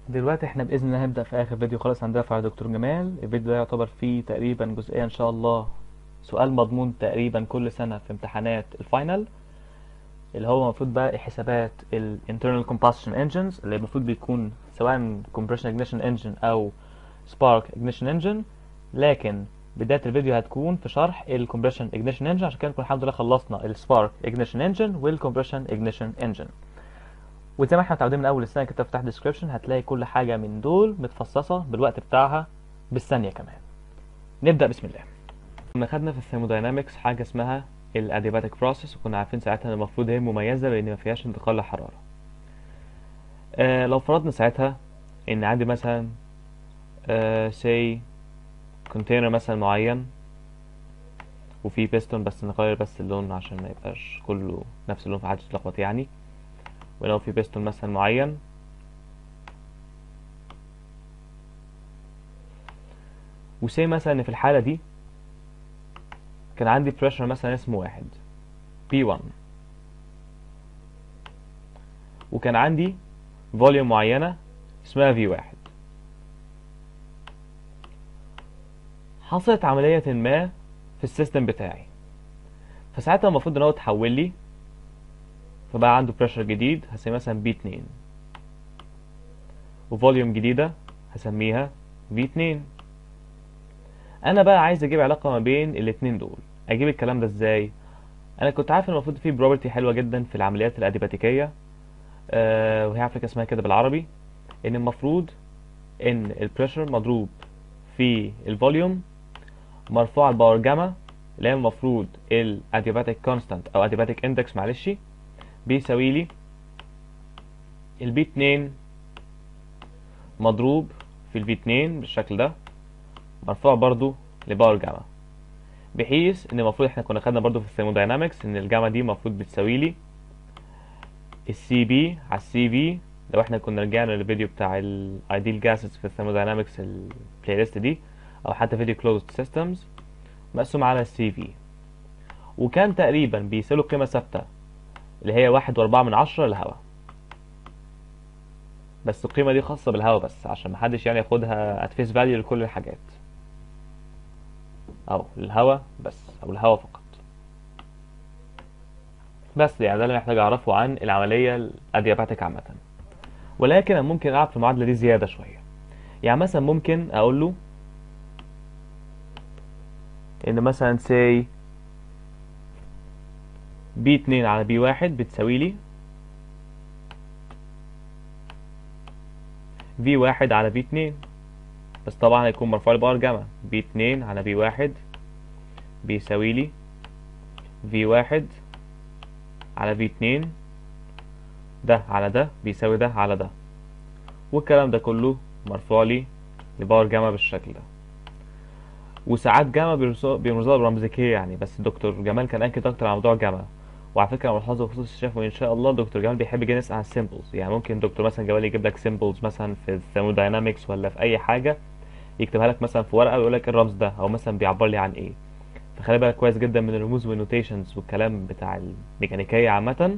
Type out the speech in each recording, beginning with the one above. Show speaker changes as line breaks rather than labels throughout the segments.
دلوقتي احنا باذن الله هنبدا في اخر فيديو خالص عندنا في دكتور جمال الفيديو ده يعتبر فيه تقريبا جزئيه ان شاء الله سؤال مضمون تقريبا كل سنه في امتحانات الفاينل اللي هو المفروض بقى حسابات ال internal combustion engines اللي المفروض بيكون سواء compression ignition engine او spark ignition engine لكن بداية الفيديو هتكون في شرح ال compression ignition engine عشان كده نكون الحمد لله خلصنا ال spark ignition engine وال compression ignition engine وزي ما احنا متعودين من اول السنه كده تحت الديسكربشن هتلاقي كل حاجه من دول متفصصه بالوقت بتاعها بالثانيه كمان نبدا بسم الله كنا خدنا في الثيرموداينامكس حاجه اسمها الادياباتيك بروسيس وكنا عارفين ساعتها ان المفروض هي مميزه لان ما فيهاش انتقال لحراره آه لو فرضنا ساعتها ان عندي مثلا آه say كونتينر مثلا معين وفي بيستون بس نغير بس اللون عشان ما يبقاش كله نفس اللون فمحدش يتلخبط يعني ولو في بيستون مثلا معين وسي مثلا ان في الحالة دي كان عندي بريشر مثلا اسمه واحد P1 وكان عندي فوليوم معينة اسمها V1 حصلت عملية ما في السيستم بتاعي فساعتها المفروض ان هو تحول لي فبقى عنده بريشر جديد هسميه مثلا بي 2 وفوليوم جديدة هسميها في 2 انا بقى عايز اجيب علاقة ما بين الاتنين دول اجيب الكلام ده ازاي انا كنت عارف ان المفروض في بروبرتي حلوة جدا في العمليات الاديباتيكية أه وهي عارفة اسمها كده بالعربي ان المفروض ان البريشر مضروب في الفوليوم مرفوع على الباور جاما اللي هي المفروض الاديباتيك كونستانت او اديباتيك اندكس معلش بيساوي لي البي 2 مضروب في البي 2 بالشكل ده مرفوع برضو لباور جاما بحيث ان المفروض احنا كنا خدنا برضو في الثيرموداينامكس ان الجاما دي المفروض بتساوي لي السي بي على السي في لو احنا كنا رجعنا للفيديو بتاع الايديال جاسز في الثيرموداينامكس البلاي ليست دي او حتى فيديو كلوزد سيستمز مقسوم على السي في وكان تقريبا بيساوي قيمه ثابته اللي هي واحد واربعة من عشرة للهواء بس القيمة دي خاصة بالهواء بس عشان محدش يعني ياخدها at face value لكل الحاجات أو للهواء بس أو الهواء فقط بس يعني ده اللي محتاج أعرفه عن العملية الأدياباتيك عامة ولكن أنا ممكن ألعب في المعادلة دي زيادة شوية يعني مثلا ممكن أقول له إن مثلا say بي اتنين على بي واحد بتساوي لي في واحد على بي اتنين بس طبعا هيكون مرفوع لباور جاما بي اتنين على بي واحد بيساوي لي في واحد على في اتنين ده على ده بيساوي ده على ده والكلام ده كله مرفوع لي لباور جاما بالشكل ده وساعات جاما بيرمزوها برمز كي يعني بس دكتور جمال كان اكد اكتر على موضوع جاما وعلى فكره ملحوظه بخصوص الشفوي ان شاء الله دكتور جمال بيحب جدا يسال عن السيمبلز يعني ممكن دكتور مثلا جمال يجيب لك سيمبلز مثلا في الثيرموداينامكس ولا في اي حاجه يكتبها لك مثلا في ورقه ويقول لك الرمز ده او مثلا بيعبر لي عن ايه فخلي بالك كويس جدا من الرموز والنوتيشنز والكلام بتاع الميكانيكيه عامه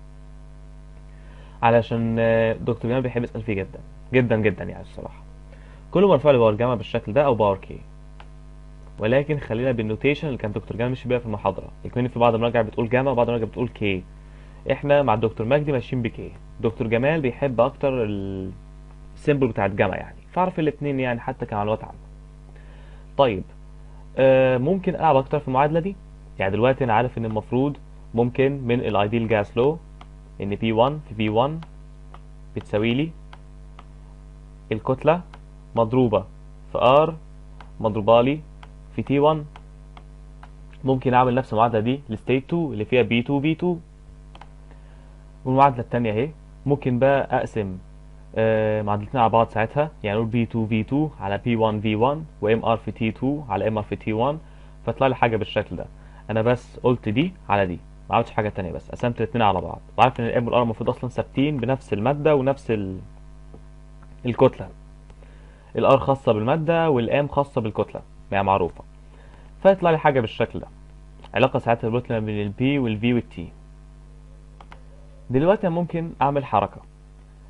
علشان دكتور جمال بيحب يسال فيه جدا جدا جدا يعني الصراحه كله مرفوع لباور جاما بالشكل ده او باور كي ولكن خلينا بالنوتيشن اللي كان دكتور جمال ماشي بيها في المحاضره يكون في بعض المراجع بتقول جاما وبعض المراجع بتقول كي احنا مع الدكتور مجدي ماشيين بكي دكتور جمال بيحب اكتر السيمبل بتاعت جاما يعني فاعرف الاثنين يعني حتى كمعلومات عامه طيب آه ممكن العب اكتر في المعادله دي يعني دلوقتي انا عارف ان المفروض ممكن من الايديال جاس لو ان بي 1 في في 1 بتساوي لي الكتله مضروبه في ار مضروبه لي في تي 1 ممكن اعمل نفس المعادله دي لستيت 2 اللي فيها بي 2 في 2 والمعادله الثانيه اهي ممكن بقى اقسم آه معادلتين على بعض ساعتها يعني اقول بي 2 في 2 على بي 1 في 1 وام ار في تي 2 على ام ار في تي 1 فطلع لي حاجه بالشكل ده انا بس قلت دي على دي ما عملتش حاجه ثانيه بس قسمت الاثنين على بعض وعارف ان الام والار المفروض اصلا ثابتين بنفس الماده ونفس ال... الكتله الار خاصه بالماده والام خاصه بالكتله يعني معروفه فيطلع لي حاجه بالشكل ده علاقه ساعتها البروت ما بين البي والفي والتي دلوقتي ممكن اعمل حركه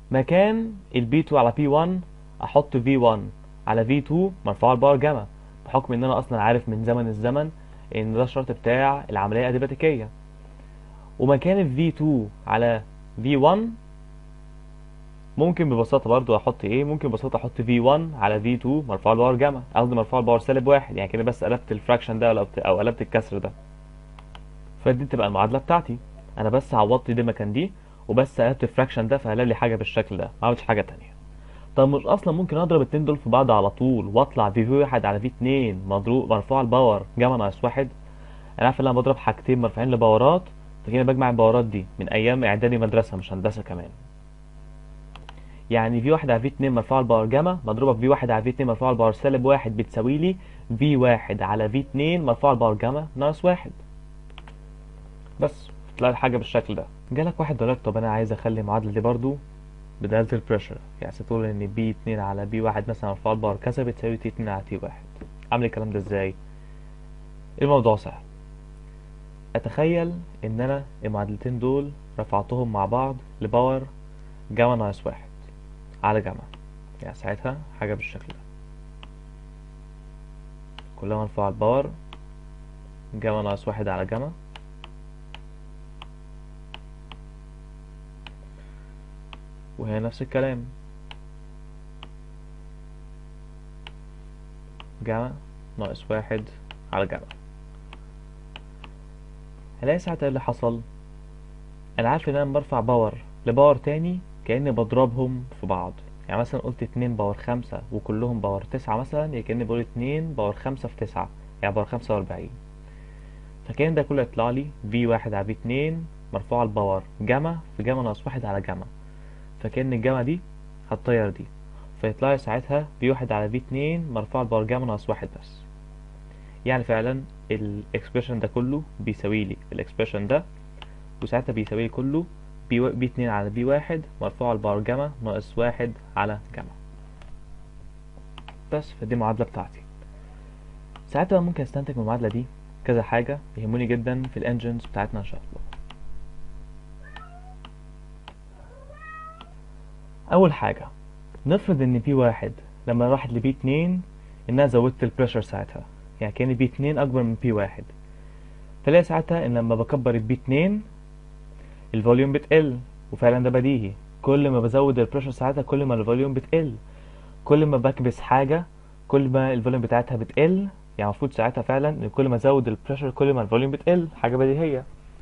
مكان البي 2 على بي 1 احط في 1 على في 2 مرفوع الباور جاما بحكم ان انا اصلا عارف من زمن الزمن ان ده الشرط بتاع العمليه الاديباتيكيه ومكان الفي 2 على في 1 ممكن ببساطه برضو احط ايه ممكن ببساطه احط في 1 على في 2 مرفوع الباور جاما قصدي مرفوع الباور سالب واحد يعني كده بس قلبت الفراكشن ده او او قلبت الكسر ده فدي تبقى المعادله بتاعتي انا بس عوضت دي مكان دي وبس قلبت الفراكشن ده فقلب لي حاجه بالشكل ده ما عملتش حاجه تانية طب مش اصلا ممكن اضرب الاتنين دول في بعض على طول واطلع في في واحد على في اتنين مضروب مرفوع الباور جاما ناقص واحد انا عارف ان انا بضرب حاجتين مرفوعين لباورات فكده بجمع الباورات دي من ايام اعدادي مدرسه مش هندسه كمان يعني في واحد على في اتنين مرفوع الباور جاما مضروبه في في واحد على في اتنين مرفوع الباور سالب واحد بتساوي لي في واحد على في اتنين مرفوع الباور جاما ناقص واحد بس تلاقي الحاجه بالشكل ده جالك واحد دولار طب انا عايز اخلي المعادله دي برضو بدالة البريشر يعني ستقول ان بي اتنين على بي واحد مثلا مرفوع الباور كذا بتساوي تي اتنين على تي واحد اعمل الكلام ده ازاي الموضوع سهل اتخيل ان انا المعادلتين دول رفعتهم مع بعض لباور جاما ناقص واحد على جاما يعني ساعتها حاجة بالشكل ده كلها مرفوع الباور جاما ناقص واحد على جاما وهي نفس الكلام جاما ناقص واحد على جاما هلاقي ساعتها ايه اللي حصل انا عارف ان انا برفع باور لباور تاني كأني بضربهم في بعض يعني مثلا قلت اتنين باور خمسة وكلهم باور تسعة مثلا يعني كأني بقول اتنين باور خمسة في تسعة يعني باور خمسة وأربعين فكان ده كله يطلع لي في واحد على في اتنين مرفوع الباور جاما في جاما ناقص واحد على جاما فكأن الجاما دي هتطير دي فيطلع لي ساعتها في واحد على في اتنين مرفوع الباور جاما ناقص واحد بس يعني فعلا الاكسبريشن ده كله بيساوي لي الاكسبريشن ده وساعتها بيساوي لي كله بي, بي اتنين على بي واحد مرفوع الباور جاما ناقص واحد على جاما بس فدي المعادلة بتاعتي ساعتها ممكن استنتج من المعادلة دي كذا حاجة يهموني جدا في الانجنز بتاعتنا ان شاء الله اول حاجة نفرض ان بي واحد لما راحت لبي اتنين انها زودت البريشر ساعتها يعني كان بي اتنين اكبر من بي واحد فلاقي ساعتها ان لما بكبر البي اتنين الفوليوم بتقل وفعلا ده بديهي كل ما بزود البريشر ساعتها كل ما الفوليوم بتقل كل ما بكبس حاجة كل ما الفوليوم بتاعتها بتقل يعني المفروض ساعتها فعلا ان كل ما ازود البريشر كل ما الفوليوم بتقل حاجة بديهية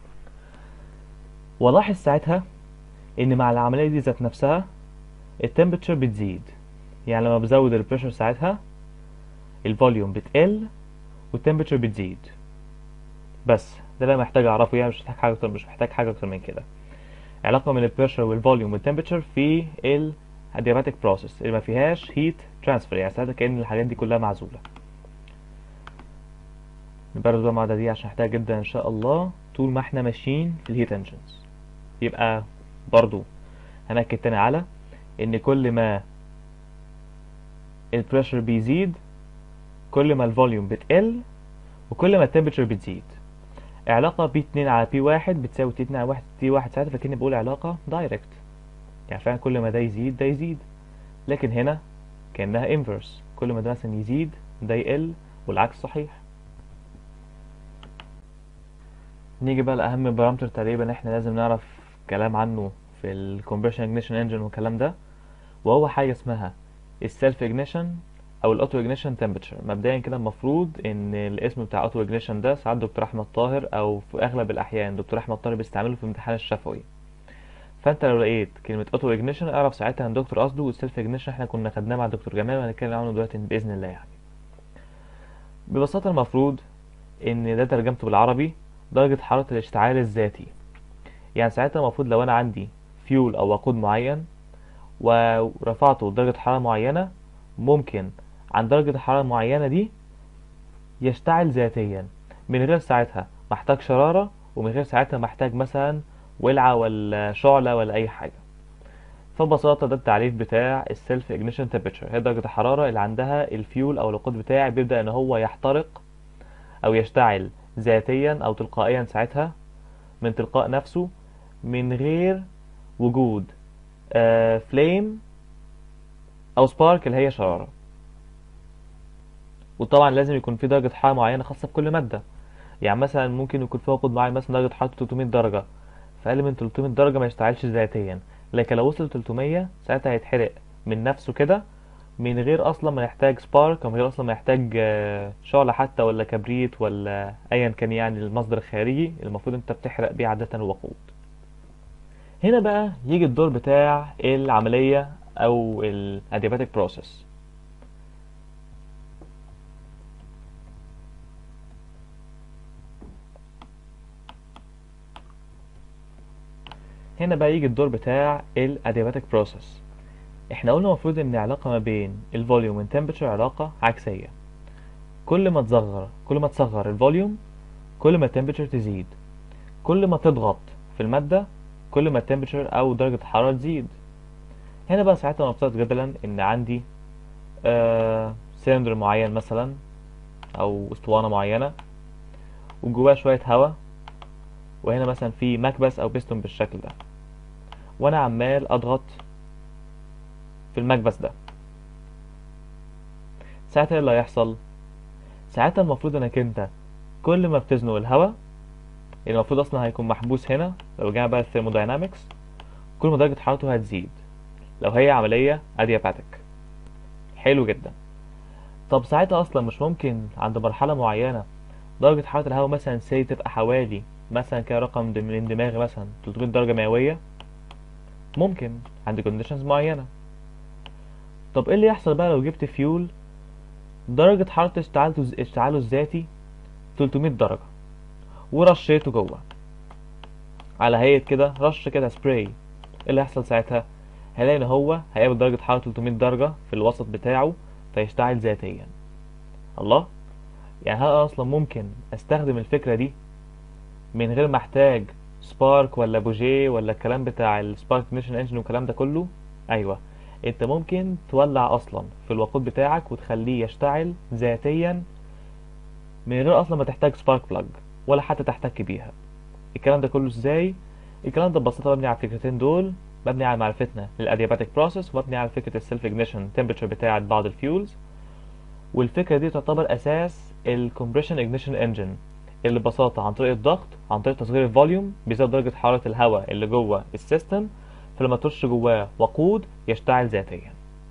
والاحظ ساعتها ان مع العملية دي ذات نفسها التمبرتشر بتزيد يعني لما بزود البريشر ساعتها الفوليوم بتقل والتمبرتشر بتزيد بس ده اللي انا محتاج اعرفه يعني مش محتاج حاجه اكتر مش محتاج حاجه اكتر من كده علاقه من البريشر والفوليوم والتمبرتشر في الادياباتيك بروسيس اللي ما فيهاش هيت ترانسفير يعني ساعتها كأن الحاجات دي كلها معزوله نبرد بقى المعادله دي عشان نحتاج جدا ان شاء الله طول ما احنا ماشيين في الهيت انجنز يبقى برضو هنأكد تاني على ان كل ما البريشر بيزيد كل ما الفوليوم بتقل وكل ما التمبرتشر بتزيد علاقة بي 2 على بي 1 بتساوي تي 2 على 1 تي 1 ساعتها فكأني بقول علاقة دايركت يعني فعلا كل ما ده يزيد ده يزيد لكن هنا كأنها انفرس كل ما ده مثلا يزيد ده يقل والعكس صحيح نيجي بقى لأهم بارامتر تقريبا احنا لازم نعرف كلام عنه في الكompression ignition engine والكلام ده وهو حاجة اسمها السيلف اجنيشن او الاوتو اجنيشن تمبرتشر مبدئيا كده المفروض ان الاسم بتاع اوتو اجنيشن ده ساعات دكتور احمد طاهر او في اغلب الاحيان دكتور احمد طاهر بيستعمله في امتحان الشفوي فانت لو لقيت كلمه اوتو اجنيشن اعرف ساعتها ان دكتور قصده والسيلف اجنيشن احنا كنا خدناه مع دكتور جمال وهنتكلم عنه دلوقتي باذن الله يعني ببساطه المفروض ان ده ترجمته بالعربي درجه حراره الاشتعال الذاتي يعني ساعتها المفروض لو انا عندي فيول او وقود معين ورفعته لدرجه حراره معينه ممكن عند درجة الحرارة المعينة دي يشتعل ذاتيا من غير ساعتها محتاج شرارة ومن غير ساعتها محتاج مثلا ولعة ولا شعلة ولا أي حاجة فببساطة ده التعريف بتاع السيلف ignition temperature هي درجة الحرارة اللي عندها الفيول أو الوقود بتاعي بيبدأ إن هو يحترق أو يشتعل ذاتيا أو تلقائيا ساعتها من تلقاء نفسه من غير وجود فليم او سبارك اللي هي شرارة وطبعا لازم يكون في درجة حرارة معينة خاصة بكل مادة يعني مثلا ممكن يكون في وقود معين مثلا درجة حرارته 300 درجة فأقل من 300 درجة ما يشتعلش ذاتيا لكن لو وصل 300 ساعتها هيتحرق من نفسه كده من غير اصلا ما يحتاج سبارك او من غير اصلا ما يحتاج آه، شعلة حتى ولا كبريت ولا ايا كان يعني المصدر الخارجي المفروض انت بتحرق بيه عادة الوقود هنا بقى يجي الدور بتاع العملية او الادياباتيك بروسيس هنا بقى يجي الدور بتاع الادياباتيك بروسيس احنا قلنا المفروض ان العلاقة ما بين الفوليوم والتمبرتشر علاقة عكسية كل ما تصغر كل ما تصغر الفوليوم كل ما التمبرتشر تزيد كل ما تضغط في المادة كل ما التمبرتشر او درجة الحرارة تزيد هنا بقى ساعتها نفترض جدلا ان عندي آه سلندر معين مثلا او اسطوانة معينة وجواه شوية هواء وهنا مثلا في مكبس او بيستون بالشكل ده وانا عمال اضغط في المكبس ده ساعتها ايه اللي هيحصل ساعتها المفروض انك انت كل ما بتزنق الهواء المفروض اصلا هيكون محبوس هنا لو رجعنا بقى الثيرموداينامكس كل ما درجة حرارته هتزيد لو هي عملية ادياباتيك حلو جدا طب ساعتها اصلا مش ممكن عند مرحلة معينة درجة حرارة الهواء مثلا سي تبقى حوالي مثلا كده رقم دم- من دماغي مثلا 300 درجة مئوية ممكن عند كونديشنز معينة طب ايه اللي يحصل بقى لو جبت فيول درجة حرارة اشتعالته اشتعاله الذاتي 300 درجة ورشيته جوه على هيئة كده رش كده سبراي ايه اللي هيحصل ساعتها هلاقي ان هو هيقابل درجة حرارة 300 درجة في الوسط بتاعه فيشتعل ذاتيا الله يعني هل أنا اصلا ممكن استخدم الفكرة دي من غير ما احتاج سبارك ولا بوجيه ولا الكلام بتاع السبارك ignition انجن والكلام ده كله ايوه انت ممكن تولع اصلا في الوقود بتاعك وتخليه يشتعل ذاتيا من غير اصلا ما تحتاج سبارك بلاج ولا حتى تحتك بيها الكلام ده كله ازاي الكلام ده ببساطه مبني على الفكرتين دول مبني على معرفتنا للادياباتيك بروسيس ومبني على فكره السيلف اجنيشن تمبرتشر بتاعه بعض الفيولز والفكره دي تعتبر اساس الكمبريشن اجنيشن انجن اللي ببساطه عن طريق الضغط عن طريق تصغير الفوليوم بيزود درجه حراره الهواء اللي جوه السيستم فلما ترش جواه وقود يشتعل ذاتيا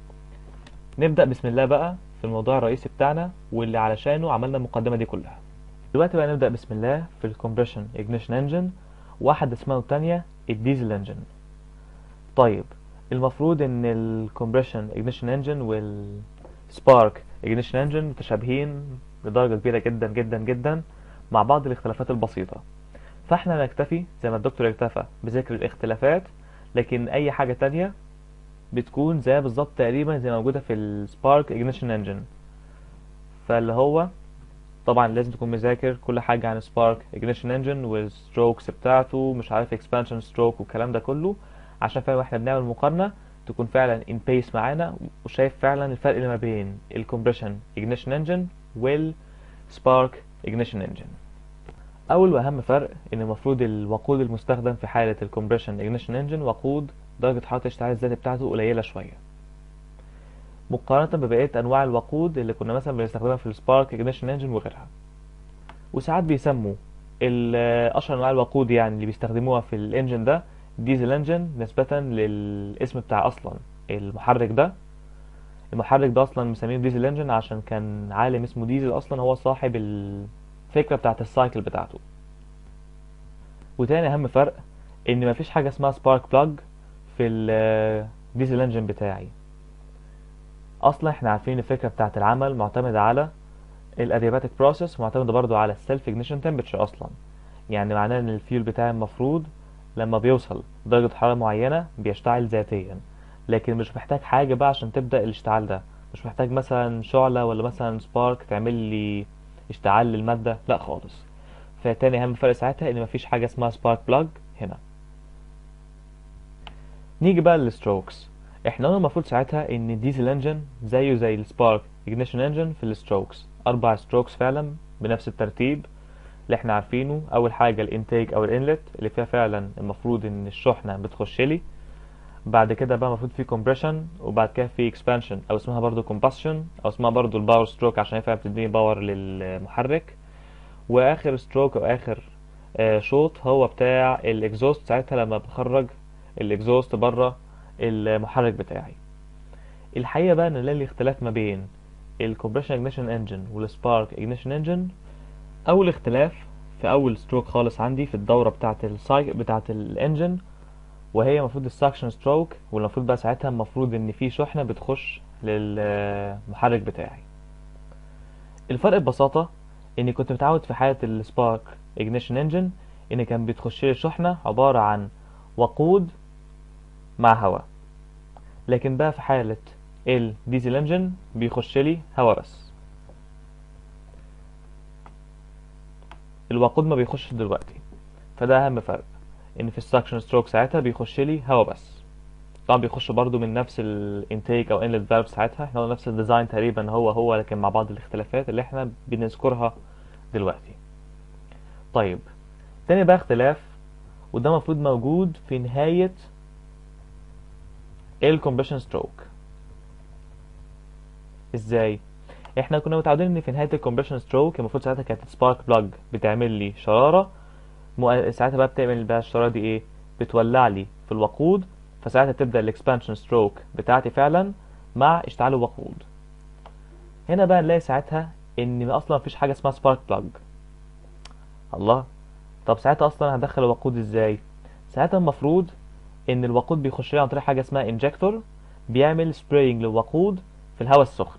نبدأ بسم الله بقى في الموضوع الرئيسي بتاعنا واللي علشانه عملنا المقدمة دي كلها دلوقتي بقى نبدأ بسم الله في الكمبريشن ignition انجن واحد اسمها التانية الديزل انجن طيب المفروض ان الكمبريشن ignition انجن والسبارك ignition انجن متشابهين لدرجة كبيرة جدا جدا جدا مع بعض الاختلافات البسيطة فاحنا نكتفي زي ما الدكتور اكتفى بذكر الاختلافات لكن اي حاجة تانية بتكون زي بالظبط تقريبا زي ما موجودة في السبارك ignition انجن فاللي هو طبعا لازم تكون مذاكر كل حاجة عن سبارك ignition انجن والستروكس بتاعته مش عارف expansion stroke والكلام ده كله عشان فعلا واحنا بنعمل مقارنة تكون فعلا in pace معانا وشايف فعلا الفرق اللي ما بين الكمبريشن ignition انجن والسبارك ignition انجن اول واهم فرق ان المفروض الوقود المستخدم في حالة الكمبريشن ignition انجن وقود درجة حرارة الاشتعال الذاتي بتاعته قليلة شوية مقارنة ببقية أنواع الوقود اللي كنا مثلا بنستخدمها في السبارك ignition انجن وغيرها وساعات بيسموا ال- أشهر أنواع الوقود يعني اللي بيستخدموها في الانجن ده ديزل انجن نسبة للاسم بتاع أصلا المحرك ده المحرك ده أصلا مسمينه ديزل انجن عشان كان عالم اسمه ديزل أصلا هو صاحب الفكرة بتاعت السايكل بتاعته وتاني أهم فرق إن مفيش حاجة اسمها سبارك بلاج في الديزل انجن بتاعي اصلا احنا عارفين الفكره بتاعت العمل معتمده على الادياباتيك بروسيس معتمده برضو على السيلف ignition تمبرتشر اصلا يعني معناه ان الفيول بتاعي المفروض لما بيوصل درجه حراره معينه بيشتعل ذاتيا لكن مش محتاج حاجه بقى عشان تبدا الاشتعال ده مش محتاج مثلا شعله ولا مثلا سبارك تعمل لي اشتعال للماده لا خالص فتاني اهم فرق ساعتها ان مفيش حاجه اسمها سبارك بلاج هنا نيجي بقى للستروكس احنا قلنا المفروض ساعتها ان الديزل انجن زيه زي السبارك ignition انجن في الستروكس اربع ستروكس فعلا بنفس الترتيب اللي احنا عارفينه اول حاجه الانتيك او الانلت اللي فيها فعلا المفروض ان الشحنه بتخش لي بعد كده بقى المفروض في كومبريشن وبعد كده في اكسبانشن او اسمها برضو كومباشن او اسمها برضو الباور ستروك عشان هي فعلا بتديني باور للمحرك واخر ستروك او اخر آه، شوط هو بتاع الاكزوست ساعتها لما بخرج الاكزوست بره المحرك بتاعي الحقيقه بقى ان نلاقي الاختلاف ما بين الكومبريشن اجنيشن انجن والسبارك اجنيشن انجن اول اختلاف في اول ستروك خالص عندي في الدوره بتاعه السايك بتاعه الانجن وهي المفروض السكشن ستروك والمفروض بقى ساعتها المفروض ان في شحنه بتخش للمحرك بتاعي الفرق ببساطه اني كنت متعود في حاله السبارك اجنيشن انجن ان كان بتخش لي شحنه عباره عن وقود مع هواء لكن بقى في حاله الديزل انجن بيخش لي هواء بس الوقود ما بيخش دلوقتي فده اهم فرق ان في السكشن ستروك ساعتها بيخش لي هواء بس طبعا بيخش برضو من نفس الانتيك او انلت فالف ساعتها احنا قلنا نفس الديزاين تقريبا هو هو لكن مع بعض الاختلافات اللي احنا بنذكرها دلوقتي طيب تاني بقى اختلاف وده المفروض موجود في نهاية الكومبريشن ستروك ازاي احنا كنا متعودين ان في نهايه الكومبريشن ستروك المفروض ساعتها كانت سبارك بلاج بتعمل لي شراره مؤ- ساعتها بقى بتعمل بقى الشراره دي ايه بتولع لي في الوقود فساعتها تبدا الاكسبانشن ستروك بتاعتي فعلا مع اشتعال الوقود هنا بقى نلاقي ساعتها ان اصلا مفيش حاجه اسمها سبارك بلاج الله طب ساعتها اصلا هدخل الوقود ازاي ساعتها المفروض ان الوقود بيخش لي عن طريق حاجه اسمها انجكتور بيعمل سبراينج للوقود في الهواء السخن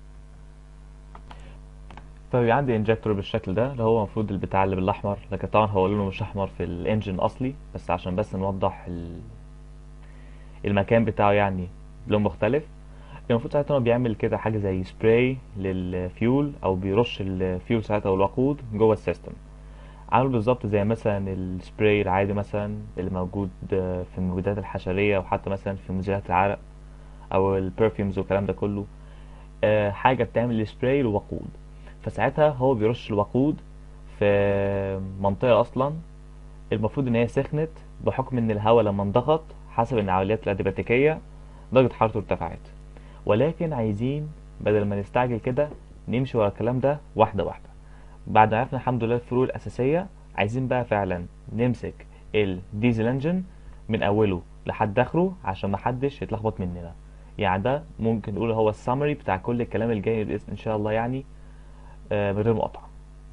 فبيبقى عندي انجكتور بالشكل ده اللي هو المفروض البتاع اللي بالاحمر لكن طبعا هو لونه مش احمر في الانجن اصلي بس عشان بس نوضح ال... المكان بتاعه يعني لون مختلف المفروض ساعتها هو بيعمل كده حاجه زي سبراي للفيول او بيرش الفيول ساعتها او الوقود جوه السيستم عامل بالظبط زي مثلا السبراي العادي مثلا اللي موجود في المبيدات الحشريه او حتى مثلا في مزيلات العرق او البرفيومز والكلام ده كله آه، حاجه بتعمل سبراي للوقود فساعتها هو بيرش الوقود في منطقه اصلا المفروض ان هي سخنت بحكم ان الهواء لما انضغط حسب العمليات الاديباتيكيه درجه حرارته ارتفعت ولكن عايزين بدل ما نستعجل كده نمشي ورا الكلام ده واحده واحده بعد ما عرفنا الحمد لله الفروق الاساسيه عايزين بقى فعلا نمسك الديزل انجن من اوله لحد اخره عشان محدش يتلخبط مننا يعني ده ممكن نقول هو السامري بتاع كل الكلام الجاي بإذن ان شاء الله يعني آه، من غير مقاطعه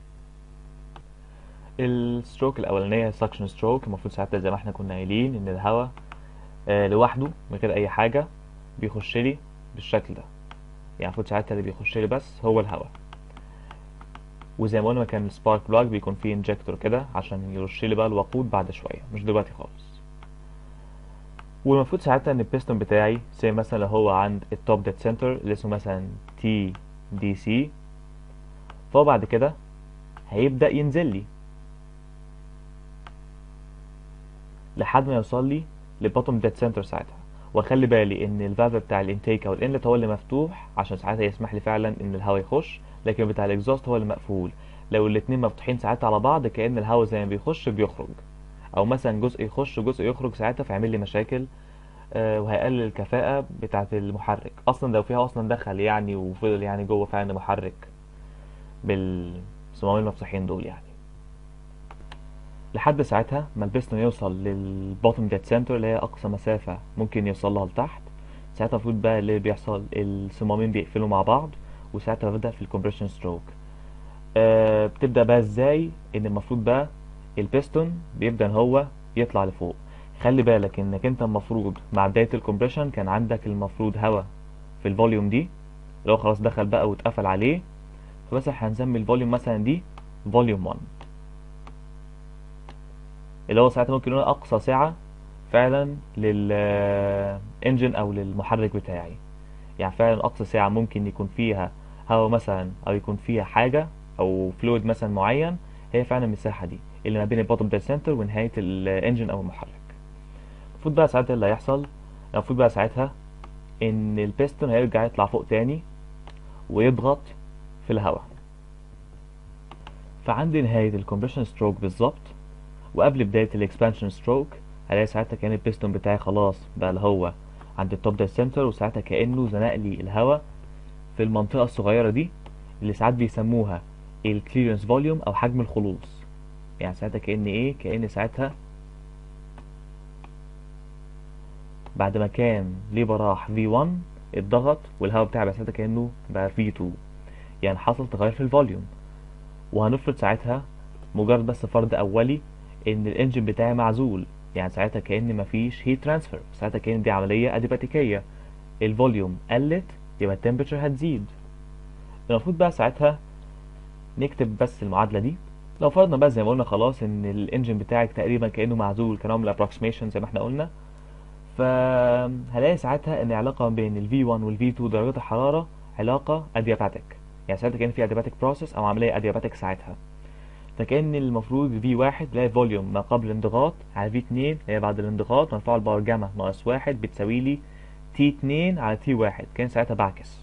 الستروك الاولانيه سكشن ستروك المفروض ساعتها زي ما احنا كنا قايلين ان الهواء آه، لوحده من غير اي حاجه بيخش لي بالشكل ده يعني المفروض ساعتها اللي بيخش لي بس هو الهواء وزي ما قلنا كان السبارك بلاج بيكون فيه انجكتور كده عشان يرش لي بقى الوقود بعد شويه مش دلوقتي خالص والمفروض ساعتها ان البيستون بتاعي زي مثلا لو هو عند التوب ديد سنتر اللي اسمه مثلا تي دي سي فهو بعد كده هيبدأ ينزل لي لحد ما يوصل لي للبوتوم ديد سنتر ساعتها واخلي بالي ان الفالف بتاع الانتيك او الانلت هو اللي مفتوح عشان ساعتها يسمح لي فعلا ان الهواء يخش لكن بتاع الاكزوست هو اللي مقفول لو الاتنين مفتوحين ساعتها على بعض كأن الهواء زي ما بيخش بيخرج او مثلا جزء يخش وجزء يخرج ساعتها فيعمل لي مشاكل آه، وهيقلل الكفاءة بتاعة المحرك اصلا لو فيها اصلا دخل يعني وفضل يعني جوه فعلا محرك بالصمامين المفتوحين دول يعني لحد ساعتها ما البستون يوصل للبوتوم ديد سنتر اللي هي اقصى مسافة ممكن يوصل لها لتحت ساعتها المفروض بقى اللي بيحصل الصمامين بيقفلوا مع بعض وساعتها ببدأ في الكومبريشن ستروك آه بتبدأ بقى ازاي ان المفروض بقى البيستون بيبدأ ان هو يطلع لفوق خلي بالك انك انت المفروض مع بداية الكومبريشن كان عندك المفروض هوا في الفوليوم دي اللي هو خلاص دخل بقى واتقفل عليه فبس احنا هنسمي الفوليوم مثلا دي فوليوم 1 اللي هو ساعتها ممكن نقول اقصى سعة فعلا للانجن او للمحرك بتاعي يعني فعلا اقصى سعة ممكن يكون فيها هوا مثلا او يكون فيها حاجة او فلويد مثلا معين هي فعلا المساحة دي اللي ما بين البوتوم ديد سنتر ونهاية الانجن او المحرك المفروض بقى ساعتها اللي هيحصل المفروض بقى ساعتها ان البيستون هيرجع يطلع فوق تاني ويضغط في الهواء فعند نهاية الكومبريشن ستروك بالظبط وقبل بداية الاكسبانشن ستروك هلاقي ساعتها كان البيستون بتاعي خلاص بقى اللي هو عند التوب ده سنتر وساعتها كأنه زنق لي الهواء في المنطقة الصغيرة دي اللي ساعات بيسموها الكليرنس فوليوم او حجم الخلوص يعني ساعتها كأن ايه كأن ساعتها بعد ما كان ليه براح V1 اتضغط والهواء بتاعي بقى ساعتها كأنه بقى V2 يعني حصل تغير في الفوليوم وهنفرض ساعتها مجرد بس فرض أولي إن الإنجن بتاعي معزول يعني ساعتها كأن مفيش هيت ترانسفير ساعتها كأن دي عملية أديباتيكية الفوليوم قلت يبقى التمبرتشر هتزيد المفروض بقى ساعتها نكتب بس المعادلة دي لو فرضنا بقى زي ما قلنا خلاص ان الانجن بتاعك تقريبا كأنه معزول كنوع من الابروكسيميشن زي ما احنا قلنا فهلاقي ساعتها ان العلاقة بين ال V1 وال V2 درجات الحرارة علاقة adiabatic يعني ساعتها كان في adiabatic process او عملية adiabatic ساعتها فكأن المفروض V1 اللي هي فوليوم ما قبل الانضغاط على V2 اللي هي بعد الانضغاط مرفوع الباور جاما ناقص واحد بتساوي لي T2 على T1 كان ساعتها بعكس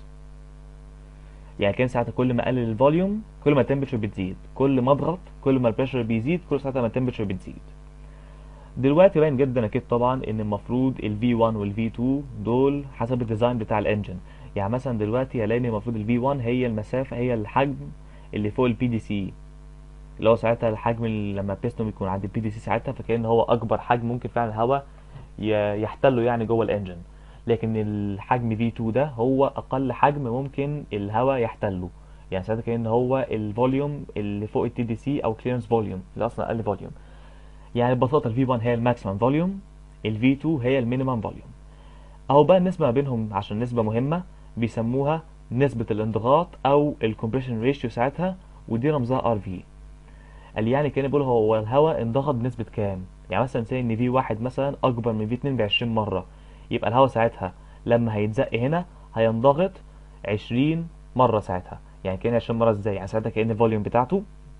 يعني كان ساعتها كل ما اقلل الفوليوم كل ما التمبرتشر بتزيد كل ما اضغط كل ما البريشر بيزيد كل ساعتها ما التمبرتشر بتزيد دلوقتي باين جدا اكيد طبعا ان المفروض ال V1 وال V2 دول حسب الديزاين بتاع الانجن يعني مثلا دلوقتي هلاقي ان المفروض ال V1 هي المسافة هي الحجم اللي فوق ال PDC اللي هو ساعتها الحجم اللي لما البيستون بيكون عند ال PDC ساعتها فكأن هو اكبر حجم ممكن فعلا الهواء يحتله يعني جوه الانجن لكن الحجم V2 ده هو أقل حجم ممكن الهواء يحتله يعني ساعتها كأن هو الفوليوم اللي فوق التي دي سي أو كليرنس فوليوم اللي أصلا أقل فوليوم يعني ببساطة ال V1 هي الماكسيمم فوليوم ال V2 هي المينيمم فوليوم أهو بقى النسبة ما بينهم عشان نسبة مهمة بيسموها نسبة الانضغاط أو الكومبريشن ريشيو ساعتها ودي رمزها RV قال يعني كان بيقول هو الهواء انضغط بنسبة كام يعني مثلا سي ان V1 مثلا أكبر من V2 ب 20 مرة يبقى الهواء ساعتها لما هيتزق هنا هينضغط 20 مرة ساعتها يعني كأن 20 مرة ازاي يعني ساعتها كأن الفوليوم بتاعته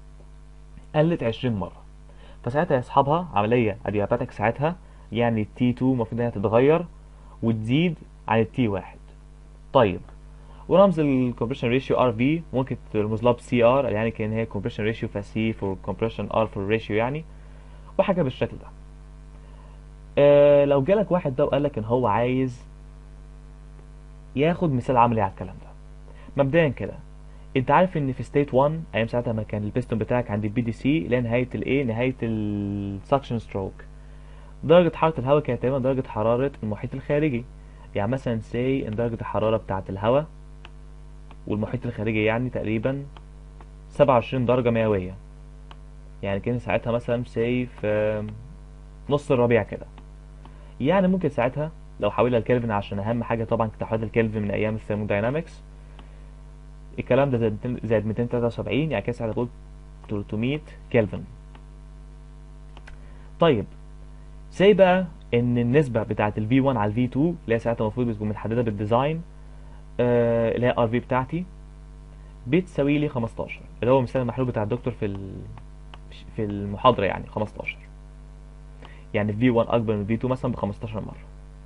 قلت 20 مرة فساعتها يصحبها عملية ادياباتيك ساعتها يعني التي 2 المفروض انها تتغير وتزيد عن التي 1 طيب ورمز الكومبريشن ريشيو ار في ممكن ترمز لها بسي ار يعني كان هي كومبريشن ريشيو فسي فور كومبريشن ار فور ريشيو يعني وحاجة بالشكل ده آه لو جالك واحد ده وقال لك ان هو عايز ياخد مثال عملي على الكلام ده مبدئيا كده انت عارف ان في ستيت 1 ايام ساعتها ما كان البيستون بتاعك عند البي دي سي اللي هي نهايه الايه نهايه السكشن ستروك درجه حراره الهواء كانت تقريبا درجه حراره المحيط الخارجي يعني مثلا سي ان درجه الحراره بتاعه الهواء والمحيط الخارجي يعني تقريبا 27 درجه مئويه يعني كان ساعتها مثلا سي في نص الربيع كده يعني ممكن ساعتها لو حولها الكلفن عشان اهم حاجه طبعا تحويل الكلفن من ايام الثيرموداينامكس الكلام ده زائد زائد 273 يعني كده ساعتها تقول 300 كلفن طيب زي بقى ان النسبه بتاعه ال V1 على ال V2 اللي هي ساعتها المفروض بتكون متحدده بالديزاين آه اللي هي ار في بتاعتي بتساوي لي 15 اللي هو مثال المحلول بتاع الدكتور في في المحاضره يعني 15 يعني V1 اكبر من V2 مثلا ب 15 مره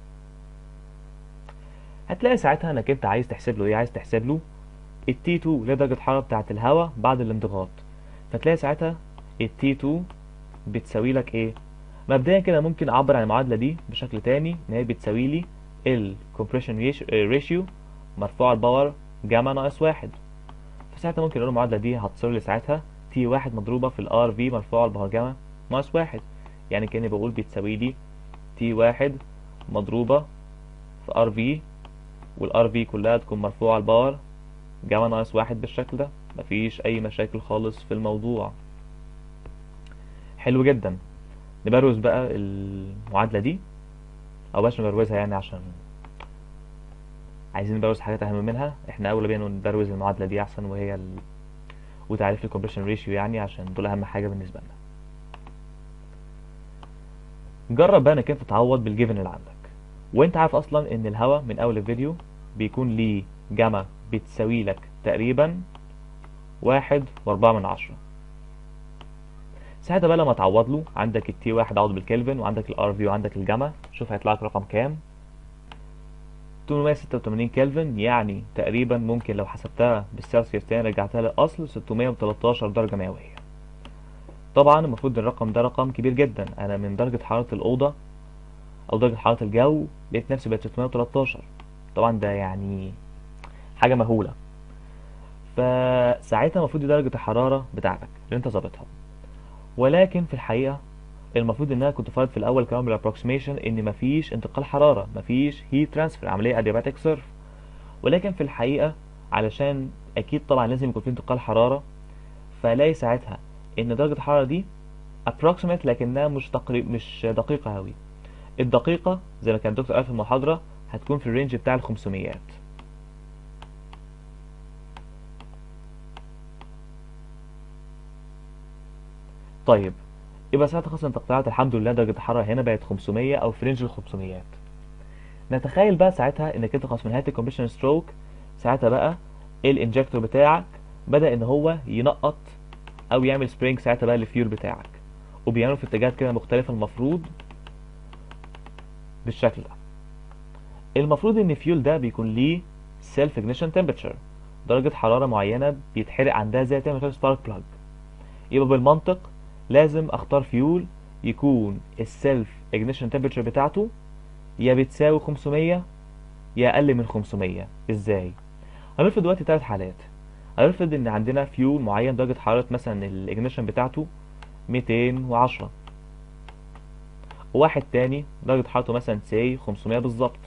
هتلاقي ساعتها انك انت عايز تحسب له ايه عايز تحسب له ال T2 اللي هي درجه الحراره بتاعه الهواء بعد الانضغاط فتلاقي ساعتها ال T2 بتساوي لك ايه مبدئيا كده ممكن اعبر عن المعادله دي بشكل تاني ان هي بتساوي لي ال compression ratio مرفوع الباور جاما ناقص واحد فساعتها ممكن اقول المعادله دي هتصير لي ساعتها تي واحد مضروبه في الار في مرفوع الباور جاما ناقص واحد يعني كاني بقول بتساوي لي تي واحد مضروبه في ار في والار في كلها تكون مرفوعه الباور جاما ناقص واحد بالشكل ده مفيش اي مشاكل خالص في الموضوع حلو جدا نبروز بقى المعادلة دي او باش نبروزها يعني عشان عايزين نبروز حاجات اهم منها احنا اولى بينا نبروز المعادلة دي احسن وهي ال... وتعريف الكومبريشن ريشيو يعني عشان دول اهم حاجة بالنسبة لنا جرب بقى انك انت تعوض بالجيفن اللي عندك وانت عارف اصلا ان الهواء من اول الفيديو بيكون ليه جاما بتساوي لك تقريبا واحد واربعة من عشرة ساعتها بقى لما تعوض له عندك التي واحد عوض بالكلفن وعندك الار في وعندك الجاما شوف هيطلع لك رقم كام 886 كلفن يعني تقريبا ممكن لو حسبتها بالسلسيوس تاني رجعتها للاصل 613 درجة مئوية طبعا المفروض الرقم ده رقم كبير جدا انا من درجة حرارة الاوضة او درجه حراره الجو لقيت نفسي بقت 613 طبعا ده يعني حاجه مهوله فساعتها المفروض دي درجه الحراره بتاعتك اللي انت ظابطها ولكن في الحقيقه المفروض ان انا كنت فارض في الاول كمان بالابروكسيميشن ان مفيش انتقال حراره مفيش هيت ترانسفير عمليه ادياباتيك سيرف ولكن في الحقيقه علشان اكيد طبعا لازم يكون في انتقال حراره فلاقي ساعتها ان درجه الحراره دي approximate لكنها مش تقريب مش دقيقه قوي الدقيقه زي ما كان الدكتور قال في المحاضره هتكون في الرينج بتاع ال 500 طيب يبقى ساعتها خلاص انت اقتنعت الحمد لله درجه الحراره هنا بقت 500 او في رينج ال 500 نتخيل بقى ساعتها انك انت خلاص من نهايه الكومبشن ستروك ساعتها بقى الانجكتور بتاعك بدا ان هو ينقط او يعمل سبرينج ساعتها بقى للفيول بتاعك وبيعملوا في اتجاهات كده مختلفه المفروض بالشكل ده المفروض ان الفيول ده بيكون ليه سيلف ignition temperature درجه حراره معينه بيتحرق عندها زي تعمل سبارك بلاج يبقى بالمنطق لازم اختار فيول يكون السيلف ignition temperature بتاعته يا بتساوي 500 يا اقل من 500 ازاي هنفرض دلوقتي ثلاث حالات هنفرض ان عندنا فيول معين درجه حراره مثلا الاجنيشن بتاعته 210 وواحد تاني درجه حرارته مثلا سي 500 بالظبط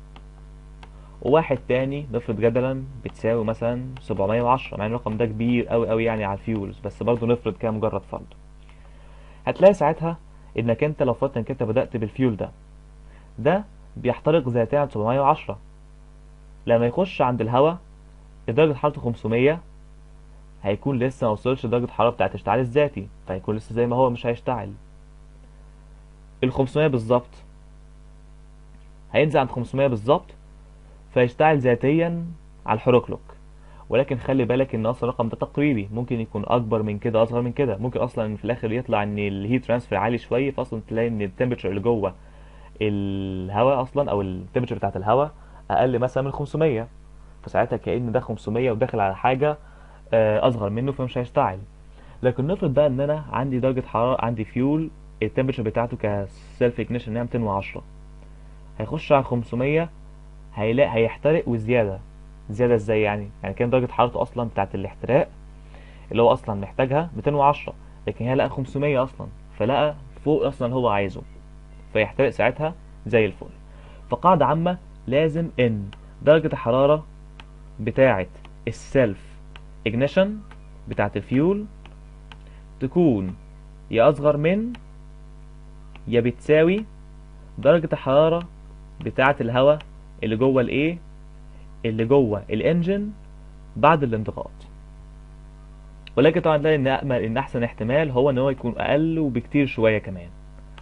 وواحد تاني نفرض جدلا بتساوي مثلا 710 مع ان الرقم ده كبير قوي قوي يعني على الفيولز بس برضه نفرض كده مجرد فرض هتلاقي ساعتها انك انت لو فرضت انك انت بدأت بالفيول ده ده بيحترق ذاتيا عند 710 لما يخش عند الهواء درجة حرارته 500 هيكون لسه ما وصلش لدرجة الحرارة بتاعت الاشتعال الذاتي فهيكون لسه زي ما هو مش هيشتعل ال 500 بالظبط هينزل عند 500 بالظبط فيشتعل ذاتيا على الحروكلوك ولكن خلي بالك ان اصلا الرقم ده تقريبي ممكن يكون اكبر من كده اصغر من كده ممكن اصلا في الاخر يطلع ان الهيت ترانسفير عالي شويه فاصلا تلاقي ان التمبرتشر اللي جوه الهواء اصلا او التمبرتشر بتاعت الهواء اقل مثلا من 500 فساعتها كأن ده 500 وداخل على حاجه اصغر منه فمش هيشتعل لكن نفرض بقى ان انا عندي درجه حراره عندي فيول التمبرتشر بتاعته كسيلف اجنيشن هي 210 هيخش على 500 هيلاقي هيحترق وزياده زياده ازاي يعني يعني كان درجه حرارته اصلا بتاعت الاحتراق اللي هو اصلا محتاجها 210 لكن هي لقى 500 اصلا فلقى فوق اصلا هو عايزه فيحترق ساعتها زي الفل فقاعده عامه لازم ان درجه الحراره بتاعه السيلف اجنيشن بتاعه الفيول تكون يا اصغر من يا بتساوي درجه الحراره بتاعه الهواء اللي جوه الايه اللي جوه الانجن بعد الانضغاط ولكن طبعا ده ان امل ان احسن احتمال هو ان هو يكون اقل وبكتير شويه كمان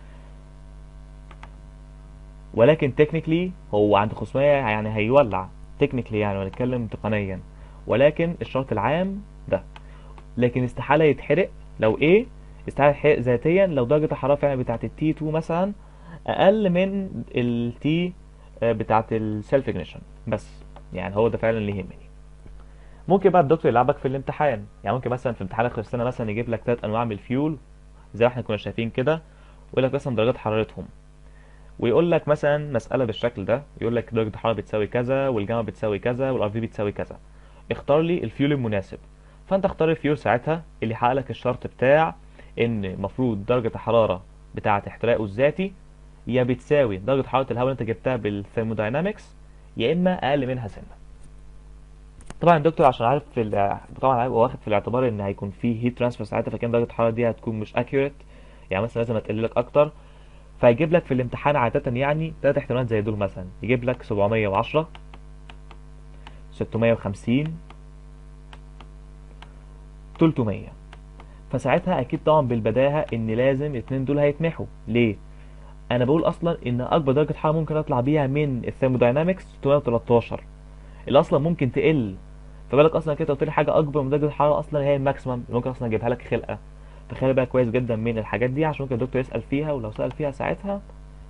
ولكن تكنيكلي هو عند 500 يعني هيولع تكنيكلي يعني ونتكلم تقنيا ولكن الشرط العام ده لكن استحاله يتحرق لو ايه استحاله يتحرق ذاتيا لو درجه الحراره فعلا بتاعه التي 2 مثلا اقل من التي بتاعه السيلف اجنيشن بس يعني هو ده فعلا اللي يهمني ممكن بقى الدكتور يلعبك في الامتحان يعني ممكن مثلا في امتحان اخر السنه مثلا يجيب لك ثلاث انواع من الفيول زي ما احنا كنا شايفين كده ويقول لك مثلا درجات حرارتهم ويقول لك مثلا مساله بالشكل ده يقول لك درجه الحراره بتساوي كذا والجاما بتساوي كذا والار في بتساوي كذا اختار لي الفيول المناسب فانت اختار الفيول ساعتها اللي يحقق لك الشرط بتاع ان المفروض درجه الحراره بتاعه احتراقه الذاتي يا بتساوي درجه حراره الهواء اللي انت جبتها بالثيرموداينامكس يا اما اقل منها سنه طبعا الدكتور عشان عارف في ال... طبعا هيبقى واخد في الاعتبار ان هيكون في هيت ترانسفير ساعتها فكان درجه الحراره دي هتكون مش اكيوريت يعني مثلا لازم هتقل لك اكتر فيجيب لك في الامتحان عاده يعني ثلاث احتمالات زي دول مثلا يجيب لك 710 650 300 فساعتها اكيد طبعا بالبداهه ان لازم الاثنين دول هيتمحوا ليه انا بقول اصلا ان اكبر درجه حراره ممكن اطلع بيها من الثيرموداينامكس 613 اللي اصلا ممكن تقل فبالك اصلا كده قلت لي حاجه اكبر من درجه الحراره اصلا هي الماكسيمم اللي ممكن اصلا اجيبها لك خلقه فخلي بالك كويس جدا من الحاجات دي عشان ممكن الدكتور يسال فيها ولو سال فيها ساعتها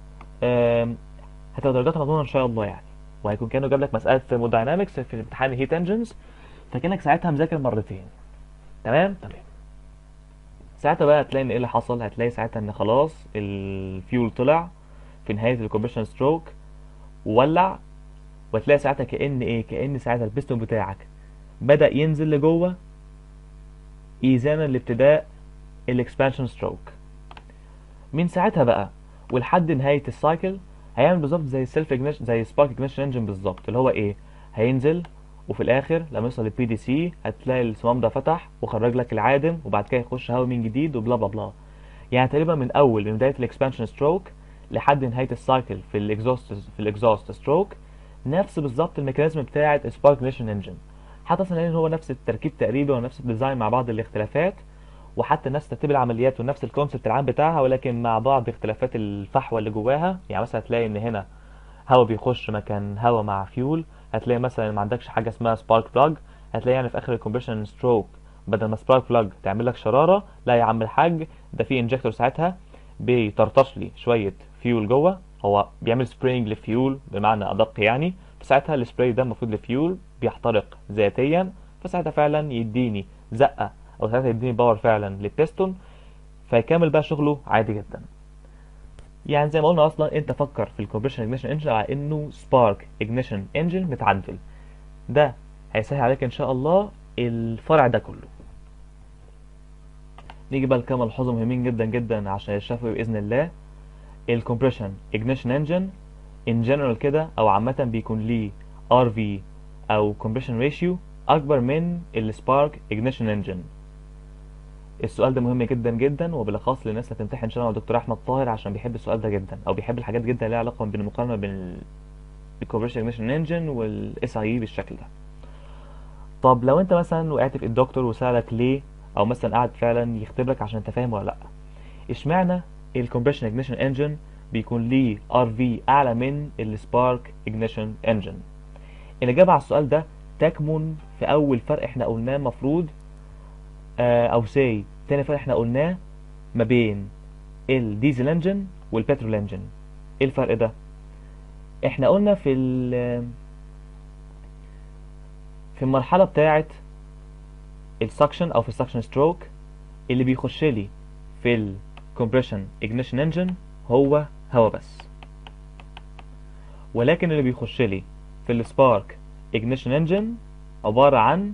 هتبقى درجاتها مضمونه ان شاء الله يعني وهيكون كانه جاب لك مساله ثيرموداينامكس في امتحان الهيت انجنز فكانك ساعتها مذاكر مرتين تمام تمام ساعتها بقى هتلاقي ان ايه اللي حصل هتلاقي ساعتها ان خلاص الفيول طلع في نهايه الكومبريشن ستروك وولع وتلاقي ساعتها كأن ايه كأن ساعتها البستون بتاعك بدأ ينزل لجوه ايزانا لابتداء الاكسبانشن ستروك من ساعتها بقى ولحد نهايه السايكل هيعمل بالظبط زي السيلف اجنيشن زي سبارك اجنيشن انجن بالظبط اللي هو ايه هينزل وفي الاخر لما يوصل للبي دي سي هتلاقي الصمام ده فتح وخرج لك العادم وبعد كده يخش هواء من جديد وبلا بلا بلا يعني تقريبا من اول من بدايه الاكسبانشن ستروك لحد نهايه السايكل في الاكزوست في الاكزوست ستروك نفس بالظبط الميكانيزم بتاعه سبارك اجنيشن انجن حتى اصلا هو نفس التركيب تقريبا ونفس الديزاين مع بعض الاختلافات وحتى نفس ترتيب العمليات ونفس الكونسبت العام بتاعها ولكن مع بعض اختلافات الفحوى اللي جواها يعني مثلا هتلاقي ان هنا هواء بيخش مكان هواء مع فيول هتلاقي مثلا ما عندكش حاجه اسمها سبارك بلاج هتلاقي يعني في اخر الكومبريشن ستروك بدل ما سبارك بلاج تعمل لك شراره لا يا عم الحاج ده في انجكتور ساعتها بيطرطش لي شويه فيول جوه هو بيعمل سبرينج للفيول بمعنى ادق يعني فساعتها السبراي ده المفروض للفيول بيحترق ذاتيا فساعتها فعلا يديني زقه او ساعتها يديني باور فعلا للبيستون فيكمل بقى شغله عادي جدا يعني زي ما قلنا اصلا انت فكر في الكومبريشن اجنيشن انجن على انه سبارك اجنيشن انجن متعدل ده هيسهل عليك ان شاء الله الفرع ده كله نيجي بقى لكام ملحوظه مهمين جدا جدا عشان يشرفوا باذن الله الكومبريشن اجنيشن انجن ان جنرال كده او عامه بيكون ليه ار في او كومبريشن ريشيو اكبر من السبارك اجنيشن انجن السؤال ده مهم جدا جدا وبالاخص للناس اللي هتمتحن ان شاء الله مع دكتور احمد طاهر عشان بيحب السؤال ده جدا او بيحب الحاجات جدا اللي ليها علاقه بالمقارنه بين الكومبريشن اجنيشن انجن والاس اي بالشكل ده طب لو انت مثلا وقعت في الدكتور وسالك ليه او مثلا قعد فعلا يختبرك عشان انت فاهم ولا لا اشمعنى الكومبريشن اجنيشن انجن بيكون ليه ار في اعلى من السبارك اجنيشن انجن الاجابه على السؤال ده تكمن في اول فرق احنا قلناه مفروض آه او سي تاني فرق احنا قلناه ما بين الديزل انجن والبترول انجن ايه الفرق ده احنا قلنا في في المرحله بتاعه السكشن او في السكشن ستروك اللي بيخش لي في الكومبريشن اجنيشن انجن هو هوا بس ولكن اللي بيخش لي في السبارك اجنيشن انجن عبارة عن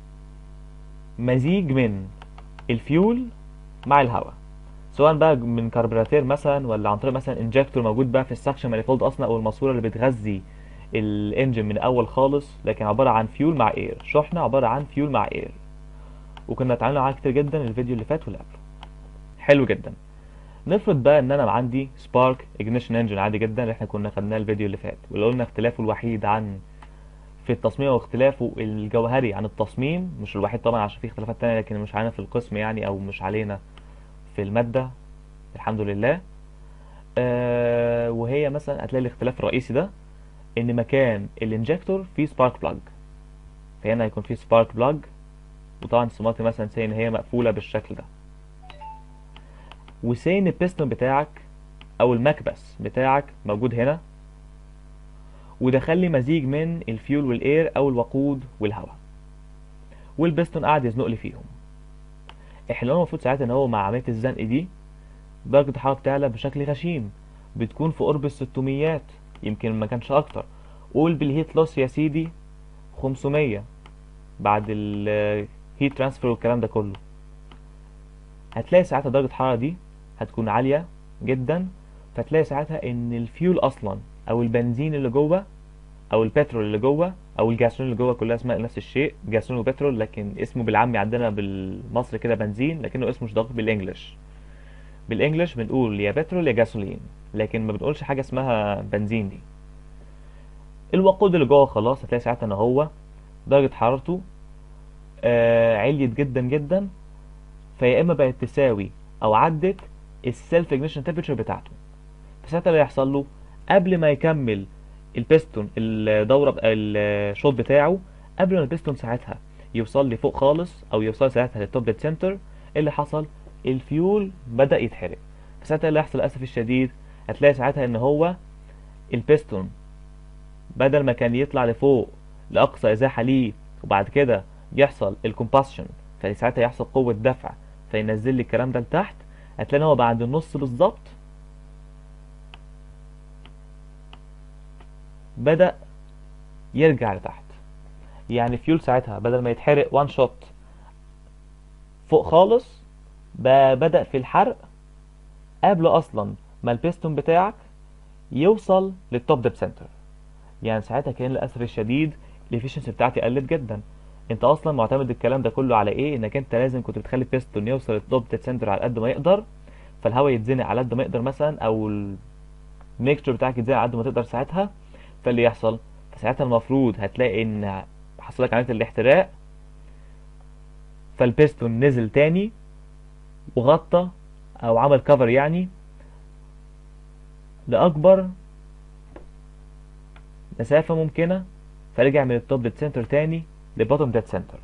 مزيج من الفيول مع الهواء سواء بقى من كربوراتير مثلا ولا عن طريق مثلا انجكتور موجود بقى في السكشن مانيفولد اصلا او الماسوره اللي بتغذي الانجن من اول خالص لكن عباره عن فيول مع اير شحنه عباره عن فيول مع اير وكنا اتعاملنا معاها كتير جدا الفيديو اللي فات واللي قبله حلو جدا نفرض بقى ان انا عندي سبارك اجنيشن انجن عادي جدا اللي احنا كنا خدناه الفيديو اللي فات واللي قلنا اختلافه الوحيد عن في التصميم واختلافه الجوهري عن التصميم مش الوحيد طبعا عشان في اختلافات تانية لكن مش علينا في القسم يعني او مش علينا في المادة الحمد لله آه وهي مثلا هتلاقي الاختلاف الرئيسي ده ان مكان الانجكتور فيه سبارك بلاج فهنا هيكون فيه سبارك بلاج وطبعا السماطي مثلا سي ان هي مقفولة بالشكل ده وسي ان البيستون بتاعك او المكبس بتاعك موجود هنا ودخل لي مزيج من الفيول والاير او الوقود والهواء والبستون قاعد يزنق لي فيهم احنا المفروض ساعتها ان هو مع عمليه الزنق دي درجه الحراره بتعلى بشكل غشيم بتكون في قرب الستميات يمكن ما كانش اكتر قول بالهيت لوس يا سيدي 500 بعد الهيت ترانسفير والكلام ده كله هتلاقي ساعتها درجه الحراره دي هتكون عاليه جدا فتلاقي ساعتها ان الفيول اصلا او البنزين اللي جوه او البترول اللي جوه او الجاسولين اللي جوه كلها اسماء نفس الشيء جاسولين وبترول لكن اسمه بالعامي عندنا بالمصري كده بنزين لكنه اسمه مش دقيق بالانجلش بالانجلش بنقول يا بترول يا جاسولين لكن ما بنقولش حاجه اسمها بنزين دي الوقود اللي جوه خلاص هتلاقي ساعتها ان هو درجه حرارته آه عليت جدا جدا فيا اما بقت تساوي او عدت السيلف اجنيشن تمبريتشر بتاعته فساعتها اللي هيحصل له قبل ما يكمل البيستون الدوره الشوط بتاعه قبل ما البيستون ساعتها يوصل لي فوق خالص او يوصل ساعتها للتوب ديد سنتر اللي حصل الفيول بدا يتحرق فساعتها اللي هيحصل للاسف الشديد هتلاقي ساعتها ان هو البيستون بدل ما كان يطلع لفوق لاقصى ازاحه ليه وبعد كده يحصل الكومباشن فساعتها يحصل قوه دفع فينزل لي الكلام ده لتحت هتلاقي ان هو بعد النص بالظبط بدأ يرجع لتحت يعني فيول ساعتها بدل ما يتحرق وان شوت فوق خالص بقى بدأ في الحرق قبل اصلا ما البيستون بتاعك يوصل للتوب ديب سنتر يعني ساعتها كان للاسف الشديد الافشنسي بتاعتي قلت جدا انت اصلا معتمد الكلام ده كله على ايه انك انت لازم كنت بتخلي البيستون يوصل للتوب ديب سنتر على قد ما يقدر فالهواء يتزنق على قد ما يقدر مثلا او الميكتشر بتاعك يتزنق على قد ما تقدر ساعتها فاللي يحصل فساعتها المفروض هتلاقي ان حصل لك عمليه الاحتراق فالبيستون نزل تاني وغطى او عمل كفر يعني لاكبر مسافه ممكنه فرجع من التوب ديد سنتر تاني لبوتوم ديد سنتر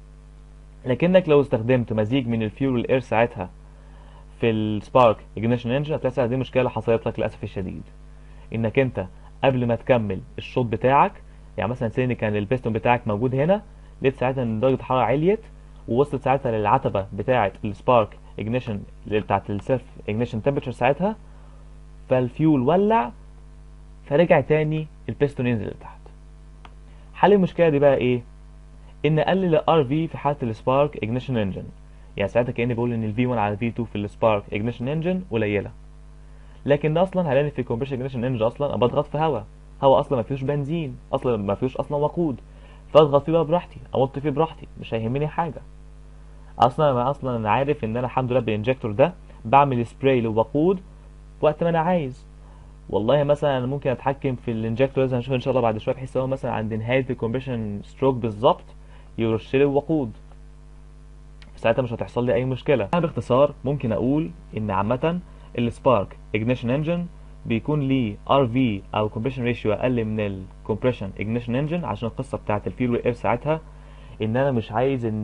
لكنك لو استخدمت مزيج من الفيول والاير ساعتها في السبارك اجنيشن انجن هتلاقي ساعتها دي مشكله حصلت لك للاسف الشديد انك انت قبل ما تكمل الشوط بتاعك يعني مثلا سين كان البيستون بتاعك موجود هنا لقيت ساعتها ان درجه الحراره عليت ووصلت ساعتها للعتبه بتاعه السبارك اجنيشن بتاعه السيلف اجنيشن تمبرتشر ساعتها فالفيول ولع فرجع تاني البيستون ينزل لتحت حل المشكله دي بقى ايه ان اقلل الار في في حاله السبارك اجنيشن انجن يعني ساعتها كاني بقول ان الفي 1 على الفي 2 في السبارك اجنيشن انجن قليله لكن ده اصلا هلاقي في الكومبريشن اجنيشن انجن اصلا انا بضغط في هواء هواء اصلا ما فيهوش بنزين اصلا ما فيهوش اصلا وقود فاضغط فيه بقى براحتي امط فيه براحتي مش هيهمني حاجه اصلا انا اصلا انا عارف ان انا الحمد لله بالانجكتور ده بعمل سبراي للوقود وقت ما انا عايز والله مثلا انا ممكن اتحكم في الانجكتور ده هنشوف ان شاء الله بعد شويه بحيث هو مثلا عند نهايه الكومبريشن ستروك بالظبط يرش لي الوقود ساعتها مش هتحصل لي اي مشكله انا باختصار ممكن اقول ان عامه السبارك اجنيشن انجن بيكون ليه ار في او كومبريشن ريشيو اقل من الكومبريشن اجنيشن انجن عشان القصه بتاعه الفيول والاير ساعتها ان انا مش عايز ان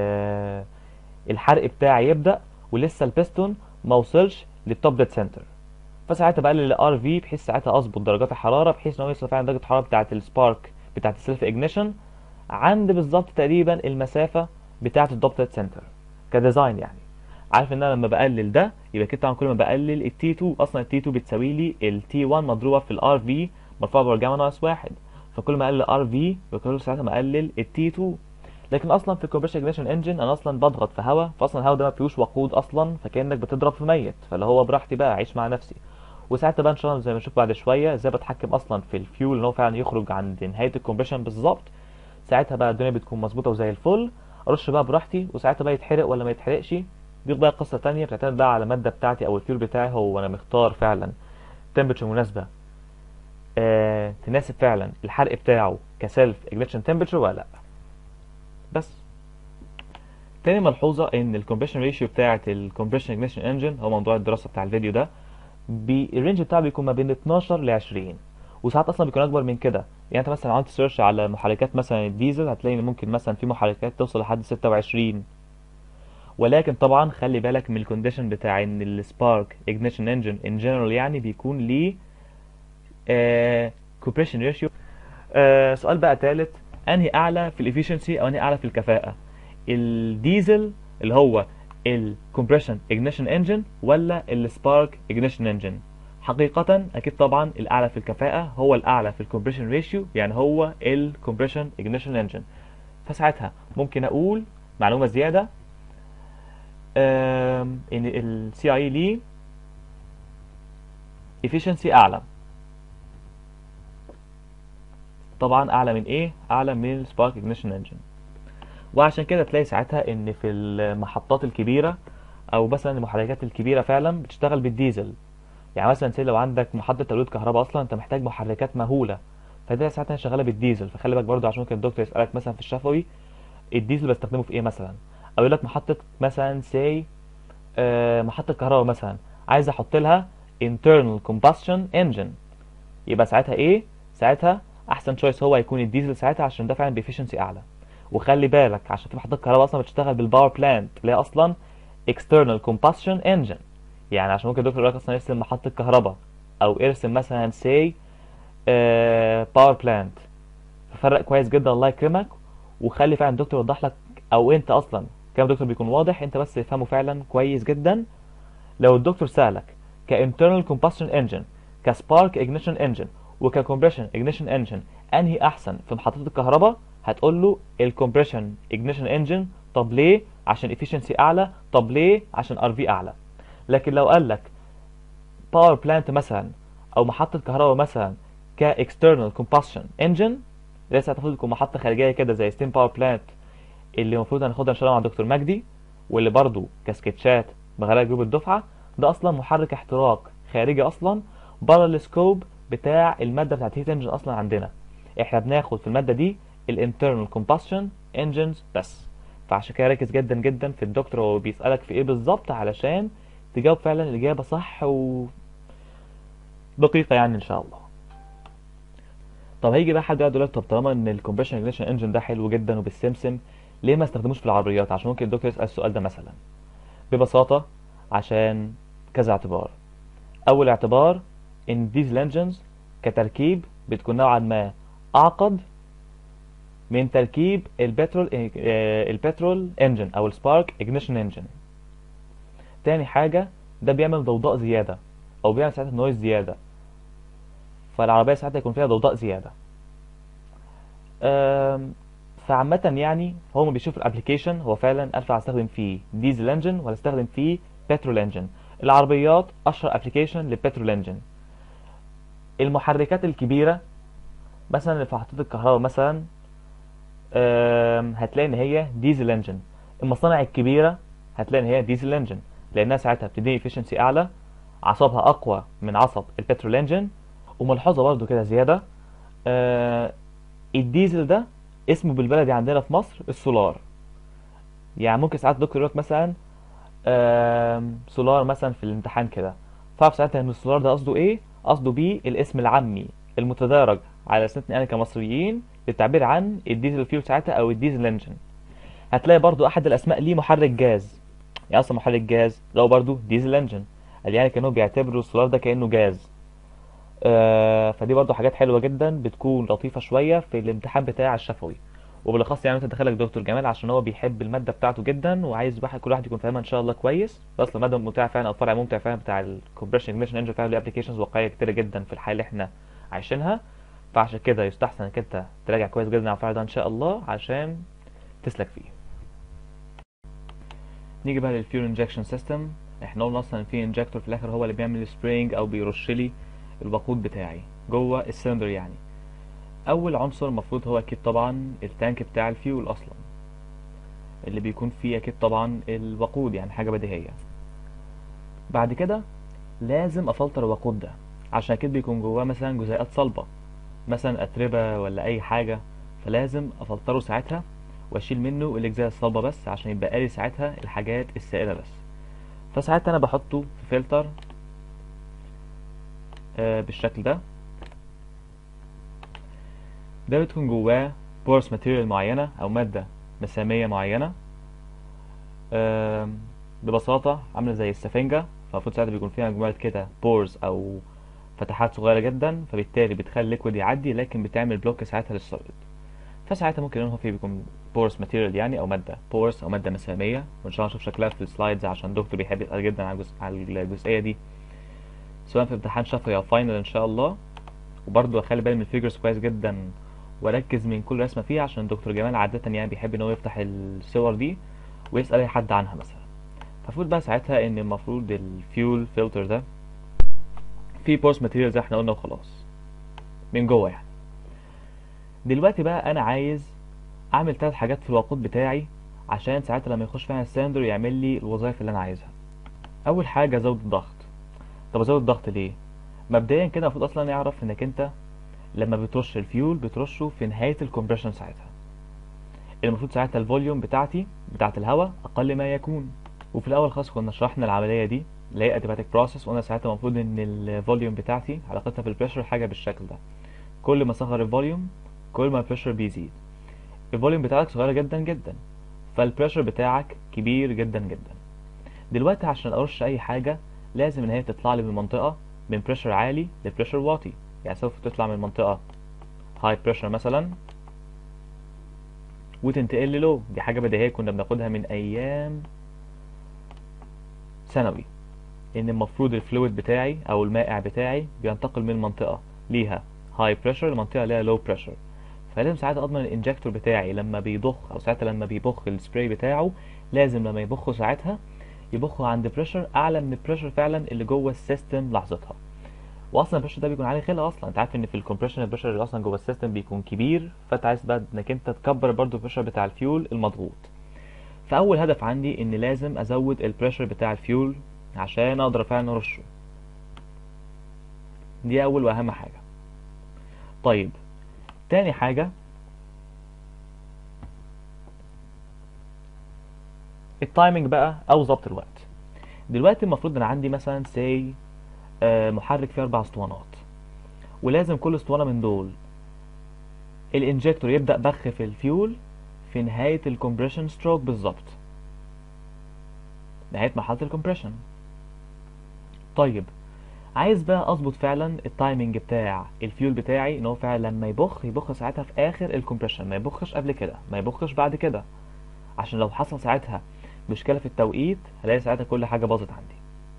الحرق بتاعي يبدا ولسه البيستون ما وصلش للتوب ديد سنتر فساعتها بقلل الار في بحيث ساعتها اظبط درجات الحراره بحيث ان هو يوصل فعلا درجه الحراره بتاعه السبارك بتاعه السيلف اجنيشن عند بالظبط تقريبا المسافه بتاعه التوب ديد سنتر كديزاين يعني عارف ان انا لما بقلل ده يبقى كده طبعا كل ما بقلل التي 2 اصلا التي 2 بتساوي لي التي 1 مضروبه في الار في مرفوعه بارجامه ناقص واحد فكل ما اقلل ار في يبقى كل ساعتها ما اقلل التي 2 لكن اصلا في الكومبريشن اجنيشن انجن انا اصلا بضغط في هواء فاصلا الهواء ده ما فيهوش وقود اصلا فكانك بتضرب في ميت فاللي هو براحتي بقى اعيش مع نفسي وساعتها بقى ان شاء الله زي ما نشوف بعد شويه ازاي بتحكم اصلا في الفيول ان هو فعلا يخرج عند نهايه الكومبريشن بالظبط ساعتها بقى الدنيا بتكون مظبوطه وزي الفل ارش بقى براحتي وساعتها بقى يتحرق ولا ما يتحرقش دي بقى قصه تانية بتعتمد بقى على الماده بتاعتي او الفيول بتاعي هو انا مختار فعلا تمبرتشر مناسبه آه تناسب فعلا الحرق بتاعه كسيلف اجنيشن تمبرتشر ولا لا بس تاني ملحوظه ان الكومبريشن ريشيو بتاعه الكومبريشن اجنيشن انجن هو موضوع الدراسه بتاع الفيديو ده بي الرينج بتاعه بيكون ما بين 12 ل 20 وساعات اصلا بيكون اكبر من كده يعني انت مثلا عملت سيرش على محركات مثلا الديزل هتلاقي ان ممكن مثلا في محركات توصل لحد 26 ولكن طبعا خلي بالك من الكونديشن بتاع ان السبارك اجنيشن انجن ان جنرال يعني بيكون ليه كوبريشن ريشيو سؤال بقى ثالث انهي اعلى في الافيشنسي او انهي اعلى في الكفاءه الديزل اللي هو الكومبريشن اجنيشن انجن ولا السبارك اجنيشن انجن حقيقة أكيد طبعا الأعلى في الكفاءة هو الأعلى في الكومبريشن ريشيو يعني هو الكومبريشن اجنيشن انجن فساعتها ممكن أقول معلومة زيادة ان السي اي ليه efficiency اعلى طبعا اعلى من ايه اعلى من السبارك اجنيشن انجن وعشان كده تلاقي ساعتها ان في المحطات الكبيره او مثلا المحركات الكبيره فعلا بتشتغل بالديزل يعني مثلا سي لو عندك محطه توليد كهرباء اصلا انت محتاج محركات مهوله فدي ساعتها شغاله بالديزل فخلي بالك برضه عشان ممكن الدكتور يسالك مثلا في الشفوي الديزل بستخدمه في ايه مثلا او يقول لك محطه مثلا سي آه محطه كهرباء مثلا عايز احط لها internal combustion engine يبقى ساعتها ايه ساعتها احسن تشويس هو هيكون الديزل ساعتها عشان ده فعلا بافيشنسي اعلى وخلي بالك عشان في محطات كهرباء اصلا بتشتغل بالباور بلانت اللي هي اصلا external combustion engine يعني عشان ممكن الدكتور يقول لك اصلا ارسم محطه كهرباء او ارسم مثلا سي باور بلانت ففرق كويس جدا الله يكرمك وخلي فعلا الدكتور يوضح لك او انت اصلا كلام الدكتور بيكون واضح انت بس تفهمه فعلا كويس جدا لو الدكتور سالك كانترنال كومبشن انجن كسبارك اجنيشن انجن وككمبريشن اجنيشن انجن انهي احسن في محطات الكهرباء هتقول له الكمبريشن اجنيشن انجن طب ليه عشان efficiency اعلى طب ليه عشان ار في اعلى لكن لو قال لك باور بلانت مثلا او محطه كهرباء مثلا كاكسترنال كومباشن انجن لسه هتاخد لكم محطه خارجيه كده زي ستيم باور بلانت اللي المفروض هناخدها ان شاء الله مع دكتور مجدي واللي برضو كسكتشات بغلاء جروب الدفعه ده اصلا محرك احتراق خارجي اصلا بره السكوب بتاع الماده بتاعت هيت انجن اصلا عندنا احنا بناخد في الماده دي الانترنال كومباشن انجنز بس فعشان كده ركز جدا جدا في الدكتور وهو بيسالك في ايه بالظبط علشان تجاوب فعلا الاجابه صح و دقيقه يعني ان شاء الله طب هيجي بقى حد يقعد يقول لك طب طالما ان الكومبريشن اجنيشن انجن ده حلو جدا وبالسمسم ليه ما استخدموش في العربيات عشان ممكن الدكتور يسال السؤال ده مثلا ببساطه عشان كذا اعتبار اول اعتبار ان ديزل انجنز كتركيب بتكون نوعا ما اعقد من تركيب البترول آه، البترول انجن او السبارك اجنيشن انجن تاني حاجه ده بيعمل ضوضاء زياده او بيعمل ساعتها نويز زياده فالعربيه ساعتها يكون فيها ضوضاء زياده أم، فعامة يعني هو ما بيشوف الابلكيشن هو فعلا انفع استخدم فيه ديزل انجن ولا استخدم فيه بترول انجن العربيات اشهر ابلكيشن للبترول انجن المحركات الكبيرة مثلا اللي في محطات الكهرباء مثلا أم، هتلاقي ان هي ديزل انجن المصانع الكبيرة هتلاقي ان هي ديزل انجن لانها ساعتها بتدي efficiency اعلى عصبها اقوى من عصب البترول انجن وملحوظة برضو كده زيادة آه الديزل ده اسمه بالبلدي عندنا في مصر السولار يعني ممكن ساعات الدكتور يقول لك مثلا آم، سولار مثلا في الامتحان كده فاعرف ساعتها ان السولار ده قصده ايه قصده بيه الاسم العامي المتدارج على سنتنا يعني كمصريين للتعبير عن الديزل فيول ساعتها او الديزل انجن هتلاقي برضو احد الاسماء ليه محرك جاز يعني اصلا محرك جاز لو برضو ديزل انجن قال يعني كانوا بيعتبروا السولار ده كانه جاز آه، فدي برضو حاجات حلوه جدا بتكون لطيفه شويه في الامتحان بتاع الشفوي وبالاخص يعني انت دخلك دكتور جمال عشان هو بيحب الماده بتاعته جدا وعايز واحد كل واحد يكون فاهمها ان شاء الله كويس اصلا الماده ممتعه فعلا او الفرع ممتع فعلا بتاع الكومبريشن اجنيشن انجن فعلا له ابلكيشنز واقعيه كتيره جدا في الحياه اللي احنا عايشينها فعشان كده يستحسن انك انت تراجع كويس جدا على الفرع ده ان شاء الله عشان تسلك فيه نيجي بقى للفيول انجكشن سيستم احنا قلنا اصلا في انجكتور في الاخر هو اللي بيعمل سبرينج او بيرش لي الوقود بتاعي جوه السلندر يعني اول عنصر المفروض هو اكيد طبعا التانك بتاع الفيول اصلا اللي بيكون فيه اكيد طبعا الوقود يعني حاجه بديهيه بعد كده لازم افلتر الوقود ده عشان اكيد بيكون جواه مثلا جزيئات صلبه مثلا اتربه ولا اي حاجه فلازم افلتره ساعتها واشيل منه الاجزاء الصلبه بس عشان يبقى لي ساعتها الحاجات السائله بس فساعتها انا بحطه في فلتر آه، بالشكل ده ده بتكون جواه بورس ماتيريال معينة أو مادة مسامية معينة آم، ببساطة عاملة زي السفنجة فالمفروض ساعتها بيكون فيها مجموعة كده بورز أو فتحات صغيرة جدا فبالتالي بتخلي الليكويد يعدي لكن بتعمل بلوك ساعتها للسوليد فساعتها ممكن ان هو فيه بيكون بورس ماتيريال يعني او ماده بورس او ماده مساميه وان شاء الله نشوف شكلها في السلايدز عشان الدكتور بيحب يسال جدا على الجزء على الجزئيه دي سواء في امتحان شفوي او فاينل ان شاء الله وبرضه اخلي بالي من الفيجرز كويس جدا واركز من كل رسمه فيها عشان دكتور جمال عاده يعني بيحب ان هو يفتح الصور دي ويسال اي حد عنها مثلا فالمفروض بقى ساعتها ان المفروض الفيول فلتر ده فيه بورس ماتيريال زي احنا قلنا وخلاص من جوه يعني دلوقتي بقى انا عايز اعمل ثلاث حاجات في الوقود بتاعي عشان ساعتها لما يخش فيها الساندر يعمل لي الوظائف اللي انا عايزها اول حاجه ازود الضغط طب ازود الضغط ليه مبدئيا كده المفروض اصلا نعرف انك انت لما بترش الفيول بترشه في نهايه الكومبريشن ساعتها المفروض ساعتها الفوليوم بتاعتي بتاعت الهواء اقل ما يكون وفي الاول خالص كنا شرحنا العمليه دي اللي هي اديباتيك بروسيس وقلنا ساعتها المفروض ان الفوليوم بتاعتي علاقتها بالبريشر حاجه بالشكل ده كل ما صغر الفوليوم كل ما البريشر بيزيد الفوليوم بتاعك صغيره جدا جدا فالبريشر بتاعك كبير جدا جدا دلوقتي عشان ارش اي حاجه لازم ان هي تطلع لي من منطقه من بريشر عالي لبريشر واطي يعني سوف تطلع من منطقه هاي بريشر مثلا وتنتقل للو دي حاجه بديهيه كنا بناخدها من ايام ثانوي ان المفروض الفلويد بتاعي او المائع بتاعي بينتقل من منطقه ليها هاي بريشر لمنطقه اللي هي لو بريشر فلازم ساعتها اضمن الانجكتور بتاعي لما بيضخ او ساعتها لما بيبخ السبراي بتاعه لازم لما يبخه ساعتها يبخه عند بريشر اعلى من البريشر فعلا اللي جوه السيستم لحظتها واصلا البريشر ده بيكون عليه خلق اصلا انت عارف ان في الكompression البريشر اللي اصلا جوه السيستم بيكون كبير فانت عايز بقى انك انت تكبر برضو البريشر بتاع الفيول المضغوط فاول هدف عندي ان لازم ازود البريشر بتاع الفيول عشان اقدر فعلا ارشه دي اول واهم حاجه طيب تاني حاجه التايمنج بقى او ضبط الوقت دلوقتي المفروض ان عندي مثلا سي محرك فيه اربع اسطوانات ولازم كل اسطوانه من دول الانجكتور يبدا بخ في الفيول في نهايه الكompression ستروك بالظبط نهايه مرحله الكompression طيب عايز بقى اظبط فعلا التايمنج بتاع الفيول بتاعي ان هو فعلا لما يبخ يبخ ساعتها في اخر الكompression ما يبخش قبل كده ما يبخش بعد كده عشان لو حصل ساعتها مشكله في التوقيت هلاقي ساعتها كل حاجه باظت عندي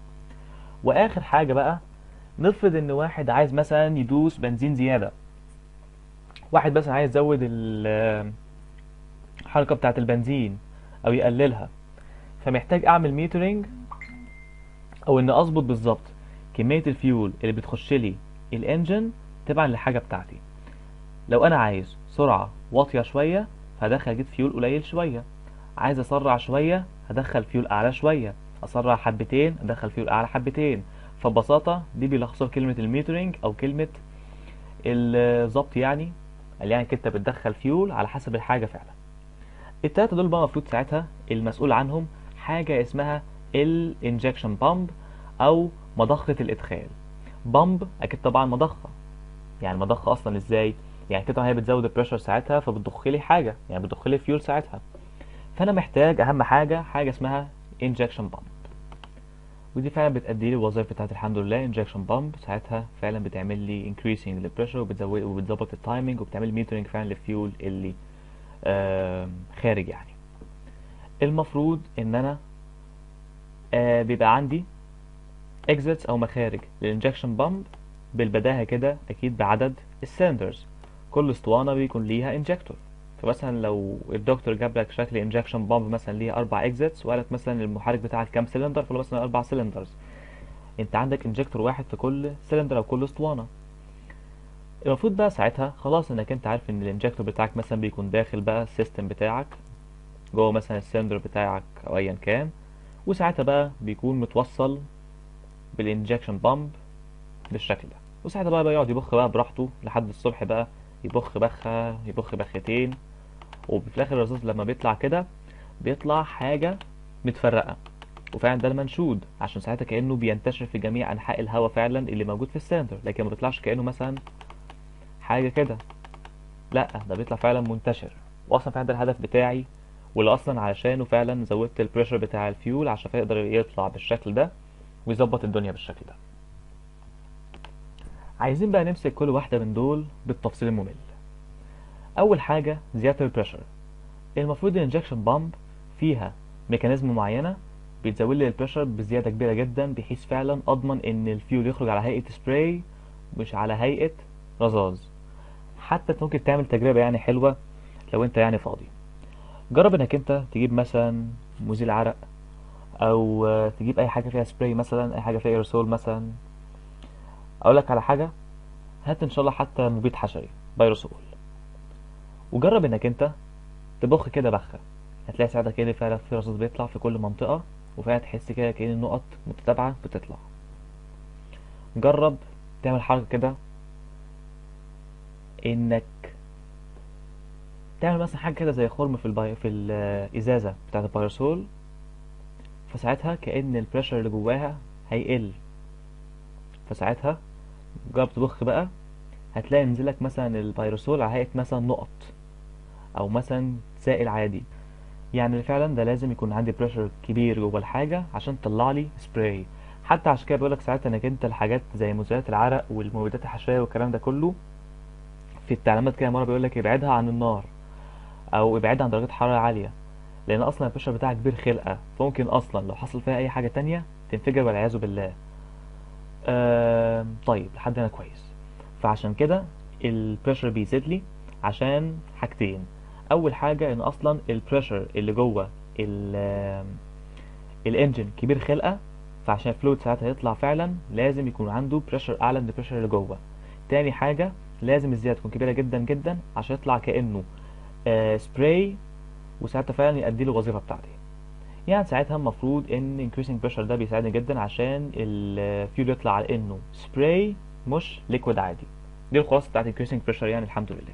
واخر حاجه بقى نفرض ان واحد عايز مثلا يدوس بنزين زياده واحد بس عايز يزود ال- الحركه بتاعه البنزين او يقللها فمحتاج اعمل ميترنج او ان اظبط بالظبط كميه الفيول اللي بتخش لي الانجن تبعا للحاجه بتاعتي لو انا عايز سرعه واطيه شويه فهدخل اجيب فيول قليل شويه عايز اسرع شويه هدخل فيول اعلى شويه اسرع حبتين ادخل فيول اعلى حبتين فببساطه دي بيلخصوها كلمه الميترنج او كلمه الظبط يعني اللي يعني انت بتدخل فيول على حسب الحاجه فعلا التلاته دول بقى المفروض ساعتها المسؤول عنهم حاجه اسمها الانجكشن بامب او مضخه الادخال بامب اكيد طبعا مضخه يعني مضخه اصلا ازاي يعني كده هي بتزود البريشر ساعتها فبتضخ لي حاجه يعني بتضخ لي فيول ساعتها فانا محتاج اهم حاجه حاجه اسمها انجكشن بامب ودي فعلا بتأدي لي الوظائف بتاعت الحمد لله انجكشن بامب ساعتها فعلا بتعمل لي increasing للبريشر وبتزود وبتظبط التايمنج وبتعمل ميترنج فعلا للفيول اللي آه خارج يعني المفروض ان انا آه بيبقى عندي exits او مخارج للانجكشن بامب بالبداهه كده اكيد بعدد السلندرز كل اسطوانه بيكون ليها انجكتور فمثلا لو الدكتور جاب لك شكل انجكشن بامب مثلا ليها اربع اكزيتس وقال لك مثلا المحرك بتاعك كام سلندر فله مثلا اربع سلندرز انت عندك انجكتور واحد في كل سلندر او كل اسطوانه المفروض بقى ساعتها خلاص انك انت عارف ان الانجكتور بتاعك مثلا بيكون داخل بقى السيستم بتاعك جوه مثلا السلندر بتاعك او ايا كان وساعتها بقى بيكون متوصل بالانجكشن بامب بالشكل ده وساعتها بقى بيقعد يبخ بقى براحته لحد الصبح بقى يبخ بخه يبخ بختين وفي الاخر الرصاص لما بيطلع كده بيطلع حاجه متفرقه وفعلا ده المنشود عشان ساعتها كانه بينتشر في جميع انحاء الهواء فعلا اللي موجود في السلندر لكن ما بيطلعش كانه مثلا حاجه كده لا ده بيطلع فعلا منتشر واصلا فعلا ده الهدف بتاعي واللي اصلا علشانه فعلا زودت البريشر بتاع الفيول عشان يقدر يطلع بالشكل ده ويظبط الدنيا بالشكل ده عايزين بقى نمسك كل واحده من دول بالتفصيل الممل اول حاجه زياده البريشر المفروض الانجكشن بامب فيها ميكانيزم معينه بتزود لي البريشر بزياده كبيره جدا بحيث فعلا اضمن ان الفيول يخرج على هيئه سبراي مش على هيئه رذاذ حتى انت ممكن تعمل تجربه يعني حلوه لو انت يعني فاضي جرب انك انت تجيب مثلا مزيل عرق او تجيب اي حاجه فيها سبراي مثلا اي حاجه فيها ايرسول مثلا اقول لك على حاجه هات ان شاء الله حتى مبيد حشري بايروسول وجرب انك انت تبخ كده بخه هتلاقي ساعتها كده فعلا في رصاص بيطلع في كل منطقه وفعلا تحس كده كأن النقط متتابعه بتطلع جرب تعمل حركه كده انك تعمل مثلا حاجه كده زي خرم في البي... في الازازه بتاعه البايروسول فساعتها كأن البريشر اللي جواها هيقل فساعتها جرب تبخ بقى هتلاقي ينزلك مثلا البيروسول على هيئة مثلا نقط أو مثلا سائل عادي يعني فعلا ده لازم يكون عندي بريشر كبير جوه الحاجة عشان تطلع لي سبراي حتى عشان كده بيقولك ساعتها انك انت الحاجات زي مزيلات العرق والمبيدات الحشرية والكلام ده كله في التعليمات كده مرة بيقولك ابعدها عن النار أو ابعدها عن درجات حرارة عالية لأن أصلا البريشر بتاعك كبير خلقة فممكن أصلا لو حصل فيها أي حاجة تانية تنفجر والعياذ بالله آه طيب لحد هنا كويس فعشان كده البريشر بيزيد لي عشان حاجتين اول حاجه ان اصلا البريشر اللي جوه ال- الانجن كبير خلقه فعشان الفلويد ساعتها يطلع فعلا لازم يكون عنده بريشر اعلى من البريشر اللي جوه تاني حاجه لازم الزياده تكون كبيره جدا جدا عشان يطلع كانه آه سبراي وساعتها فعلا يؤدي له الوظيفه بتاعتي يعني ساعتها المفروض ان increasing pressure ده بيساعدني جدا عشان الفيول يطلع على انه سبراي مش ليكويد عادي دي الخلاصه بتاعت increasing pressure يعني الحمد لله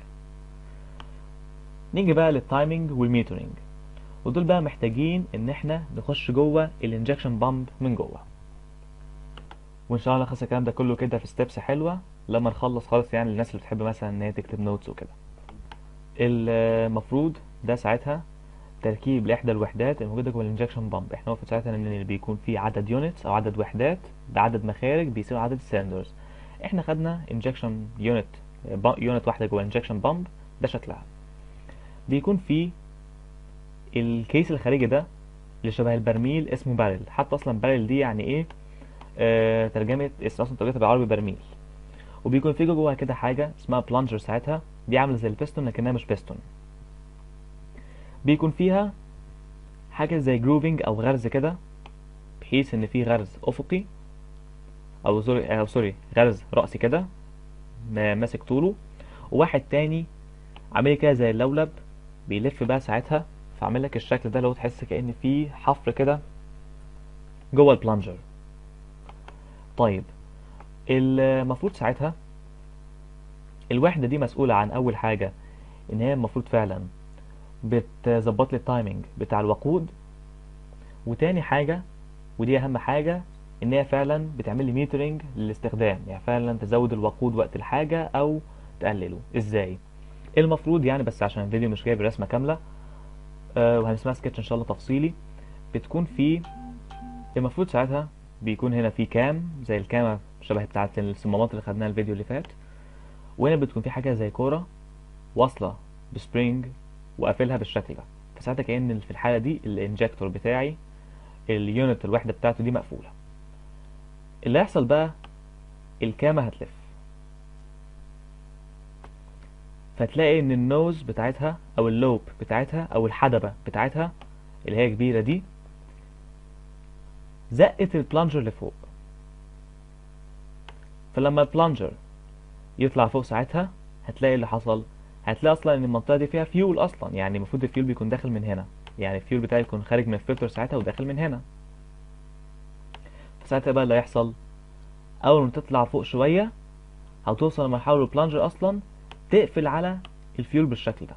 نيجي بقى للتايمنج والميترنج ودول بقى محتاجين ان احنا نخش جوه الانجكشن بامب من جوه وان شاء الله نلخص الكلام ده كله كده في ستيبس حلوه لما نخلص خالص يعني للناس اللي بتحب مثلا ان هي تكتب نوتس وكده المفروض ده ساعتها تركيب لاحدى الوحدات الموجوده جوه الانجكشن بامب احنا المفروض ساعتها ان بيكون في عدد يونتس او عدد وحدات بعدد مخارج بيساوي عدد السلندرز احنا خدنا انجكشن يونت يونت واحده جوه الانجكشن بامب ده شكلها بيكون في الكيس الخارجي ده اللي شبه البرميل اسمه بارل حتى اصلا بارل دي يعني ايه آه ترجمه اسم اصلا ترجمتها بالعربي برميل وبيكون في جواها كده حاجه اسمها بلانجر ساعتها دي عامله زي البيستون لكنها مش بيستون بيكون فيها حاجه زي جروفنج او غرز كده بحيث ان في غرز افقي او سوري او سوري غرز راسي كده ما- ماسك طوله وواحد تاني عامل كده زي اللولب بيلف بقى ساعتها فعامل لك الشكل ده لو تحس كأن في حفر كده جوه البلانجر طيب المفروض ساعتها الوحدة دي مسؤولة عن أول حاجة إن هي المفروض فعلا بتظبط لي التايمنج بتاع الوقود وتاني حاجة ودي أهم حاجة إن هي فعلا بتعمل لي ميترنج للاستخدام يعني فعلا تزود الوقود وقت الحاجة أو تقلله إزاي المفروض يعني بس عشان الفيديو مش جايب الرسمة كاملة آه، وهنسمعها سكتش ان شاء الله تفصيلي بتكون في المفروض ساعتها بيكون هنا في كام زي الكامة شبه بتاعة الصمامات اللي خدناها الفيديو اللي فات وهنا بتكون في حاجة زي كورة واصلة بسبرينج وقافلها بالشكل ده فساعتها كأن في الحالة دي الانجكتور بتاعي اليونت الوحدة بتاعته دي مقفولة اللي هيحصل بقى الكامة هتلف فتلاقي ان النوز بتاعتها او اللوب بتاعتها او الحدبة بتاعتها اللي هي كبيرة دي زقت البلانجر لفوق فلما البلانجر يطلع فوق ساعتها هتلاقي اللي حصل هتلاقي اصلا ان المنطقة دي فيها فيول اصلا يعني المفروض الفيول بيكون داخل من هنا يعني الفيول بتاعي يكون خارج من الفلتر ساعتها وداخل من هنا فساعتها بقى اللي هيحصل اول ما تطلع فوق شوية هتوصل لمرحلة البلانجر اصلا تقفل على الفيول بالشكل ده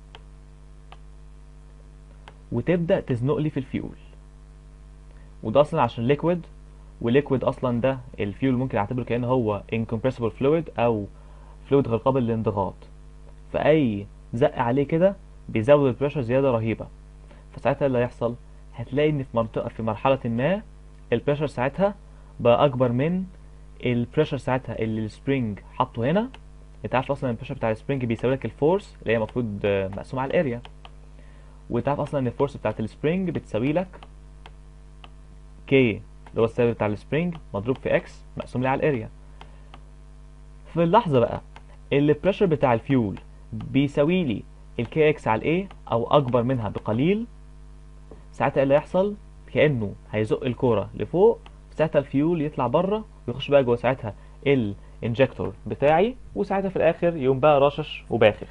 وتبدأ تزنق لي في الفيول وده اصلا عشان ليكويد وليكويد اصلا ده الفيول ممكن اعتبره كأنه هو incompressible fluid او فلويد غير قابل للانضغاط فاي زق عليه كده بيزود البريشر زيادة رهيبة فساعتها اللي هيحصل هتلاقي ان في منطقة في مرحلة ما البريشر ساعتها بقى اكبر من البريشر ساعتها اللي السبرينج حاطه هنا انت عارف اصلا البريشر بتاع السبرينج بيساوي لك الفورس اللي هي المفروض آه، مقسومه على الاريا وانت عارف اصلا ان الفورس بتاعت السبرينج بتساوي لك كي اللي هو السالب بتاع السبرينج مضروب في اكس مقسوم لي على الاريا في اللحظه بقى اللي البريشر بتاع الفيول بيساوي لي الكي اكس على الاي او اكبر منها بقليل ساعتها إيه اللي هيحصل كانه هيزق الكوره لفوق ساعتها الفيول يطلع بره ويخش بقى جوه ساعتها الانجكتور بتاعي وساعتها في الاخر يقوم بقى رشش وباخخ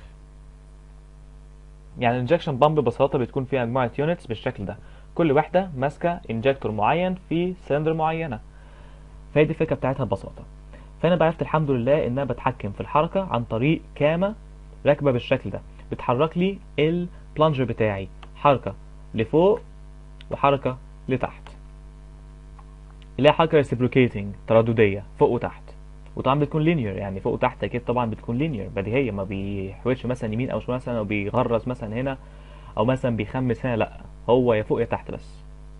يعني الانجكشن بامب ببساطه بتكون فيها مجموعه يونتس بالشكل ده كل واحده ماسكه انجكتور معين في سلندر معينه فهي دي الفكره بتاعتها ببساطه فانا بقى عرفت الحمد لله ان انا بتحكم في الحركه عن طريق كامه راكبه بالشكل ده بتحرك لي البلانجر بتاعي حركه لفوق وحركه لتحت اللي هي حركه reciprocating تردديه فوق وتحت وطبعا بتكون لينير يعني فوق وتحت اكيد طبعا بتكون لينير بديهيه ما بيحولش مثلا يمين او شمال مثلا او بيغرز مثلا هنا او مثلا بيخمس هنا لا هو يا فوق يا تحت بس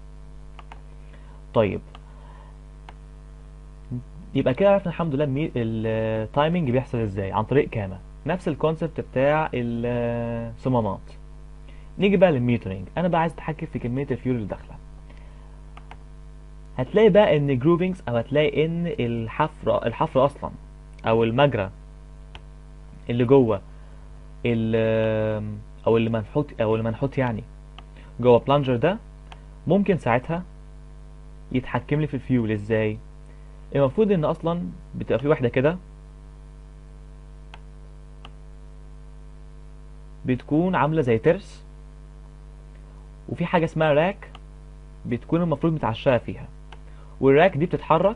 طيب يبقى كده عرفنا الحمد لله المي- التايمنج بيحصل ازاي عن طريق كاما نفس الكونسبت بتاع الصمامات نيجي بقى للميترنج انا بقى عايز اتحكم في كميه الفيول اللي داخله هتلاقي بقى ان جروفينجز او هتلاقي ان الحفر الحفر اصلا او المجرى اللي جوه ال او اللي منحوت او اللي منحوت يعني جوه بلانجر ده ممكن ساعتها يتحكم لي في الفيول ازاي المفروض ان اصلا بتبقى في واحده كده بتكون عامله زي ترس وفي حاجه اسمها راك بتكون المفروض متعشقه فيها والراك دي بتتحرك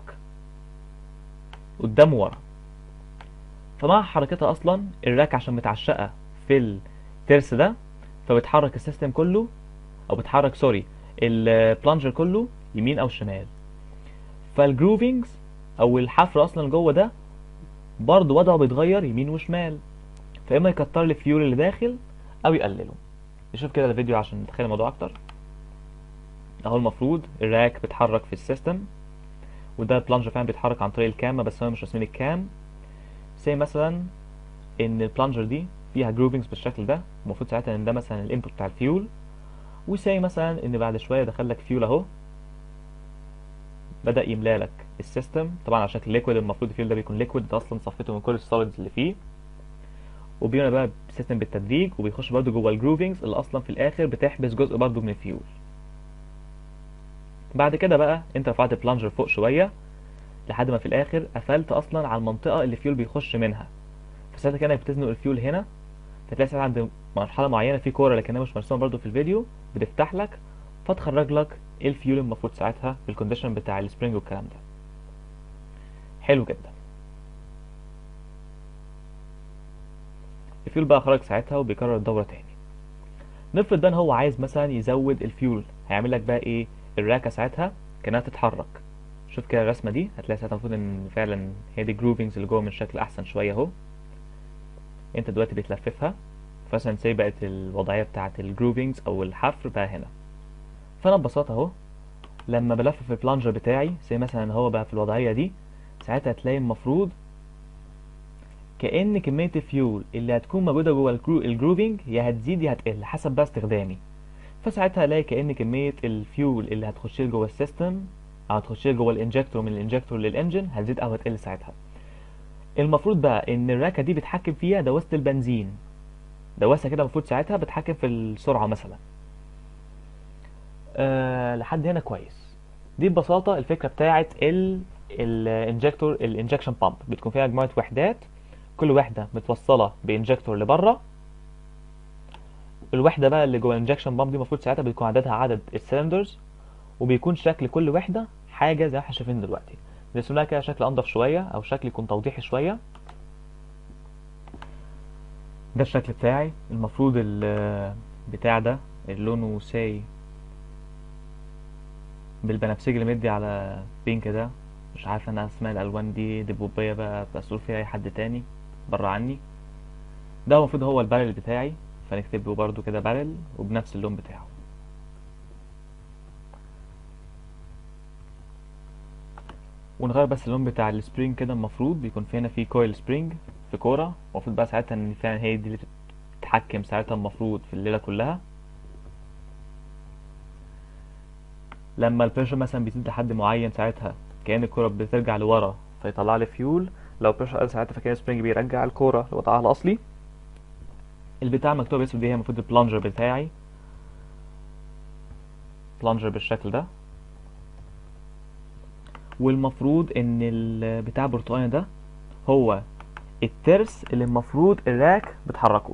قدام ورا فمع حركتها اصلا الراك عشان متعشقه في الترس ده فبتحرك السيستم كله او بتحرك سوري البلانجر كله يمين او شمال فالجروفينجز او الحفر اصلا جوه ده برضه وضعه بيتغير يمين وشمال فاما يكتر لي الفيول اللي داخل او يقلله نشوف كده الفيديو عشان نتخيل الموضوع اكتر اهو المفروض الراك بيتحرك في السيستم وده البلانجر فعلا بيتحرك عن طريق الكام بس هم مش راسمين الكام زي مثلا ان البلانجر دي فيها جروفينجز بالشكل ده المفروض ساعتها ان ده مثلا الانبوت بتاع الفيول وساي مثلا ان بعد شويه دخل لك فيول اهو بدا يملا لك السيستم طبعا على شكل ليكويد المفروض الفيول ده بيكون ليكويد ده اصلا صفيته من كل السوليدز اللي فيه وبيبنى بقى السيستم بالتدريج وبيخش برضه جوه الجروفينجز اللي اصلا في الاخر بتحبس جزء برضه من الفيول بعد كده بقى انت رفعت البلانجر فوق شويه لحد ما في الاخر قفلت اصلا على المنطقه اللي الفيول بيخش منها فساعتها كانك بتزنق الفيول هنا فتلاقي ساعتها عند مرحله معينه في كوره لكنها مش مرسومه برضو في الفيديو بتفتح لك فتخرج لك ايه الفيول المفروض ساعتها بالكونديشن بتاع السبرينج والكلام ده حلو جدا الفيول بقى خرج ساعتها وبيكرر الدوره تاني نفرض ده ان هو عايز مثلا يزود الفيول هيعمل لك بقى ايه الراكه ساعتها كانها تتحرك شوف كده الرسمه دي هتلاقي ساعتها المفروض ان فعلا هي دي جروفينجز اللي جوه من شكل احسن شويه اهو انت دلوقتي بتلففها فمثلا سي بقت الوضعيه بتاعه الجروفينجز او الحفر بقى هنا فانا ببساطه اهو لما بلفف البلانجر بتاعي زي مثلا هو بقى في الوضعيه دي ساعتها هتلاقي المفروض كأن كمية الفيول اللي هتكون موجودة جوه الجرو... الجروفينج يا هتزيد يا هتقل حسب بقى استخدامي فساعتها الاقي كأن كمية الفيول اللي هتخش لي جوه السيستم او هتخش لي جوه الانجكتور من الانجكتور للانجن هتزيد او هتقل ساعتها المفروض بقى ان الراكه دي بتحكم فيها دواسه البنزين دواسه كده المفروض ساعتها بتحكم في السرعه مثلا أه لحد هنا كويس دي ببساطه الفكره بتاعه ال الانجكتور الانجكشن بامب بتكون فيها مجموعه وحدات كل وحده متوصله بانجكتور لبره الوحده بقى اللي جوه الانجكشن بامب دي المفروض ساعتها بيكون عددها عدد السلندرز وبيكون شكل كل وحده حاجه زي ما احنا شايفين دلوقتي نرسم لها كده شكل انضف شويه او شكل يكون توضيحي شويه ده الشكل بتاعي المفروض البتاع ده اللي لونه ساي بالبنفسجي اللي مدي على بينك ده مش عارف انا اسماء الالوان دي دبوبيه بقى مسؤول فيها اي حد تاني بره عني ده المفروض هو البارل بتاعي فنكتب له برده كده بارل وبنفس اللون بتاعه ونغير بس اللون بتاع السبرينج كده المفروض بيكون في هنا في كويل سبرينج في كوره المفروض بقى ساعتها ان فعلا هي دي اللي تتحكم ساعتها المفروض في الليله كلها لما البريشر مثلا بيزيد لحد معين ساعتها كأن الكرة بترجع لورا فيطلع لي فيول لو البريشر قل ساعتها فكان السبرينج بيرجع الكورة لوضعها الأصلي البتاع المكتوب اسود دي هي المفروض البلانجر بتاعي بلانجر بالشكل ده والمفروض ان البتاع البرتقاني ده هو الترس اللي المفروض الراك بتحركه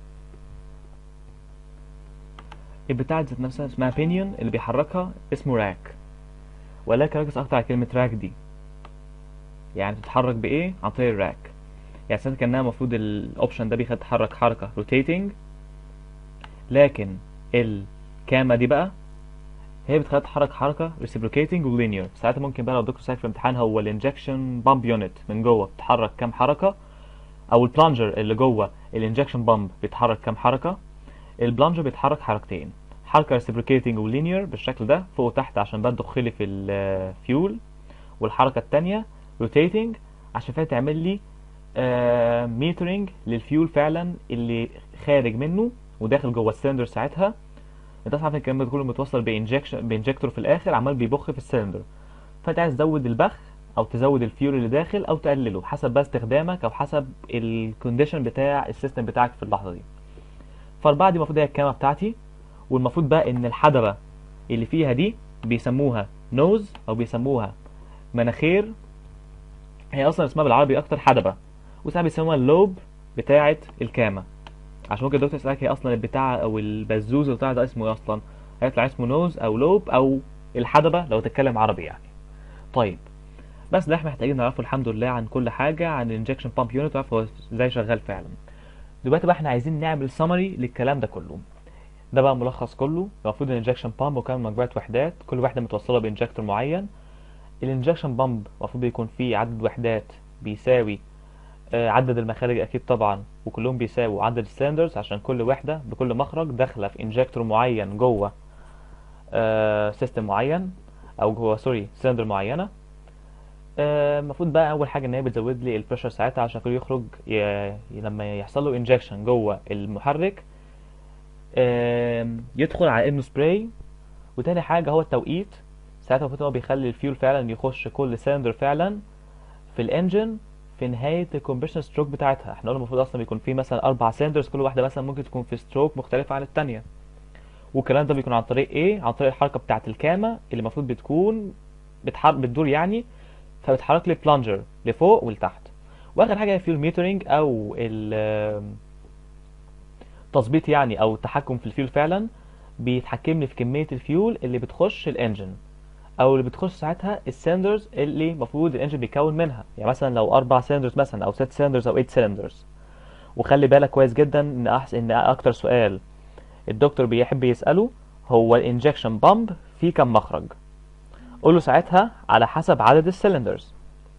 البتاع ذات نفسها اسمها بينيون اللي بيحركها اسمه راك ولكن ركز اكتر على كلمة راك دي يعني بتتحرك بايه عن طريق الراك يعني ساعتها كانها المفروض الاوبشن ده بيخلي تتحرك حركة روتيتنج لكن الكامة دي بقى هي بتخليها تتحرك حركة reciprocating ولينير ساعتها ممكن بقى لو الدكتور سايق في الامتحان هو الانجكشن بامب يونت من جوه بتتحرك كام حركة او البلانجر اللي جوه الانجكشن بامب بيتحرك كام حركة البلانجر بيتحرك حركتين حركة reciprocating ولينير بالشكل ده فوق وتحت عشان بقى تدخلي في الفيول والحركة التانية rotating عشان فيها تعمل لي ميترنج للفيول فعلا اللي خارج منه وداخل جوه السلندر ساعتها انت عارف الكلام ده كله متوصل بانجكشن بانجكتور في الاخر عمال بيبخ في السلندر فانت عايز تزود البخ او تزود الفيول اللي داخل او تقلله حسب بقى استخدامك او حسب الكونديشن بتاع السيستم بتاعك في اللحظه دي فالاربعه دي المفروض هي الكامه بتاعتي والمفروض بقى ان الحدبه اللي فيها دي بيسموها نوز او بيسموها مناخير هي اصلا اسمها بالعربي اكتر حدبه وساعات بيسموها اللوب بتاعه الكامه عشان ممكن الدكتور يسالك هي اصلا البتاع او البزوز بتاع ده اسمه ايه اصلا هيطلع اسمه نوز او لوب او الحدبه لو تتكلم عربي يعني طيب بس ده احنا محتاجين نعرفه الحمد لله عن كل حاجه عن الانجكشن بامب يونت ونعرف هو ازاي شغال فعلا دلوقتي بقى احنا عايزين نعمل سمري للكلام ده كله ده بقى ملخص كله المفروض الانجكشن بامب وكان مجموعه وحدات كل وحده متوصله بانجكتور معين الانجكشن بامب المفروض بيكون فيه عدد وحدات بيساوي آه، عدد المخارج اكيد طبعا وكلهم بيساووا عدد السلندرز عشان كل وحده بكل مخرج داخله في انجكتور معين جوه سيستم معين او جوه سوري سلندر معينه آه، المفروض بقى اول حاجه ان هي بتزود لي البريشر ساعتها عشان كل يخرج ي... لما يحصل له انجكشن جوه المحرك آم، يدخل على انه سبراي وتاني حاجه هو التوقيت ساعتها المفروض هو بيخلي الفيول فعلا يخش كل سلندر فعلا في الانجن في نهايه الكومبريشن ستروك بتاعتها احنا قلنا المفروض اصلا بيكون في مثلا اربع سلندرز كل واحده مثلا ممكن تكون في ستروك مختلفه عن التانيه والكلام ده بيكون عن طريق ايه عن طريق الحركه بتاعه الكامه اللي المفروض بتكون بتحر... بتدور يعني فبتحرك لي بلانجر لفوق ولتحت واخر حاجه هي الفيول ميترنج او ال تظبيط يعني او التحكم في الفيول فعلا بيتحكم لي في كميه الفيول اللي بتخش الانجن او اللي بتخش ساعتها السلندرز اللي المفروض الانجن بيكون منها يعني مثلا لو اربع سلندرز مثلا او ست سلندرز او 8 سلندرز وخلي بالك كويس جدا ان احسن ان اكتر سؤال الدكتور بيحب يساله هو الانجكشن بامب فيه كم مخرج قول له ساعتها على حسب عدد السلندرز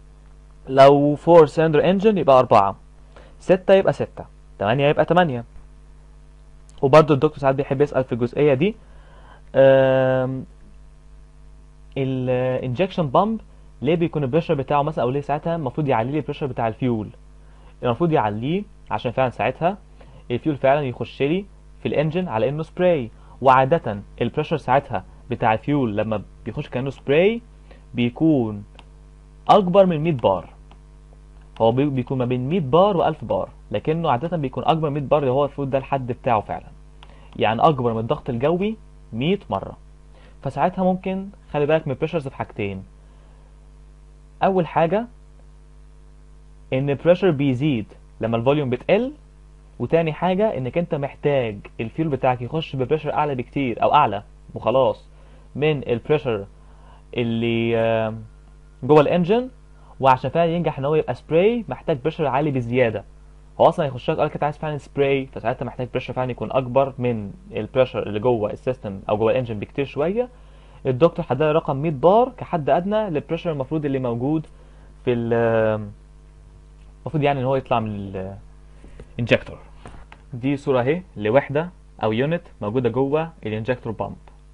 لو 4 سلندر انجن يبقى 4 6 يبقى 6 8 يبقى 8 وبرضه الدكتور ساعات بيحب يسأل في الجزئية دي الانجكشن بامب ليه بيكون البريشر بتاعه مثلا او ليه ساعتها المفروض يعلي لي البريشر بتاع الفيول المفروض يعليه عشان فعلا ساعتها الفيول فعلا يخش لي في الانجن على انه سبراي وعادة البريشر ساعتها بتاع الفيول لما بيخش كانه سبراي بيكون اكبر من 100 بار هو بي- بيكون ما بين 100 بار و1000 بار لكنه عادة بيكون اكبر من 100 بار اللي هو المفروض ده الحد بتاعه فعلا يعني اكبر من الضغط الجوي 100 مرة فساعتها ممكن خلي بالك من البريشرز في حاجتين اول حاجة ان البريشر بيزيد لما الفوليوم بتقل وتاني حاجة انك انت محتاج الفيول بتاعك يخش ببريشر اعلى بكتير او اعلى وخلاص من البريشر اللي آه، جوه الانجن وعشان فعلا ينجح ان هو يبقى سبراي محتاج بريشر عالي بزياده هو اصلا يخش لك قال لك انت عايز فعلا سبراي فساعتها محتاج بريشر فعلا يكون اكبر من البريشر اللي جوه السيستم او جوه الانجن بكتير شويه الدكتور حدد لي رقم 100 بار كحد ادنى للبريشر المفروض اللي موجود في ال المفروض يعني ان هو يطلع من الانجكتور دي صوره اهي لوحده او يونت موجوده جوه الانجكتور بامب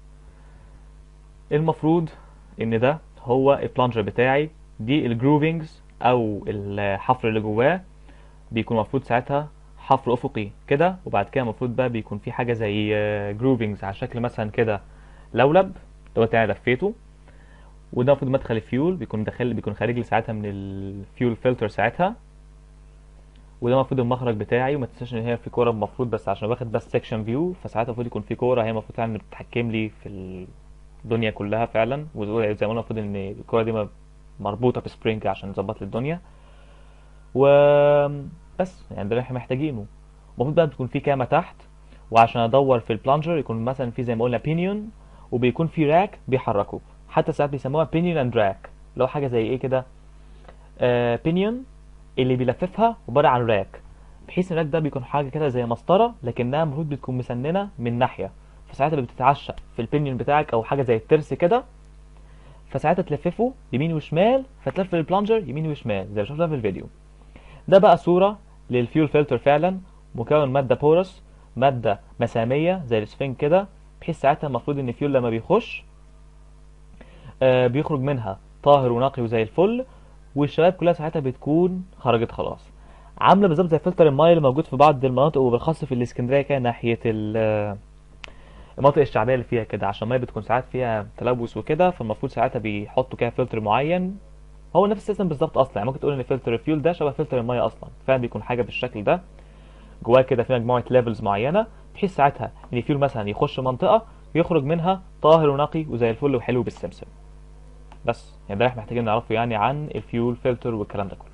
المفروض ان ده هو البلانجر بتاعي دي الجروفينجز او الحفر اللي جواه بيكون المفروض ساعتها حفر افقي كده وبعد كده المفروض بقى بيكون في حاجه زي جروفينجز على شكل مثلا كده لولب لو انت يعني لفيته وده المفروض مدخل الفيول بيكون داخل بيكون خارج لي ساعتها من الفيول فلتر ساعتها وده المفروض المخرج بتاعي وما تنساش ان هي في كوره المفروض بس عشان واخد بس سيكشن فيو فساعتها المفروض يكون في كوره هي المفروض فعلا بتتحكم لي في الدنيا كلها فعلا وزي ما قلنا المفروض ان الكوره دي م- مربوطه بسبرينج عشان تظبط لي الدنيا و بس يعني ده اللي احنا محتاجينه المفروض بقى تكون في كامه تحت وعشان ادور في البلانجر يكون مثلا في زي ما قلنا بينيون وبيكون في راك بيحركه حتى ساعات بيسموها بينيون اند راك لو حاجه زي ايه كده آه بينيون اللي بيلففها عباره عن راك بحيث الراك ده بيكون حاجه كده زي مسطره لكنها المفروض بتكون مسننه من ناحيه فساعتها بتتعشق في البينيون بتاعك او حاجه زي الترس كده فساعتها تلففه يمين وشمال فتلف البلانجر يمين وشمال زي ما شفنا في الفيديو ده بقى صورة للفيول فلتر فعلا مكون مادة بورس مادة مسامية زي السفنج كده بحيث ساعتها المفروض ان الفيول لما بيخش آه بيخرج منها طاهر ونقي وزي الفل والشباب كلها ساعتها بتكون خرجت خلاص عامله بالظبط زي فلتر المايه اللي موجود في بعض المناطق وبالخاص في الاسكندريه كده ناحيه ال- آه، المناطق الشعبيه اللي فيها كده عشان المايه بتكون ساعات فيها تلوث وكده فالمفروض ساعتها بيحطوا كده فلتر معين هو نفس السيستم بالظبط اصلا يعني ممكن تقول ان فلتر الفيول ده شبه فلتر الميه اصلا فعلا بيكون حاجه بالشكل ده جواه كده في مجموعه ليفلز معينه بحيث ساعتها ان الفيول مثلا يخش منطقه ويخرج منها طاهر ونقي وزي الفل وحلو بالسمسم بس يعني ده احنا محتاجين نعرفه يعني عن الفيول فلتر والكلام ده كله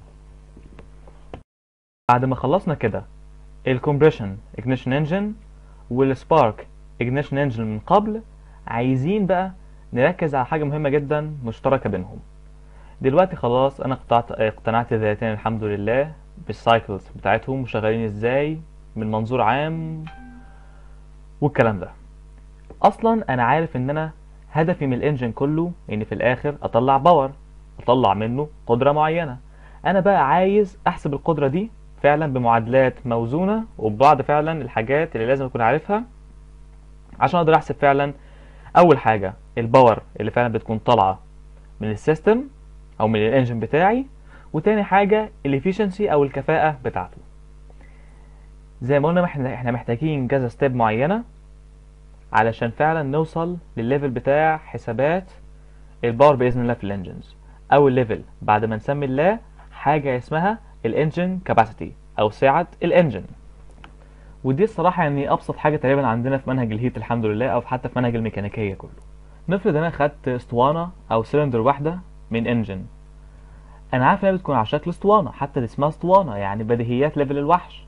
بعد ما خلصنا كده الكومبريشن ignition انجن والسبارك ignition انجن من قبل عايزين بقى نركز على حاجة مهمة جدا مشتركة بينهم دلوقتي خلاص انا اقتنعت اقتنعت ذاتيا الحمد لله بالسايكلز بتاعتهم وشغالين ازاي من منظور عام والكلام ده اصلا انا عارف ان انا هدفي من الانجن كله ان في الاخر اطلع باور اطلع منه قدرة معينة انا بقى عايز احسب القدرة دي فعلا بمعادلات موزونة وببعض فعلا الحاجات اللي لازم اكون عارفها عشان اقدر احسب فعلا اول حاجة الباور اللي فعلا بتكون طالعة من السيستم او من الانجن بتاعي وتاني حاجة الافيشنسي او الكفاءة بتاعته زي ما قلنا احنا احنا محتاجين كذا ستيب معينة علشان فعلا نوصل للليفل بتاع حسابات الباور باذن الله في الانجنز اول ليفل بعد ما نسمي الله حاجة اسمها الانجن كاباسيتي او سعة الانجن ودي الصراحة يعني ابسط حاجة تقريبا عندنا في منهج الهيت الحمد لله او حتى في منهج الميكانيكية كله نفرض انا خدت اسطوانة او سلندر واحدة من انجن انا عارف انها بتكون على شكل اسطوانة حتى دي اسمها اسطوانة يعني بديهيات ليفل الوحش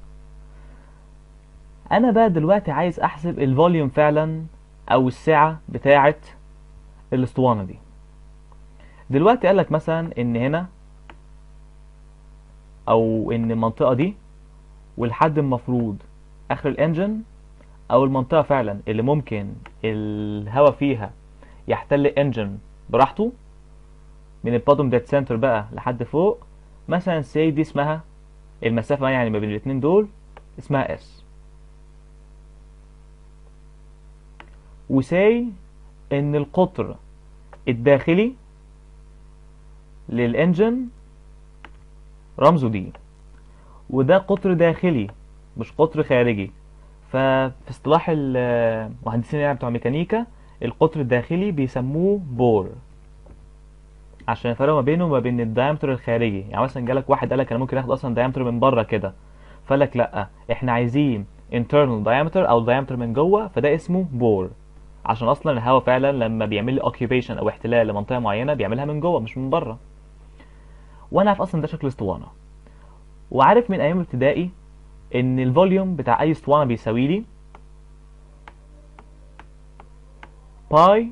انا بقى دلوقتي عايز احسب الفوليوم فعلا او السعة بتاعة الاسطوانة دي دلوقتي قالك مثلا ان هنا او ان المنطقة دي والحد المفروض اخر الانجن او المنطقة فعلا اللي ممكن الهواء فيها يحتل الانجن براحته من الباتوم ديت سنتر بقى لحد فوق مثلا سي دي اسمها المسافة يعني ما بين الاتنين دول اسمها اس وسي ان القطر الداخلي للانجن رمزه دي وده قطر داخلي مش قطر خارجي ففي اصطلاح المهندسين يعني بتوع ميكانيكا القطر الداخلي بيسموه بور عشان يفرقوا ما بينه وما بين الدايمتر الخارجي يعني مثلا جالك واحد قالك انا ممكن اخد اصلا دايمتر من بره كده فقالك لا احنا عايزين internal diameter او diameter من جوه فده اسمه بور عشان اصلا الهواء فعلا لما بيعمل لي occupation او احتلال لمنطقه معينه بيعملها من جوه مش من بره وانا عارف اصلا ده شكل اسطوانه وعارف من ايام ابتدائي ان الفوليوم بتاع اي اسطوانه بيساوي لي باي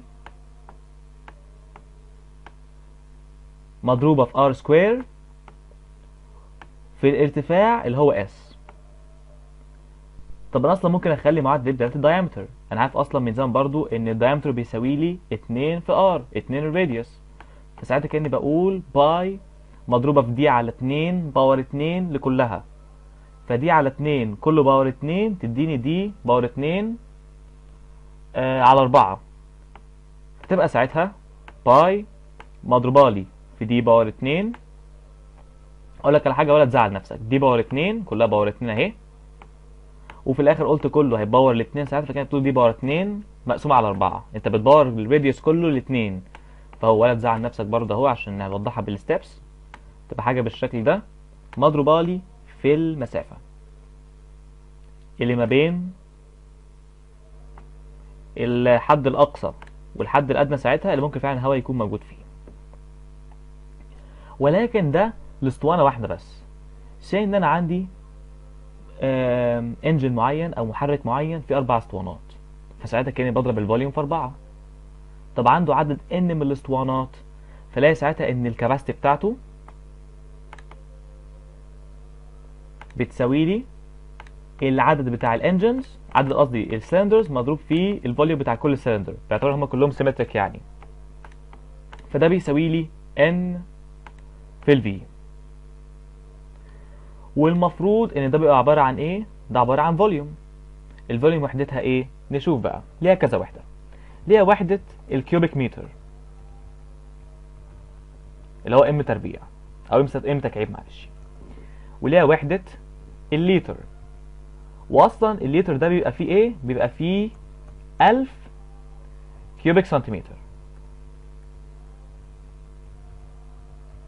مضروبة في ار سكوير في الارتفاع اللي هو اس طب انا اصلا ممكن اخلي معادلة دلتا الدايمتر انا عارف اصلا من زمان برضو ان الدايمتر بيساوي لي 2 في ار 2 الراديوس فساعتها كاني بقول باي مضروبة في دي على 2 باور 2 لكلها فدي على 2 كله باور 2 تديني دي باور 2 آه على 4 فتبقى ساعتها باي مضروبة لي في دي باور 2 اقول لك على حاجه ولا تزعل نفسك دي باور 2 كلها باور 2 اهي وفي الاخر قلت كله هيباور الاثنين ساعتها فكانت بتقول دي باور 2 مقسومه على 4 انت بتباور الراديوس كله الاثنين فهو ولا تزعل نفسك برضه اهو عشان نوضحها بالستبس تبقى حاجه بالشكل ده مضروبه لي في المسافه اللي ما بين الحد الاقصى والحد الادنى ساعتها اللي ممكن فعلا الهواء يكون موجود فيه ولكن ده لاسطوانه واحده بس سي ان انا عندي انجن معين او محرك معين في اربع اسطوانات فساعتها كاني بضرب الفوليوم في اربعه طب عنده عدد ان من الاسطوانات فلاقي ساعتها ان الكباستي بتاعته بتساوي لي العدد بتاع الانجنز عدد قصدي السلندرز مضروب في الفوليوم بتاع كل سلندر باعتبار هم كلهم سيمتريك يعني فده بيساوي لي ان في الفي والمفروض ان ده بيبقى عباره عن ايه ده عباره عن فوليوم الفوليوم وحدتها ايه نشوف بقى ليها كذا وحده ليها وحده الكيوبيك متر اللي هو ام تربيع او ام ام تكعيب معلش وليها وحده الليتر واصلا الليتر ده بيبقى فيه ايه بيبقى فيه 1000 كيوبيك سنتيمتر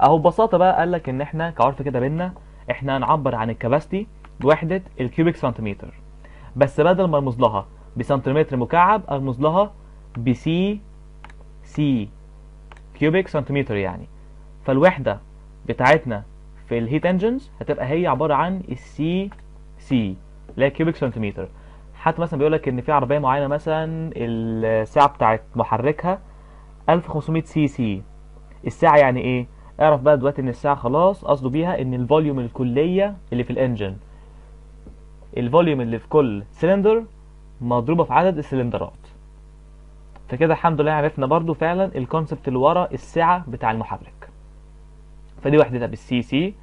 اهو ببساطه بقى قال لك ان احنا كعرف كده بينا احنا هنعبر عن الكباستي بوحده الكيوبيك سنتيمتر بس بدل ما ارمز لها بسنتيمتر مكعب ارمز لها بسي سي كيوبيك سنتيمتر يعني فالوحده بتاعتنا في الهيت انجنز هتبقى هي عباره عن السي سي اللي هي كيوبيك سنتيمتر حتى مثلا بيقول لك ان في عربيه معينه مثلا السعه بتاعت محركها 1500 سي سي الساعه يعني ايه اعرف بقى دلوقتي ان الساعه خلاص قصده بيها ان الفوليوم الكليه اللي في الانجن الفوليوم اللي في كل سلندر مضروبه في عدد السلندرات فكده الحمد لله عرفنا برضو فعلا الكونسبت اللي ورا السعه بتاع المحرك فدي وحدتها بالسي سي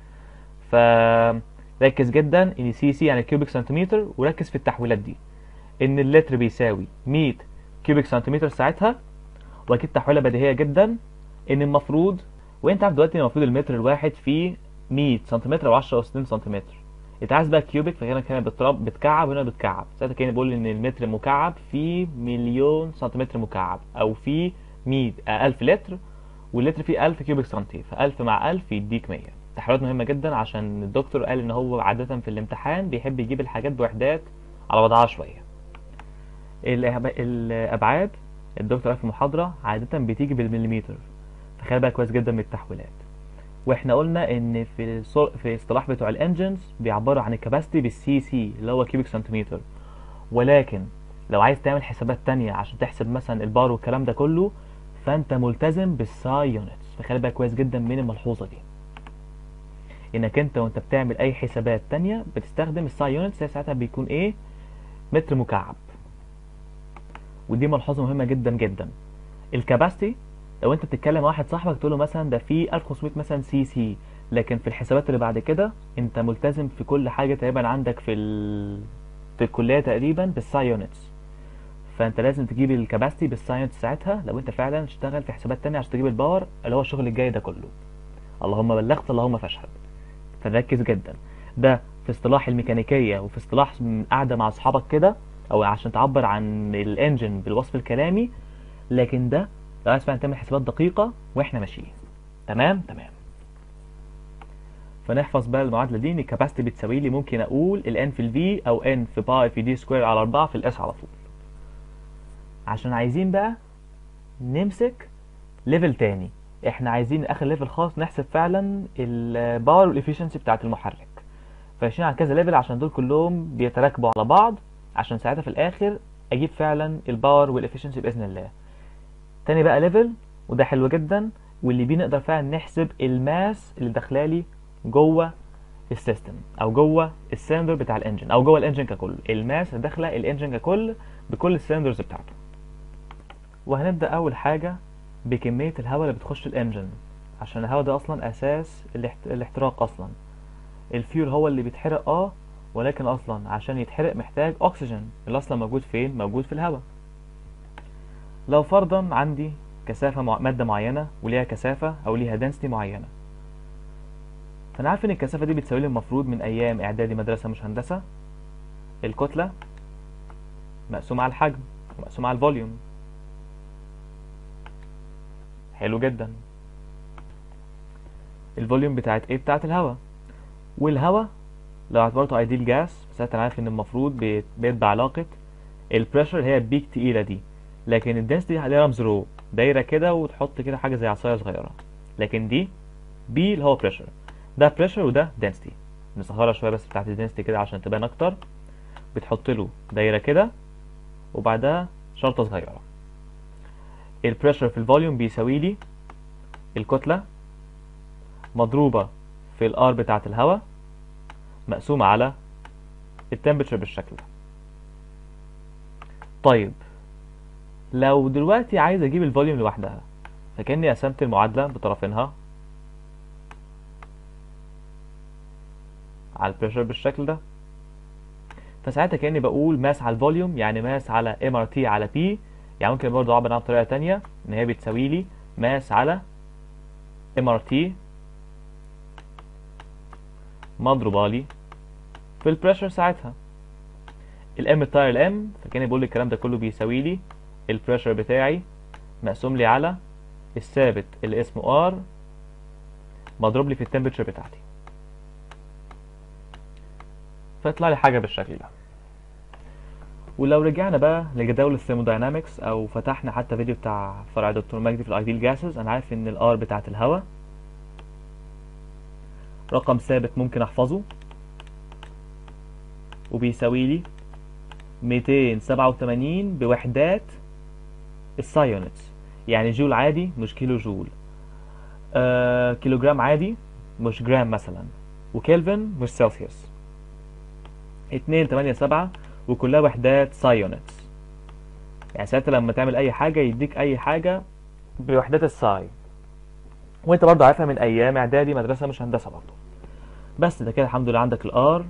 فركز جدا ان سي سي يعني كيوبيك سنتيمتر وركز في التحويلات دي ان اللتر بيساوي 100 كيوبيك سنتيمتر ساعتها واكيد تحويله بديهيه جدا ان المفروض وانت عارف دلوقتي ان المفروض المتر الواحد فيه 100 سنتيمتر او 10 او 60 سنتيمتر انت عايز بقى كيوبيك فهنا كان بتراب بتكعب وهنا بتكعب ساعتها كان بيقول ان المتر مكعب فيه مليون سنتيمتر مكعب او فيه 100 1000 لتر واللتر فيه 1000 كيوبيك سنتي ف1000 مع 1000 يديك 100 تحويلات مهمه جدا عشان الدكتور قال ان هو عاده في الامتحان بيحب يجيب الحاجات بوحدات على وضعها شويه الأب- الابعاد الدكتور قال في المحاضره عاده بتيجي بالمليمتر تخيل بقى كويس جدا من التحويلات واحنا قلنا ان في الصو... في اصطلاح بتوع الانجنز بيعبروا عن الكباستي بالسي سي اللي هو كيوبيك سنتيمتر ولكن لو عايز تعمل حسابات تانية عشان تحسب مثلا البار والكلام ده كله فانت ملتزم بالساي يونتس فخلي بالك كويس جدا من الملحوظه دي انك انت وانت بتعمل اي حسابات تانية بتستخدم الساي يونتس ساعتها بيكون ايه متر مكعب ودي ملحوظه مهمه جدا جدا الكباستي لو انت بتتكلم مع واحد صاحبك تقول له مثلا ده في 1500 مثلا سي سي لكن في الحسابات اللي بعد كده انت ملتزم في كل حاجه تقريبا عندك في ال... في الكليه تقريبا بالساي يونتس فانت لازم تجيب الكباستي بالساينس ساعتها لو انت فعلا تشتغل في حسابات تانية عشان تجيب الباور اللي هو الشغل الجاي ده كله اللهم بلغت اللهم فاشهد فركز جدا ده في اصطلاح الميكانيكيه وفي اصطلاح من قاعده مع اصحابك كده او عشان تعبر عن الانجن بالوصف الكلامي لكن ده لو عايز فعلا تعمل حسابات دقيقه واحنا ماشيين تمام تمام فنحفظ بقى المعادله دي ان الكباستي بتساوي لي ممكن اقول الان في الفي او ان في باي في دي سكوير على 4 في الاس على طول عشان عايزين بقى نمسك ليفل تاني احنا عايزين اخر ليفل خالص نحسب فعلا الباور والافشنسي بتاعت المحرك فماشيين على كذا ليفل عشان دول كلهم بيتراكبوا على بعض عشان ساعتها في الاخر اجيب فعلا الباور والافشنسي باذن الله تاني بقى ليفل وده حلو جدا واللي بيه نقدر فعلا نحسب الماس اللي داخلالي جوه السيستم او جوه السلندر بتاع الانجن او جوه الانجن ككل الماس اللي داخله الانجن ككل بكل السلندرز بتاعته وهنبدا اول حاجه بكميه الهواء اللي بتخش الانجن عشان الهواء ده اصلا اساس الاحت... الاحتراق اصلا الفيول هو اللي بيتحرق اه ولكن اصلا عشان يتحرق محتاج اكسجين اللي اصلا موجود فين موجود في الهواء لو فرضا عندي كثافة مع... مادة معينة وليها كثافة أو ليها density معينة فأنا عارف إن الكثافة دي بتساوي لي المفروض من أيام إعدادي مدرسة مش هندسة الكتلة مقسومة على الحجم ومقسومة على الفوليوم حلو جدا الفوليوم بتاعت ايه بتاعت الهواء والهواء لو اعتبرته ايديال جاس ساعتها انا عارف ان المفروض بيت- بيتبع علاقة البريشر اللي هي البيك تقيلة دي لكن الدنسيتي عليها رمز رو دايرة كده وتحط كده حاجة زي عصاية صغيرة لكن دي بي اللي هو بريشر ده بريشر وده density نصغرها شوية بس بتاعت الدنسيتي كده عشان تبان أكتر بتحط له دايرة كده وبعدها شرطة صغيرة البريشر في الفوليوم بيساوي لي الكتلة مضروبة في الار بتاعة الهواء مقسومة على التمبرتشر بالشكل ده طيب لو دلوقتي عايز اجيب الفوليوم لوحدها فكاني قسمت المعادله بطرفينها على البريشر بالشكل ده فساعتها كاني بقول ماس على الفوليوم يعني ماس على ام ار تي على بي يعني ممكن برضه اعبر عنها بطريقه تانية ان هي بتساوي لي ماس على ام ار تي مضروبه لي في البريشر ساعتها الام بتاع الام فكان بيقول لي الكلام ده كله بيساوي لي البريشر بتاعي مقسوم لي على الثابت اللي اسمه ار مضروب لي في التمبرتشر بتاعتي فيطلع لي حاجه بالشكل ده ولو رجعنا بقى لجداول الثيرموداينامكس او فتحنا حتى فيديو بتاع فرع دكتور مجدي في الايديال جاسز انا عارف ان الار بتاعت الهواء رقم ثابت ممكن احفظه وبيساوي لي 287 بوحدات السايونتس يعني جول عادي مش كيلو جول آه كيلوجرام عادي مش جرام مثلا وكلفن مش سلسيوس 287 وكلها وحدات سايونتس يعني ساعتها لما تعمل اي حاجة يديك اي حاجة بوحدات الساي وانت برضه عارفها من ايام اعدادي مدرسة مش هندسة برضه بس ده كده الحمد لله عندك الار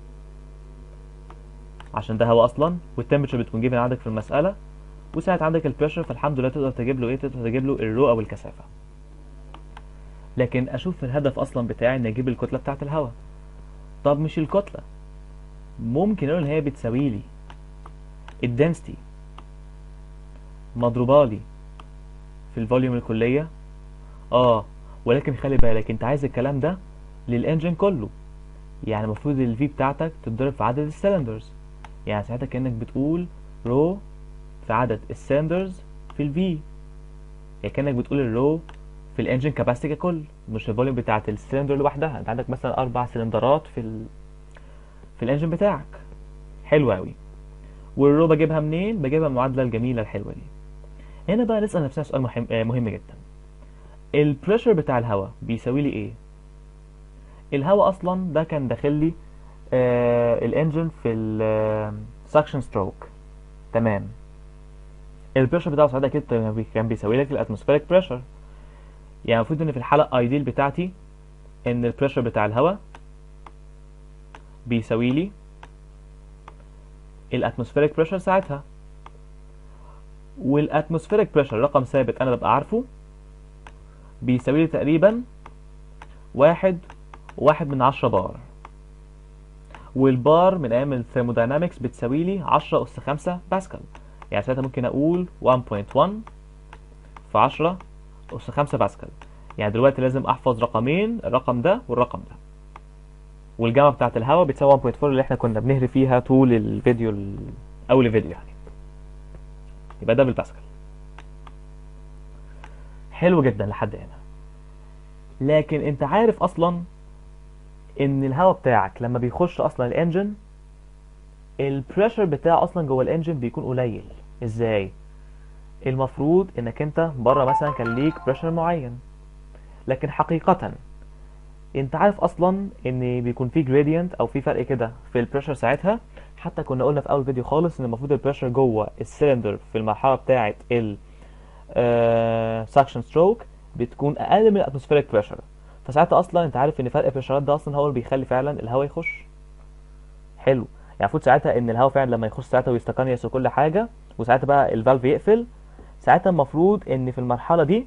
عشان ده هوا اصلا والتمبرتشر بتكون جيفن عندك في المسألة وساعة عندك البريشر فالحمد لله تقدر تجيب له ايه تقدر تجيب له الرو او الكثافة لكن اشوف الهدف اصلا بتاعي ان اجيب الكتلة بتاعت الهواء طب مش الكتلة ممكن اقول ان هي بتساوي لي الدنسيتي مضروبة لي في الفوليوم الكلية اه ولكن خلي بالك انت عايز الكلام ده للانجن كله يعني المفروض الفي بتاعتك تتضرب في عدد السلندرز يعني ساعتها كأنك بتقول رو في عدد السلندرز في الفي يعني كأنك بتقول الرو في الانجن كاباسيتي ككل مش الفوليوم بتاعت السلندر لوحدها انت عندك مثلا اربع سلندرات في ال... في الانجن بتاعك حلو قوي والرو بجيبها منين بجيبها من المعادله الجميله الحلوه دي هنا بقى نسال نفسنا سؤال مهم, آه مهم جدا البريشر بتاع الهواء بيساوي لي ايه الهواء اصلا ده كان داخل لي آه الانجن في السكشن ستروك تمام البريشر بتاعه ساعتها كده كان بيساوي لك الاتموسفيريك بريشر يعني المفروض ان في الحاله الايديل بتاعتي ان البريشر بتاع الهواء بيساوي لي الاتموسفيريك بريشر ساعتها والاتموسفيريك بريشر رقم ثابت انا ببقى عارفه بيساوي لي تقريبا واحد واحد من عشرة بار والبار من ايام الثيرموداينامكس بتساوي لي عشرة اس خمسة باسكال يعني ساعتها ممكن اقول 1.1 في عشرة أس 5 باسكال يعني دلوقتي لازم أحفظ رقمين الرقم ده والرقم ده والجامعة بتاعة الهواء بتساوي 1.4 اللي احنا كنا بنهري فيها طول الفيديو ال... أول الفيديو يعني يبقى ده بالباسكال حلو جدا لحد هنا لكن انت عارف اصلا ان الهواء بتاعك لما بيخش اصلا الانجن البريشر بتاعه اصلا جوه الانجن بيكون قليل ازاي المفروض انك انت بره مثلا كان ليك بريشر معين لكن حقيقة انت عارف اصلا ان بيكون في جريدينت او في فرق كده في البريشر ساعتها حتى كنا قلنا في اول فيديو خالص ان المفروض البريشر جوه السلندر في المرحله بتاعه ال سكشن ستروك بتكون اقل من الاتموسفيريك بريشر فساعتها اصلا انت عارف ان فرق البريشرات ده اصلا هو اللي بيخلي فعلا الهواء يخش حلو يعني المفروض ساعتها ان الهواء فعلا لما يخش ساعتها ويستقنيس وكل حاجه وساعتها بقى الفالف يقفل ساعتها المفروض ان في المرحله دي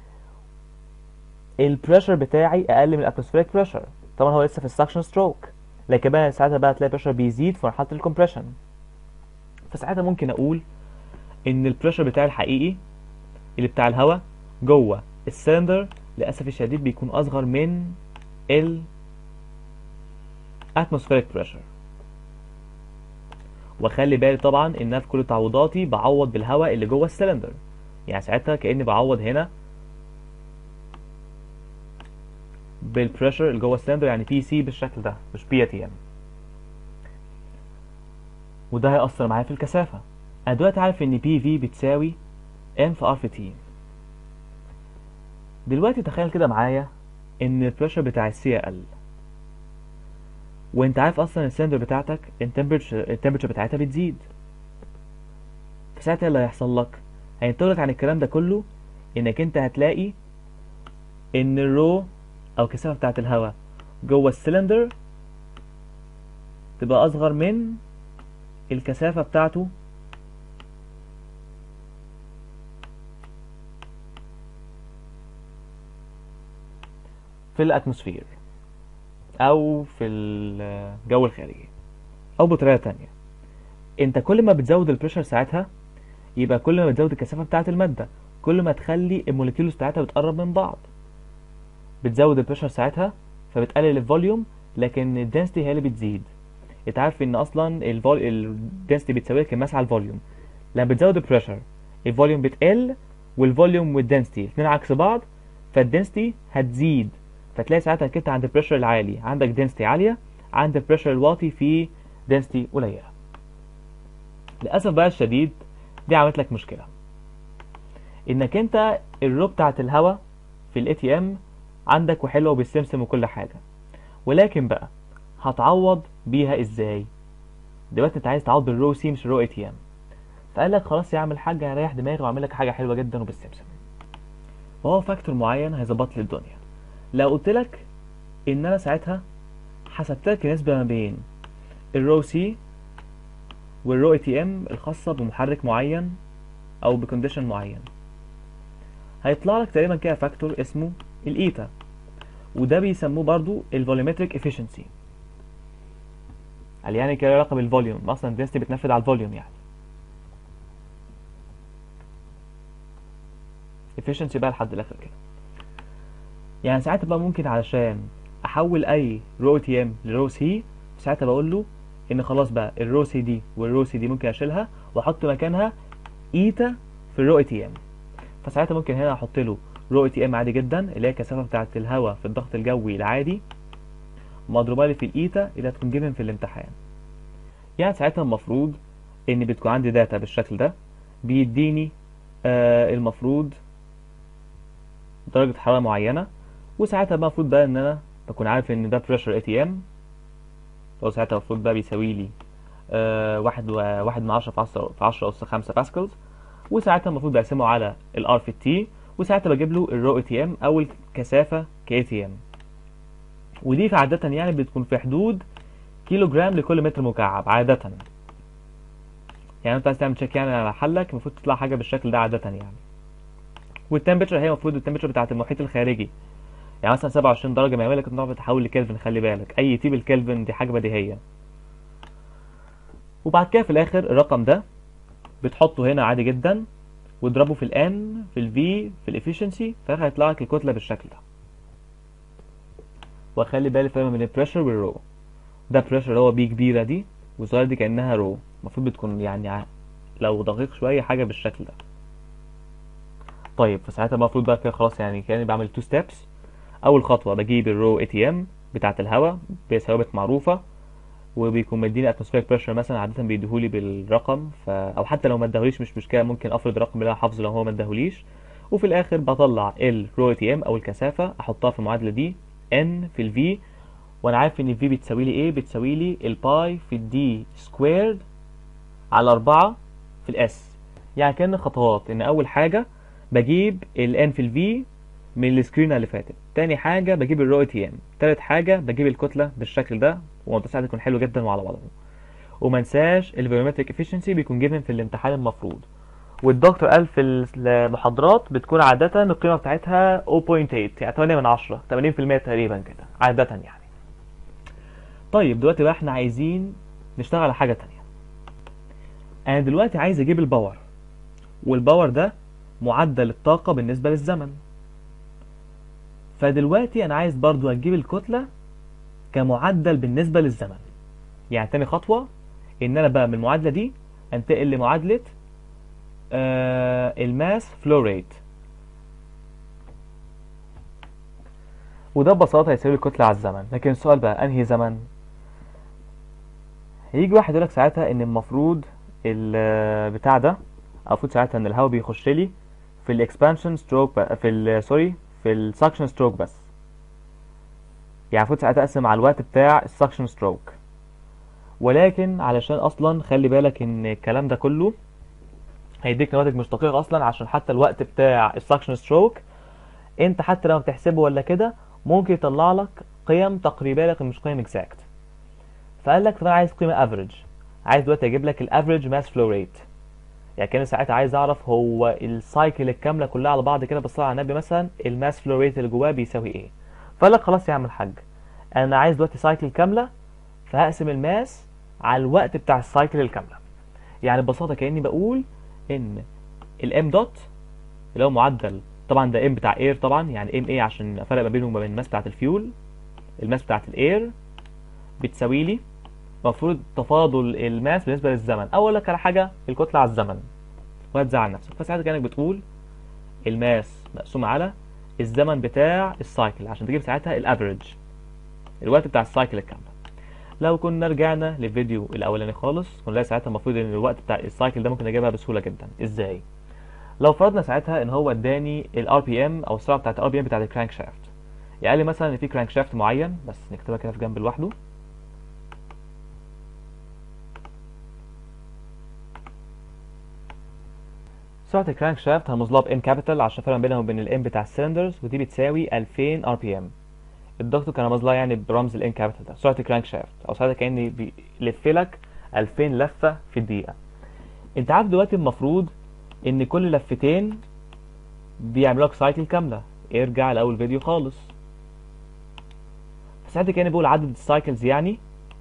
البريشر بتاعي اقل من الاتموسفيريك بريشر طبعا هو لسه في السكشن ستروك لكن بقى ساعتها بقى تلاقي البريشر بيزيد في مرحله الكومبريشن فساعتها ممكن اقول ان البريشر بتاعي الحقيقي اللي بتاع الهواء جوه السلندر للاسف الشديد بيكون اصغر من ال atmospheric pressure واخلي بالي طبعا ان أنا في كل تعويضاتي بعوض بالهواء اللي جوه السلندر يعني ساعتها كاني بعوض هنا بالبريشر اللي جوه السلندر يعني بي سي بالشكل ده مش بي تي ام وده هيأثر معايا في الكثافة انا دلوقتي عارف ان بي في بتساوي ام في ار في تي دلوقتي تخيل كده معايا ان البريشر بتاع السي اقل وانت عارف اصلا السلندر بتاعتك التمبرتشر التمبرتشر بتاعتها بتزيد فساعتها اللي هيحصل لك هينتج عن الكلام ده كله انك انت هتلاقي ان الرو او الكثافه بتاعت الهواء جوه السلندر تبقى اصغر من الكثافه بتاعته في الاتموسفير او في الجو الخارجي او بطريقه تانية انت كل ما بتزود البريشر ساعتها يبقى كل ما بتزود الكثافه بتاعه الماده كل ما تخلي الموليكيولز بتاعتها بتقرب من بعض بتزود البريشر ساعتها فبتقلل الفوليوم لكن الدنسيتي هي اللي بتزيد انت عارف ان اصلا الدنسيتي بتساوي لك الماس على الفوليوم لما بتزود البريشر الفوليوم بتقل والفوليوم والدنسيتي الاثنين عكس بعض فالدنسيتي هتزيد فتلاقي ساعتها كنت عند البريشر العالي عندك دنسيتي عاليه عند البريشر الواطي في دنسيتي قليله للاسف بقى الشديد دي عملت لك مشكله انك انت الرو بتاعت الهواء في الاي تي ام عندك وحلوه وبتسمسم وكل حاجه ولكن بقى هتعوض بيها ازاي دلوقتي انت عايز تعوض بالرو سي مش الرو اي تي ام فقال لك خلاص يا عم الحاج هريح دماغي واعمل لك حاجه حلوه جدا وبالسمسم وهو فاكتور معين هيظبط لي الدنيا لو قلت لك ان انا ساعتها حسبت لك النسبه ما بين الرو سي والرو اي تي ام الخاصه بمحرك معين او بكونديشن معين هيطلع لك تقريبا كده فاكتور اسمه الايتا وده بيسموه برضو الفوليومتريك افيشنسي قال يعني كده علاقه بالفوليوم اصلا الدنسيتي بتنفذ على الفوليوم يعني efficiency بقى لحد الاخر كده يعني ساعتها بقى ممكن علشان احول اي رو تي ام لرو سي ساعتها بقول له ان خلاص بقى الرو سي دي والرو سي دي ممكن اشيلها واحط مكانها ايتا في الرو تي ام فساعتها ممكن هنا احط له رو تي ام عادي جدا اللي هي الكثافه بتاعه الهواء في الضغط الجوي العادي مضروبه لي في الايتا اللي هتكون جيفن في الامتحان يعني ساعتها المفروض ان بتكون عندي داتا بالشكل ده بيديني آه المفروض درجة حرارة معينة وساعتها بقى المفروض بقى ان انا بكون عارف ان ده بريشر اي تي ام هو ساعتها المفروض بقى بيساوي لي آه واحد و... واحد من عشرة في عشرة في عشرة أس خمسة باسكلز وساعتها المفروض بقسمه على الار في التي وساعتها بجيب له الرو اي تي ام او الكثافة كاي تي ام ودي في عادة يعني بتكون في حدود كيلو جرام لكل متر مكعب عادة يعني انت عايز تعمل تشيك يعني على حلك المفروض تطلع حاجة بالشكل ده عادة يعني والتمبرتشر هي المفروض التمبرتشر بتاعت المحيط الخارجي يعني مثلا 27 درجة مئوية لكن طبعا بتحول لكلفن خلي بالك أي تي بالكلفن دي حاجة بديهية وبعد كده في الآخر الرقم ده بتحطه هنا عادي جدا واضربه في الان في الفي في الافيشنسي في الآخر هيطلع لك الكتلة بالشكل ده وخلي بالي فرق بين البريشر والرو ده بريشر اللي هو بي كبيرة دي والصغيرة دي كأنها رو المفروض بتكون يعني لو دقيق شوية حاجة بالشكل ده طيب فساعتها المفروض بقى كده خلاص يعني كاني بعمل تو ستيبس اول خطوه بجيب الرو اي تي ام بتاعه الهواء بثوابت معروفه وبيكون مديني اتموسفيريك بريشر مثلا عاده بيديهولي بالرقم ف... او حتى لو ما اداهوليش مش مشكله ممكن افرض الرقم اللي انا حافظه لو هو ما اداهوليش وفي الاخر بطلع الرو اي تي ام او الكثافه احطها في المعادله دي ان في الفي وانا عارف ان الفي بتساوي لي ايه بتساوي لي الباي في الدي سكويرد على 4 في الاس يعني كان خطوات ان اول حاجه بجيب ال n في ال v من السكرين اللي فاتت تاني حاجة بجيب الرو تي ام تالت حاجة بجيب الكتلة بالشكل ده والموضوع ساعتها يكون حلو جدا وعلى بعضه وما انساش الفيرومتريك افيشنسي بيكون جيفن في الامتحان المفروض والدكتور قال في المحاضرات بتكون عادة القيمة بتاعتها 0.8 يعني 8 من 10 80% تقريبا كده عادة يعني طيب دلوقتي بقى احنا عايزين نشتغل على حاجة تانية انا دلوقتي عايز اجيب الباور والباور ده معدل الطاقة بالنسبة للزمن فدلوقتي أنا عايز برضو أجيب الكتلة كمعدل بالنسبة للزمن يعني تاني خطوة إن أنا بقى من المعادلة دي أنتقل لمعادلة آه الماس فلو ريت وده ببساطة هيساوي الكتلة على الزمن لكن السؤال بقى أنهي زمن هيجي واحد يقولك ساعتها إن المفروض البتاع ده المفروض ساعتها إن الهواء بيخش لي في الاكسبانشن ستروك في ال سوري في السكشن ستروك بس يعني المفروض ساعتها اقسم على الوقت بتاع السكشن ستروك ولكن علشان اصلا خلي بالك ان الكلام ده كله هيديك نواتج مش دقيقه اصلا عشان حتى الوقت بتاع السكشن ستروك انت حتى لو بتحسبه ولا كده ممكن يطلع لك قيم تقريبيه لكن مش قيم اكزاكت فقال لك طب انا عايز قيمه افريج عايز دلوقتي اجيب لك الافريج ماس فلو ريت يعني كان ساعتها عايز اعرف هو السايكل الكامله كلها على بعض كده بالصلاه على النبي مثلا الماس فلو ريت اللي جواه بيساوي ايه فقال لك خلاص يا عم الحاج انا عايز دلوقتي سايكل كامله فهقسم الماس على الوقت بتاع السايكل الكامله يعني ببساطه كاني بقول ان الام دوت اللي هو معدل طبعا ده ام بتاع اير طبعا يعني ام ايه عشان افرق ما بينهم وما بين الماس بتاعت الفيول الماس بتاعت الاير بتساوي لي المفروض تفاضل الماس بالنسبه للزمن اول لك على حاجه الكتله على الزمن وهتزعل نفسك فساعتها كانك بتقول الماس مقسوم على الزمن بتاع السايكل عشان تجيب ساعتها الافريج الوقت بتاع السايكل الكامله لو كنا رجعنا للفيديو الاولاني خالص كنا نلاقي ساعتها المفروض ان الوقت بتاع السايكل ده ممكن اجيبها بسهوله جدا ازاي لو فرضنا ساعتها ان هو اداني الار بي ام او السرعه بتاعت الار بي ام بتاعت الكرانك شافت يعني قال لي مثلا ان في كرانك شافت معين بس نكتبها كده في جنب لوحده سرعة الكرانك شافت هنظلها بام كابيتال عشان فرق بينها وبين الام بتاع السلندرز ودي بتساوي 2000 ار بي ام الدكتور كان رمز لها يعني برمز الان كابيتال ده سرعة الكرانك شافت او ساعتها كأني بيلف لك 2000 لفة في الدقيقة انت عارف دلوقتي المفروض ان كل لفتين بيعملوا لك سايكل كاملة ارجع لاول فيديو خالص فساعتها كان بيقول عدد السايكلز يعني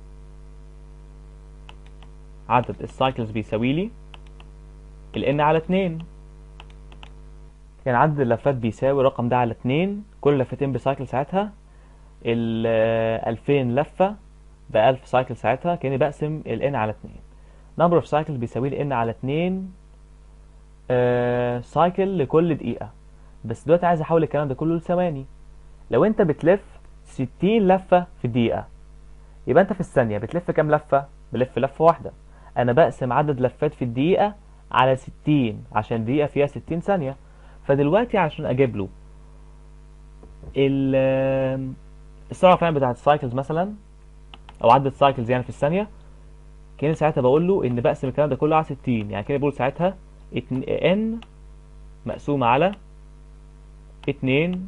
عدد السايكلز بيساوي لي ال n على 2 يعني عدد اللفات بيساوي الرقم ده على 2 كل لفتين بسايكل ساعتها ال 2000 لفة ب 1000 سايكل ساعتها كأني بقسم ال n على 2 number of cycles بيساوي لي n على 2 آه سايكل لكل دقيقة بس دلوقتي عايز احول الكلام ده كله لثواني لو انت بتلف 60 لفة في الدقيقة يبقى انت في الثانية بتلف كام لفة؟ بلف لفة واحدة انا بقسم عدد لفات في الدقيقة على 60 عشان الدقيقة فيها 60 ثانية فدلوقتي عشان اجيب له السرعة فعلا بتاعت السايكلز مثلا او عدد السايكلز يعني في الثانية كان ساعتها بقول له ان بقسم الكلام ده كله على 60 يعني كده بقول ساعتها ان مقسومة على 2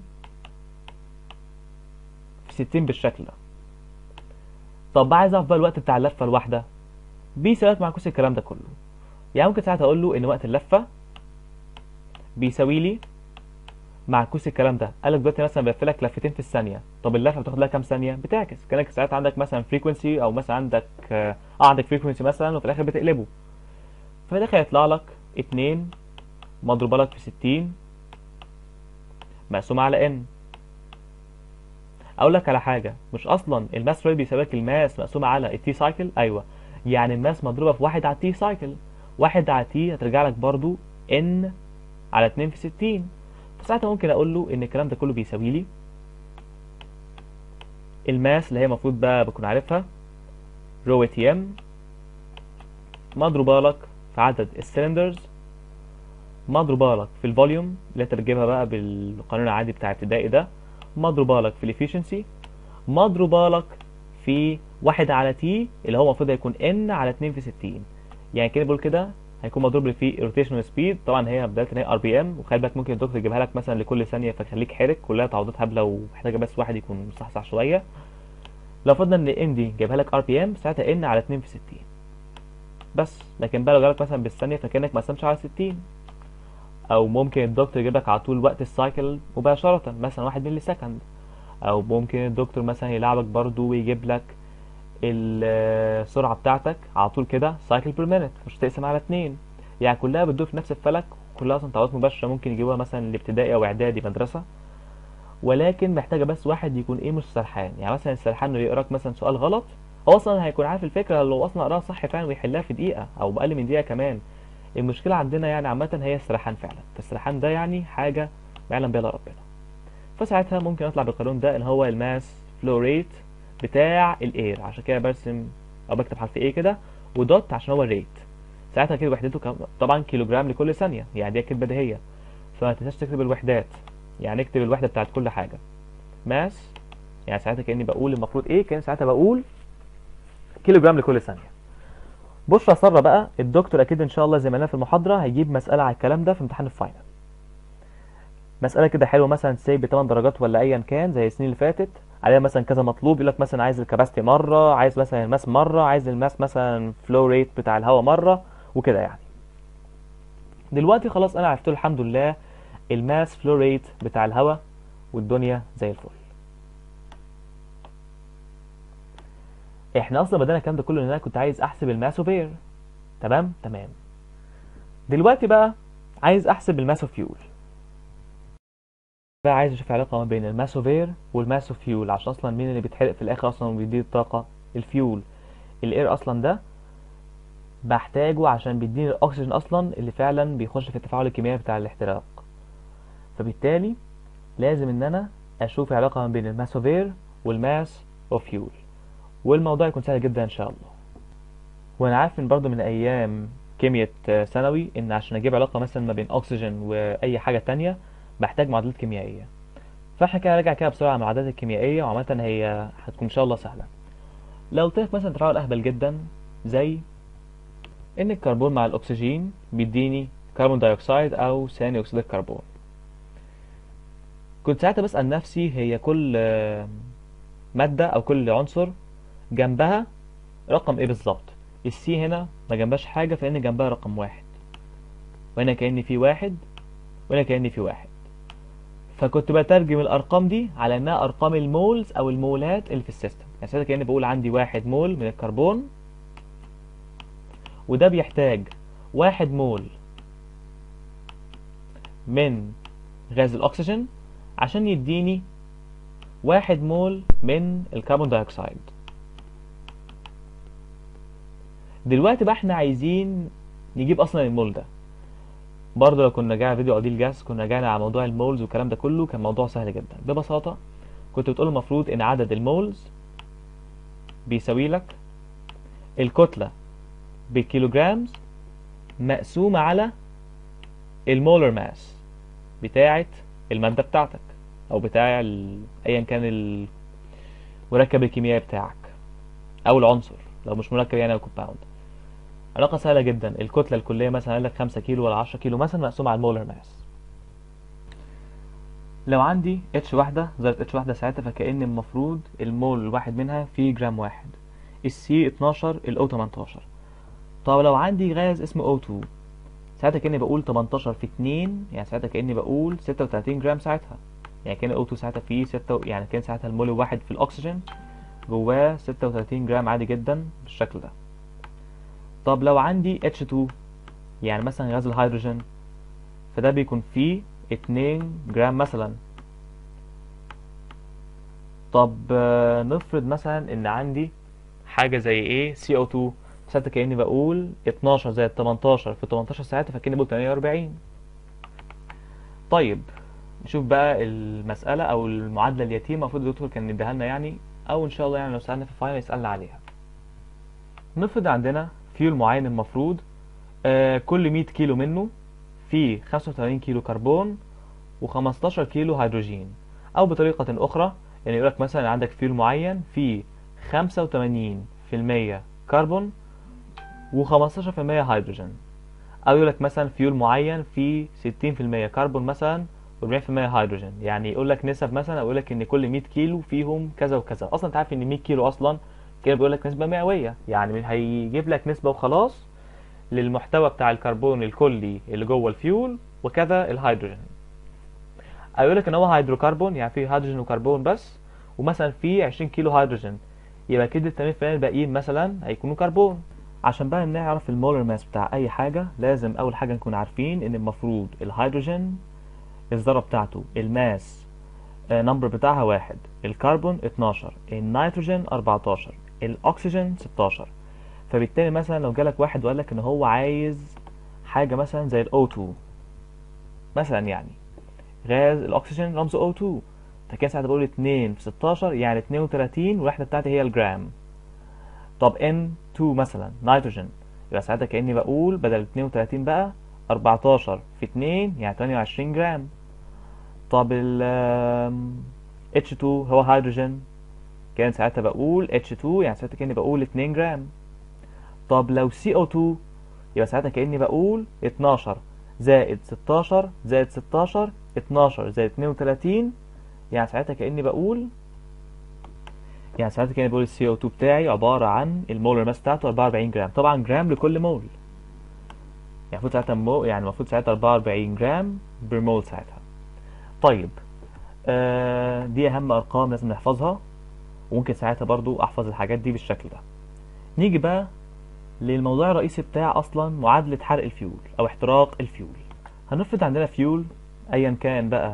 في 60 بالشكل ده طب عايز اعرف بقى الوقت بتاع اللفة الواحدة بيساوي معكوس الكلام ده كله يعني ممكن ساعتها اقول له ان وقت اللفه بيساوي لي معكوس الكلام ده قال لك دلوقتي مثلا بلف لك لفتين في الثانيه طب اللفه بتاخد لها كام ثانيه بتعكس كانك ساعتها عندك مثلا فريكونسي او مثلا عندك اه عندك فريكونسي مثلا وفي الاخر بتقلبه ففي الاخر هيطلع لك 2 مضروبه لك في 60 مقسومه على ان اقول لك على حاجه مش اصلا الماس ريت بيساوي لك الماس مقسومه على التي سايكل ايوه يعني الماس مضروبه في واحد على التي سايكل واحد على تي هترجع لك برضو ان على 2 في 60 فساعتها ممكن اقول له ان الكلام ده كله بيساوي لي الماس اللي هي المفروض بقى بكون عارفها رو تي ام مضروبه لك في عدد السلندرز مضروبه لك في الفوليوم اللي انت بتجيبها بقى بالقانون العادي بتاع ابتدائي ده مضروبه لك في الافيشنسي مضروبه لك في واحد على تي اللي هو المفروض هيكون ان على 2 في 60 يعني كده بقول كده هيكون مضروب لي في روتيشنال سبيد طبعا هي بدايه ان هي ار بي ام وخلي بالك ممكن الدكتور يجيبها لك مثلا لكل ثانيه فخليك حرك كلها تعويضات هبله ومحتاجه بس واحد يكون مصحصح شويه لو فرضنا ان ان دي جايبها لك ار بي ام ساعتها ان على 2 في 60 بس لكن بقى لو جالك مثلا بالثانيه فكانك ما قسمتش على 60 او ممكن الدكتور يجيب لك على طول وقت السايكل مباشره مثلا 1 ملي سكند او ممكن الدكتور مثلا يلعبك برضو ويجيب لك السرعه بتاعتك على طول كده سايكل بير مينت مش تقسم على 2 يعني كلها بتدور في نفس الفلك كلها اصلا تعويضات مباشره ممكن يجيبوها مثلا الابتدائي او اعدادي مدرسه ولكن محتاجه بس واحد يكون ايه مش سرحان يعني مثلا السرحان انه يقراك مثلا سؤال غلط هو اصلا هيكون عارف الفكره لو اصلا قراها صح فعلا ويحلها في دقيقه او باقل من دقيقه كمان المشكله عندنا يعني عامه هي السرحان فعلا فالسرحان ده يعني حاجه ما يعلم بها الا ربنا فساعتها ممكن اطلع بالقانون ده اللي هو الماس فلو ريت بتاع الاير عشان كده برسم او بكتب حرف ايه كده ودوت عشان هو الريت ساعتها كده وحدته كم... طبعا كيلو جرام لكل ثانيه يعني دي اكيد بديهيه فما تنساش تكتب الوحدات يعني اكتب الوحده بتاعت كل حاجه ماس يعني ساعتها كاني بقول المفروض ايه كان ساعتها بقول كيلو جرام لكل ثانيه بشرى ساره بقى الدكتور اكيد ان شاء الله زي ما قلنا في المحاضره هيجيب مساله على الكلام ده في امتحان الفاينل مساله كده حلوه مثلا سي ب 8 درجات ولا ايا كان زي السنين اللي فاتت عليها مثلا كذا مطلوب يقول لك مثلا عايز الكباستي مره عايز مثلا الماس مره عايز الماس مثلا فلو ريت بتاع الهواء مره وكده يعني دلوقتي خلاص انا عرفت له الحمد لله الماس فلو ريت بتاع الهواء والدنيا زي الفل احنا اصلا بدأنا الكلام ده كله ان انا كنت عايز احسب الماس وبير تمام تمام دلوقتي بقى عايز احسب الماس وفيول بقى عايز اشوف علاقه ما بين الماسوفير والماسوفيول عشان اصلا مين اللي بيتحرق في الاخر اصلا وبيدي الطاقه الفيول الاير اصلا ده بحتاجه عشان بيديني الاكسجين اصلا اللي فعلا بيخش في التفاعل الكيميائي بتاع الاحتراق فبالتالي لازم ان انا اشوف علاقه ما بين الماسوفير والماس وفيول والموضوع يكون سهل جدا ان شاء الله وانا عارف ان برضه من ايام كيمياء ثانوي ان عشان اجيب علاقه مثلا ما بين اكسجين واي حاجه تانية بحتاج معادلات كيميائيه فاحنا كده نراجع كده بسرعه المعادلات الكيميائيه وعامه هي هتكون ان شاء الله سهله لو قلت لك مثلا تفاعل اهبل جدا زي ان الكربون مع الاكسجين بيديني كربون دايوكسيد او ثاني اكسيد الكربون كنت ساعتها بسأل نفسي هي كل مادة او كل عنصر جنبها رقم ايه بالظبط السي هنا ما جنبهاش حاجة فإن جنبها رقم واحد وهنا كأن في واحد وهنا كأن في واحد فكنت بترجم الأرقام دي على إنها أرقام المولز أو المولات اللي في السيستم يعني ساعتها كأني بقول عندي واحد مول من الكربون وده بيحتاج واحد مول من غاز الأكسجين عشان يديني واحد مول من الكربون دايوكسيد دلوقتي بقى احنا عايزين نجيب اصلا المول ده برضه لو كنا جاي فيديو قديل جاس كنا جاينا على موضوع المولز والكلام ده كله كان موضوع سهل جدا ببساطه كنت بتقول المفروض ان عدد المولز بيساوي لك الكتله بالكيلوجرامز مقسومه على المولر ماس بتاعه الماده بتاعتك او بتاع ايا كان المركب الكيميائي بتاعك او العنصر لو مش مركب يعني او كومباوند علاقة سهلة جدا الكتلة الكلية مثلا قال لك 5 كيلو ولا 10 كيلو مثلا مقسومة على المولر ماس لو عندي اتش واحدة ذرة اتش واحدة ساعتها فكأن المفروض المول الواحد منها فيه جرام واحد السي 12 الاو 18 طب لو عندي غاز اسمه O2 ساعتها كأني بقول 18 في 2 يعني ساعتها كأني بقول 36 جرام ساعتها يعني كان O2 ساعتها فيه 6 يعني كان ساعتها المول الواحد في الأكسجين جواه 36 جرام عادي جدا بالشكل ده طب لو عندي H2 يعني مثلا غاز الهيدروجين فده بيكون فيه 2 جرام مثلا طب نفرض مثلا ان عندي حاجة زي ايه CO2 ساعتها كأني بقول 12 زائد 18 في 18 ساعتها فكأني بقول 48 طيب نشوف بقى المسألة أو المعادلة اليتيمة المفروض الدكتور كان يديها لنا يعني أو إن شاء الله يعني لو سألنا في الفاينل يسألنا عليها نفرض عندنا فيول معين المفروض آه كل 100 كيلو منه فيه 85 كيلو كربون و15 كيلو هيدروجين أو بطريقة أخرى يعني يقول لك مثلا عندك فيول معين فيه 85% كربون و15% هيدروجين أو يقول لك مثلا فيول معين فيه 60% كربون مثلا و40% هيدروجين يعني يقول لك نسب مثلا او يقول لك ان كل 100 كيلو فيهم كذا وكذا اصلا انت عارف ان 100 كيلو اصلا كده بيقول لك نسبه مئويه يعني هيجيب لك نسبه وخلاص للمحتوى بتاع الكربون الكلي اللي جوه الفيول وكذا الهيدروجين او يقول لك ان هو هيدروكربون يعني فيه هيدروجين وكربون بس ومثلا فيه 20 كيلو هيدروجين يبقى كده ال 80% الباقيين مثلا هيكونوا كربون عشان بقى نعرف المولر ماس بتاع اي حاجه لازم اول حاجه نكون عارفين ان المفروض الهيدروجين الذرة بتاعته الماس نمبر بتاعها واحد الكربون 12 النيتروجين 14 الاكسجين 16 فبالتالي مثلا لو جالك واحد وقال لك ان هو عايز حاجة مثلا زي الاو 2 مثلا يعني غاز الاكسجين رمزه O2 فكان ساعتها بقول 2 في 16 يعني 32 والوحدة بتاعتي هي الجرام طب N2 مثلا نيتروجين يبقى ساعتها كأني بقول بدل 32 بقى 14 في 2 يعني 28 جرام طب ال H2 هو هيدروجين كان ساعتها بقول H2 يعني ساعتها كأني بقول 2 جرام طب لو CO2 يبقى ساعتها كأني بقول 12 زائد 16 زائد 16 12 زائد 32 يعني ساعتها كأني بقول يعني ساعتها كأني بقول ال CO2 بتاعي عبارة عن المولر ماس بتاعته 44 جرام طبعا جرام لكل مول يعني المفروض ساعتها مو يعني المفروض ساعتها 44 جرام بير مول ساعتها طيب آه دي أهم أرقام لازم نحفظها وممكن ساعتها برضو أحفظ الحاجات دي بالشكل ده نيجي بقى للموضوع الرئيسي بتاع أصلا معادلة حرق الفيول أو احتراق الفيول هنفرض عندنا فيول أيا كان بقى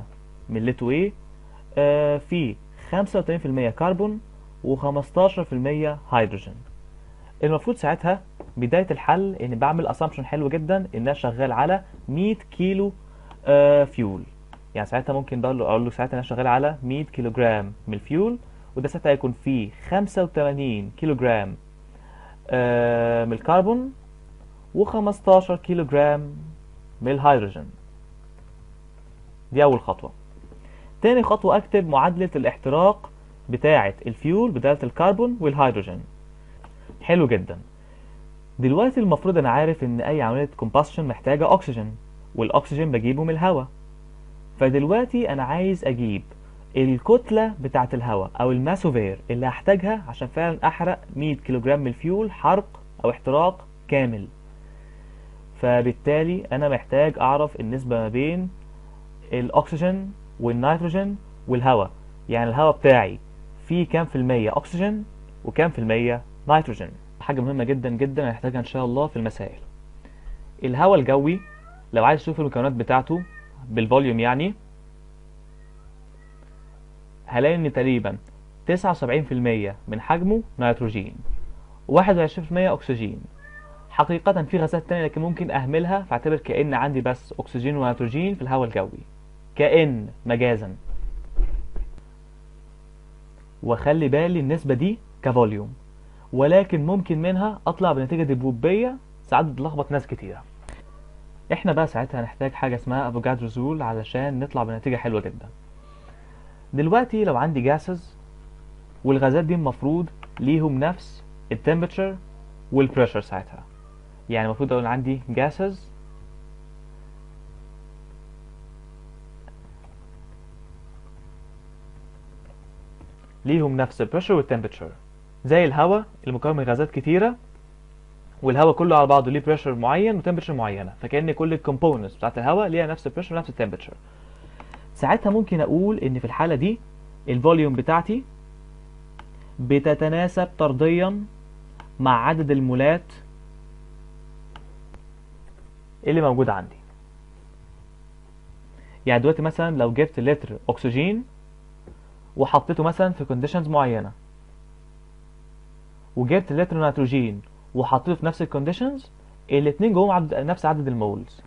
من ال 2A آه في 85% كربون و15% هيدروجين المفروض ساعتها بداية الحل ان بعمل اسامبشن حلو جدا ان انا شغال على 100 كيلو آه فيول يعني ساعتها ممكن بقول له اقول له ساعتها انا شغال على 100 كيلو جرام من الفيول وده ساعتها هيكون فيه 85 كيلو جرام آه من الكربون و15 كيلو جرام من الهيدروجين دي اول خطوة تاني خطوة اكتب معادلة الاحتراق بتاعة الفيول بدالة الكربون والهيدروجين حلو جدا دلوقتي المفروض انا عارف ان اي عملية كومباشن محتاجة اكسجين والاكسجين بجيبه من الهواء فدلوقتي انا عايز اجيب الكتلة بتاعة الهواء او الماسوفير اللي هحتاجها عشان فعلا احرق 100 كيلوجرام من الفيول حرق او احتراق كامل فبالتالي انا محتاج اعرف النسبة ما بين الاكسجين والنيتروجين والهواء يعني الهواء بتاعي فيه كام في المية اكسجين وكام في المية نيتروجين حاجة مهمة جدا جدا هنحتاجها ان شاء الله في المسائل الهواء الجوي لو عايز تشوف المكونات بتاعته بالفوليوم يعني هلاقي ان تقريبا 79% من حجمه نيتروجين و21% اكسجين حقيقة في غازات تانية لكن ممكن اهملها فاعتبر كأن عندي بس اكسجين ونيتروجين في الهواء الجوي كأن مجازا وخلي بالي النسبة دي كفوليوم ولكن ممكن منها اطلع بنتيجة دبوبية ساعات بتلخبط ناس كتيرة احنا بقى ساعتها هنحتاج حاجة اسمها افوكادروز رول علشان نطلع بنتيجة حلوة جدا دلوقتي لو عندي جاسز والغازات دي المفروض ليهم نفس التمبرتشر والبريشر ساعتها يعني المفروض اقول عندي جاسز ليهم نفس البريشر والتمبرتشر زي الهواء المكون من غازات كتيرة والهواء كله على بعضه ليه بريشر معين وتمبرتشر معينة فكأن كل الكومبوننتس بتاعت الهواء ليها نفس البريشر ونفس التمبرتشر ساعتها ممكن اقول ان في الحالة دي الفوليوم بتاعتي بتتناسب طرديا مع عدد المولات اللي موجود عندي يعني دلوقتي مثلا لو جبت لتر اكسجين وحطيته مثلا في كونديشنز معينة وجبت لتر نيتروجين وحطيته في نفس الكونديشنز الاتنين جوهم عدد نفس عدد المولز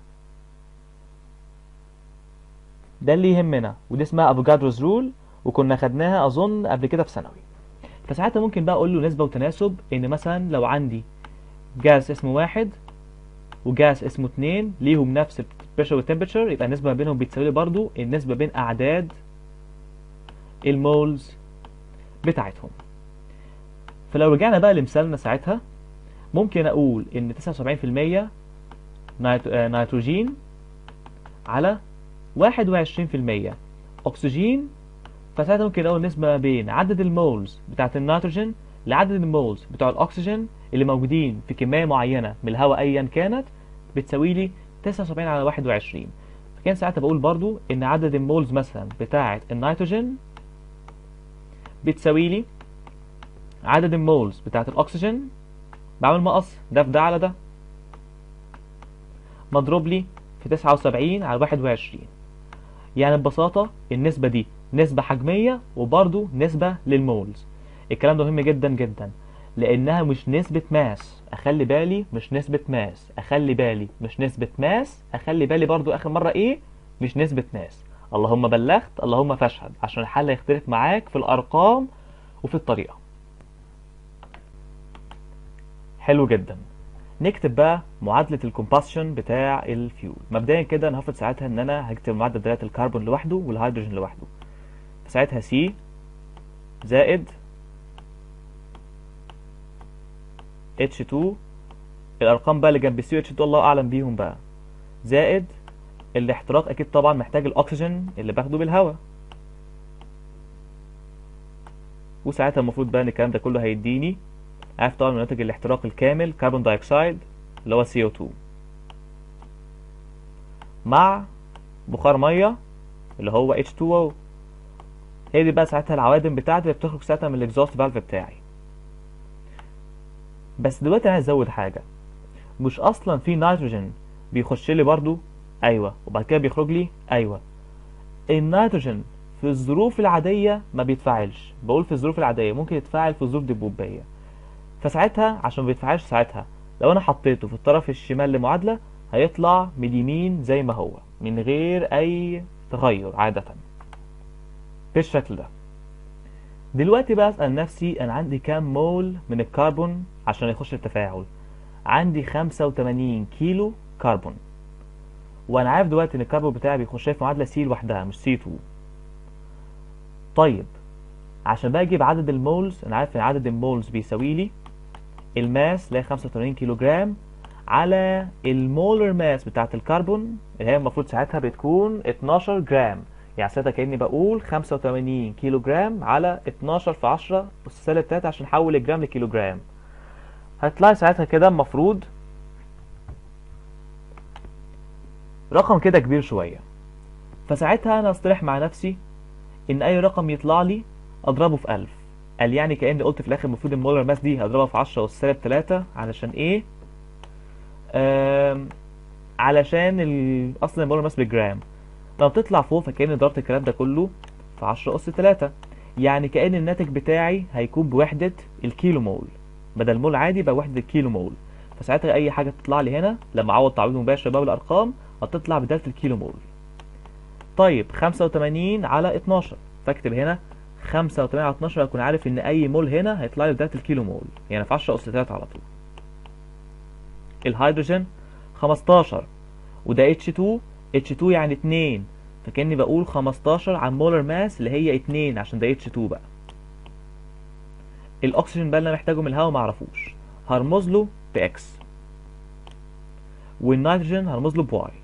ده اللي يهمنا ودي اسمها افوكادروز رول وكنا خدناها اظن قبل كده في ثانوي فساعتها ممكن بقى اقول له نسبه وتناسب ان مثلا لو عندي جاز اسمه واحد وجاز اسمه اتنين ليهم نفس البريشر والتمبرتشر يبقى النسبه ما بينهم بتساوي لي برضو النسبه بين اعداد المولز بتاعتهم فلو رجعنا بقى لمثالنا ساعتها ممكن اقول ان 79% نيتروجين على 21% اكسجين فساعتها ممكن اقول نسبة ما بين عدد المولز بتاعت النيتروجين لعدد المولز بتوع الاكسجين اللي موجودين في كمية معينة من الهواء ايا كانت بتساوي لي 79 على 21 فكان ساعتها بقول برضو ان عدد المولز مثلا بتاعت النيتروجين بتساوي لي عدد المولز بتاعت الاكسجين بعمل مقص ده في ده على ده مضروب لي في 79 على 21 يعني ببساطة النسبة دي نسبة حجمية وبرضو نسبة للمولز الكلام ده مهم جدا جدا لانها مش نسبة ماس اخلي بالي مش نسبة ماس اخلي بالي مش نسبة ماس اخلي بالي برضو اخر مرة ايه مش نسبة ماس اللهم بلغت اللهم فاشهد عشان الحل يختلف معاك في الارقام وفي الطريقة حلو جدا نكتب بقى معادلة الكومباشن بتاع الفيول مبدئيا كده انا هفرض ساعتها ان انا هكتب معادلة دلالة الكربون لوحده والهيدروجين لوحده ساعتها سي زائد H2 الارقام بقى اللي جنب سي H2 الله اعلم بيهم بقى زائد الاحتراق اكيد طبعا محتاج الاكسجين اللي باخده بالهواء وساعتها المفروض بقى ان الكلام ده كله هيديني عارف طبعا منتج الاحتراق الكامل كربون دايوكسيد اللي هو CO2 مع بخار ميه اللي هو H2O هي دي بقى ساعتها العوادم بتاعتي اللي بتخرج ساعتها من الاكزوست فالف بتاعي بس دلوقتي انا عايز ازود حاجه مش اصلا في نيتروجين بيخش لي برضو ايوه وبعد كده بيخرج لي ايوه النيتروجين في الظروف العادية ما بيتفاعلش بقول في الظروف العادية ممكن يتفاعل في ظروف دبوبية فساعتها عشان ما بيتفاعلش ساعتها لو انا حطيته في الطرف الشمال لمعادلة هيطلع من اليمين زي ما هو من غير اي تغير عادة بالشكل ده دلوقتي بقى اسأل نفسي انا عندي كام مول من الكربون عشان يخش التفاعل عندي 85 كيلو كربون وانا عارف دلوقتي ان الكربون بتاعي بيخش في معادله سي لوحدها مش سي 2 طيب عشان بقى اجيب عدد المولز انا عارف ان عدد المولز بيساوي لي الماس اللي هي 85 كيلو جرام على المولر ماس بتاعت الكربون اللي هي المفروض ساعتها بتكون 12 جرام يعني ساعتها كاني بقول 85 كيلو جرام على 12 في 10 اس سالب 3 عشان احول الجرام لكيلو جرام هتلاقي ساعتها كده المفروض رقم كده كبير شوية فساعتها انا اصطلح مع نفسي ان اي رقم يطلع لي اضربه في 1000 قال يعني كاني قلت في الاخر المفروض المولر ماس دي هضربها في 10 اس سالب 3 علشان ايه آم علشان ال... اصلا المولر ماس بالجرام لما بتطلع فوق فكاني ضربت الكلام ده كله في 10 اس 3 يعني كأن الناتج بتاعي هيكون بوحدة الكيلو مول بدل مول عادي بقى وحدة الكيلو مول فساعتها اي حاجة تطلع لي هنا لما اعوض تعويض مباشر بقى بالارقام هتطلع بدالة الكيلو مول طيب 85 على 12 فاكتب هنا 85 على 12 اكون عارف ان اي مول هنا هيطلع لي بدالة الكيلو مول يعني في 10 اس 3 على طول الهيدروجين 15 وده H2 H2 يعني 2 فكاني بقول 15 على مولر ماس اللي هي 2 عشان ده H2 بقى الاكسجين بقى اللي انا محتاجه من الهواء معرفوش هرمز له باكس والنيتروجين هرمز له بواي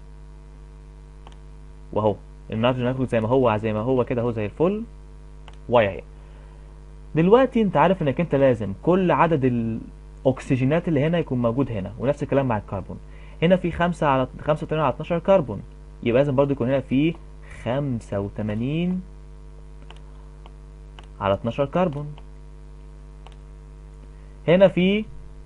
واهو النيتروجين هياخد زي ما هو زي ما هو كده اهو زي الفل واي اهي دلوقتي انت عارف انك انت لازم كل عدد الاكسجينات اللي هنا يكون موجود هنا ونفس الكلام مع الكربون هنا في 5 على 85 على 12 كربون يبقى لازم برضو يكون هنا في 85 على 12 كربون هنا في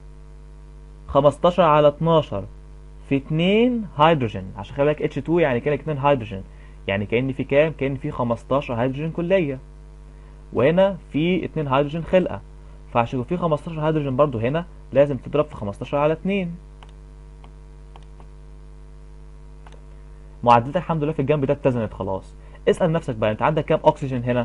15 على 12 في 2 هيدروجين عشان خلي بالك H2 يعني كان 2 هيدروجين يعني كأن في كام؟ كأن في 15 هيدروجين كلية وهنا في 2 هيدروجين خلقة فعشان يكون في 15 هيدروجين برضو هنا لازم تضرب في 15 على 2 معادلتك الحمد لله في الجنب ده اتزنت خلاص اسأل نفسك بقى انت عندك كام اكسجين هنا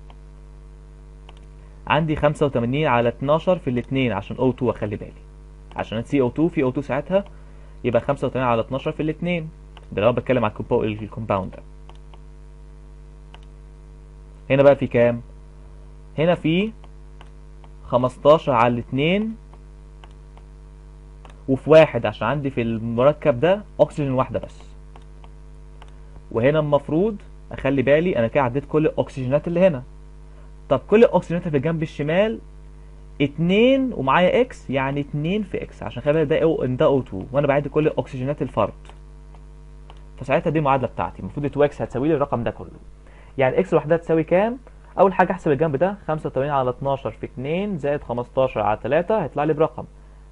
عندي 85 على 12 في الاثنين عشان O2 اخلي بالي عشان CO2 في O2 ساعتها يبقى 85 على 12 في الاثنين ده لو بتكلم على الكومباوند ده هنا بقى في كام هنا في 15 على 2 وفي واحد عشان عندي في المركب ده اكسجين واحده بس وهنا المفروض اخلي بالي انا كده عديت كل الاكسجينات اللي هنا طب كل الاكسجينات في الجنب الشمال اتنين ومعايا اكس يعني اتنين في اكس عشان خلي بالي ده او ده او 2 وانا بعد كل الاكسجينات الفرد فساعتها دي المعادله بتاعتي المفروض 2 اكس هتساوي لي الرقم ده كله يعني اكس لوحدها تساوي كام اول حاجه احسب الجنب ده 85 على 12 في 2 زائد 15 على 3 هيطلع لي برقم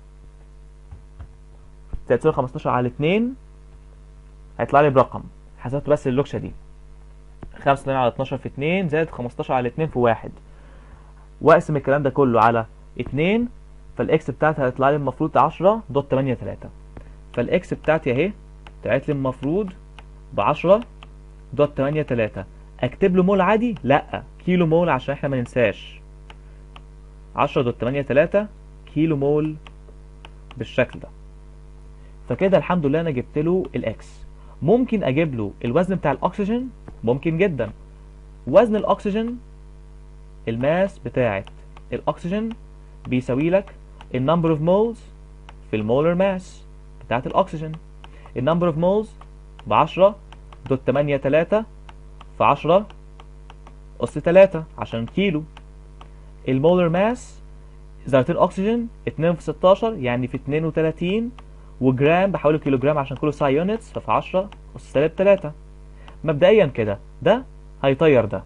تساوي 15 على 2 هيطلع لي برقم حسبت بس اللوكشه دي 85 على 12 في 2 زائد 15 على 2 في 1 واقسم الكلام ده كله على 2 فالاكس بتاعتي هتطلع لي المفروض 10 دوت 8 3 فالاكس بتاعتي اهي طلعت لي المفروض ب 10 دوت 8 3 اكتب له مول عادي لا كيلو مول عشان احنا ما ننساش 10 دوت 8 3 كيلو مول بالشكل ده فكده الحمد لله انا جبت له الاكس ممكن اجيب له الوزن بتاع الاكسجين ممكن جدا وزن الاكسجين الماس بتاعت الاكسجين بيساوي لك النمبر اوف مولز في المولر ماس بتاعت الاكسجين النمبر اوف مولز ب 10 دوت 8 3 في 10 اس 3 عشان كيلو المولر ماس ذرتين اكسجين 2 في 16 يعني في 32 وجرام بحوله كيلو جرام عشان كله ساي يونتس ففي 10 اس سالب 3 مبدئيا كده ده هيطير ده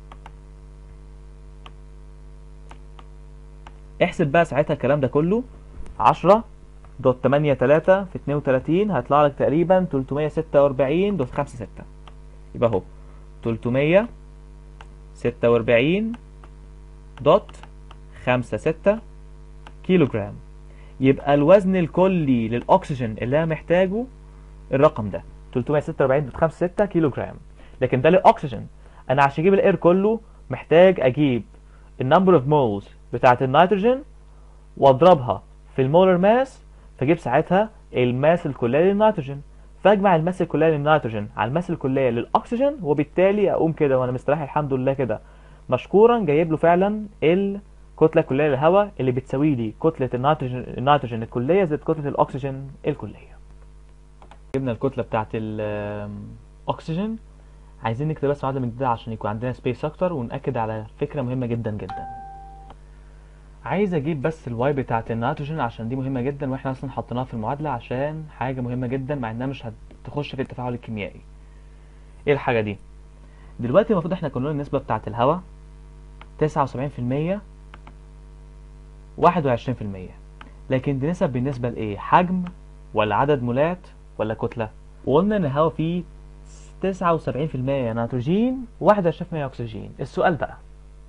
احسب بقى ساعتها الكلام ده كله 10 دوت 8 3 في 32 هيطلع لك تقريبا 346 دوت 5 6 يبقى اهو 346 دوت خمسة ستة كيلو جرام يبقى الوزن الكلي للأكسجين اللي أنا محتاجه الرقم ده 346.56 كيلو جرام لكن ده للأكسجين أنا عشان أجيب الإير كله محتاج أجيب النمبر اوف مولز بتاعة النيتروجين وأضربها في المولر ماس فأجيب ساعتها الماس الكلية للنيتروجين فأجمع الماس الكلية للنيتروجين على الماس الكلية للأكسجين وبالتالي أقوم كده وأنا مستريح الحمد لله كده مشكورا جايب له فعلا الكتله الكليه للهواء اللي بتساوي لي كتله النيتروجين النيتروجين الكليه زائد كتله الاكسجين الكليه جبنا الكتله بتاعه الاكسجين عايزين نكتب بس معادله جديده عشان يكون عندنا سبيس اكتر ونأكد على فكره مهمه جدا جدا عايز اجيب بس الواي بتاعه النيتروجين عشان دي مهمه جدا واحنا اصلا حطيناها في المعادله عشان حاجه مهمه جدا مع انها مش هتخش في التفاعل الكيميائي ايه الحاجه دي دلوقتي المفروض احنا كنا النسبه بتاعه الهواء 79% 21% لكن دي نسب بالنسبة لإيه؟ حجم ولا عدد مولات ولا كتلة؟ وقلنا إن الهواء فيه 79% نيتروجين و21% أكسجين السؤال بقى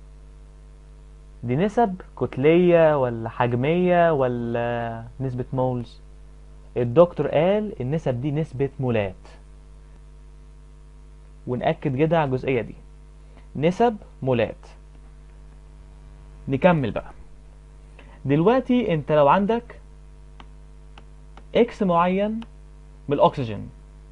دي نسب كتلية ولا حجمية ولا نسبة مولز؟ الدكتور قال النسب دي نسبة مولات ونأكد كده على الجزئية دي نسب مولات نكمل بقى دلوقتي انت لو عندك اكس معين من الاكسجين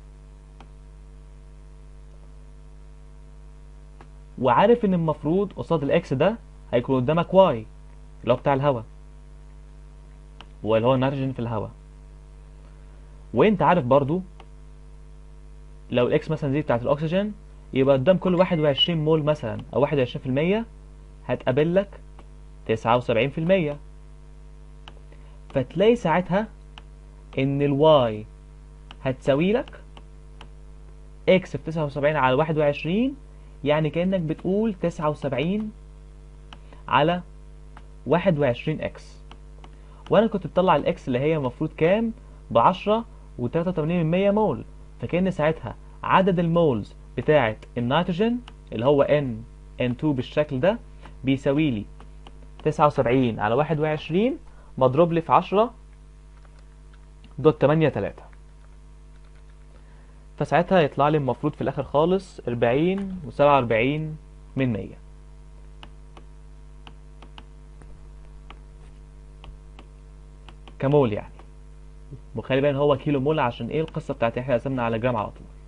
وعارف ان المفروض قصاد الاكس ده هيكون قدامك واي اللي هو بتاع الهواء واللي هو النيتروجين في الهواء وانت عارف برضو لو الاكس مثلا دي بتاعت الاكسجين يبقى قدام كل 21 مول مثلا او 21% هتقابل لك 79% فتلاقي ساعتها ان الواي هتساوي لك اكس في 79 على 21 يعني كأنك بتقول 79 على 21 اكس وانا كنت بطلع الاكس اللي هي المفروض كام ب 10 و83 من 100 مول فكأن ساعتها عدد المولز بتاعة النيتروجين اللي هو N N2 بالشكل ده بيساوي لي 79 على 21 مضروب لي في 10 دوت 8 3 فساعتها يطلع لي المفروض في الاخر خالص 40 و47 من 100 كمول يعني وخلي بالك هو كيلو مول عشان ايه القصه بتاعت احنا قسمنا على جرام على طول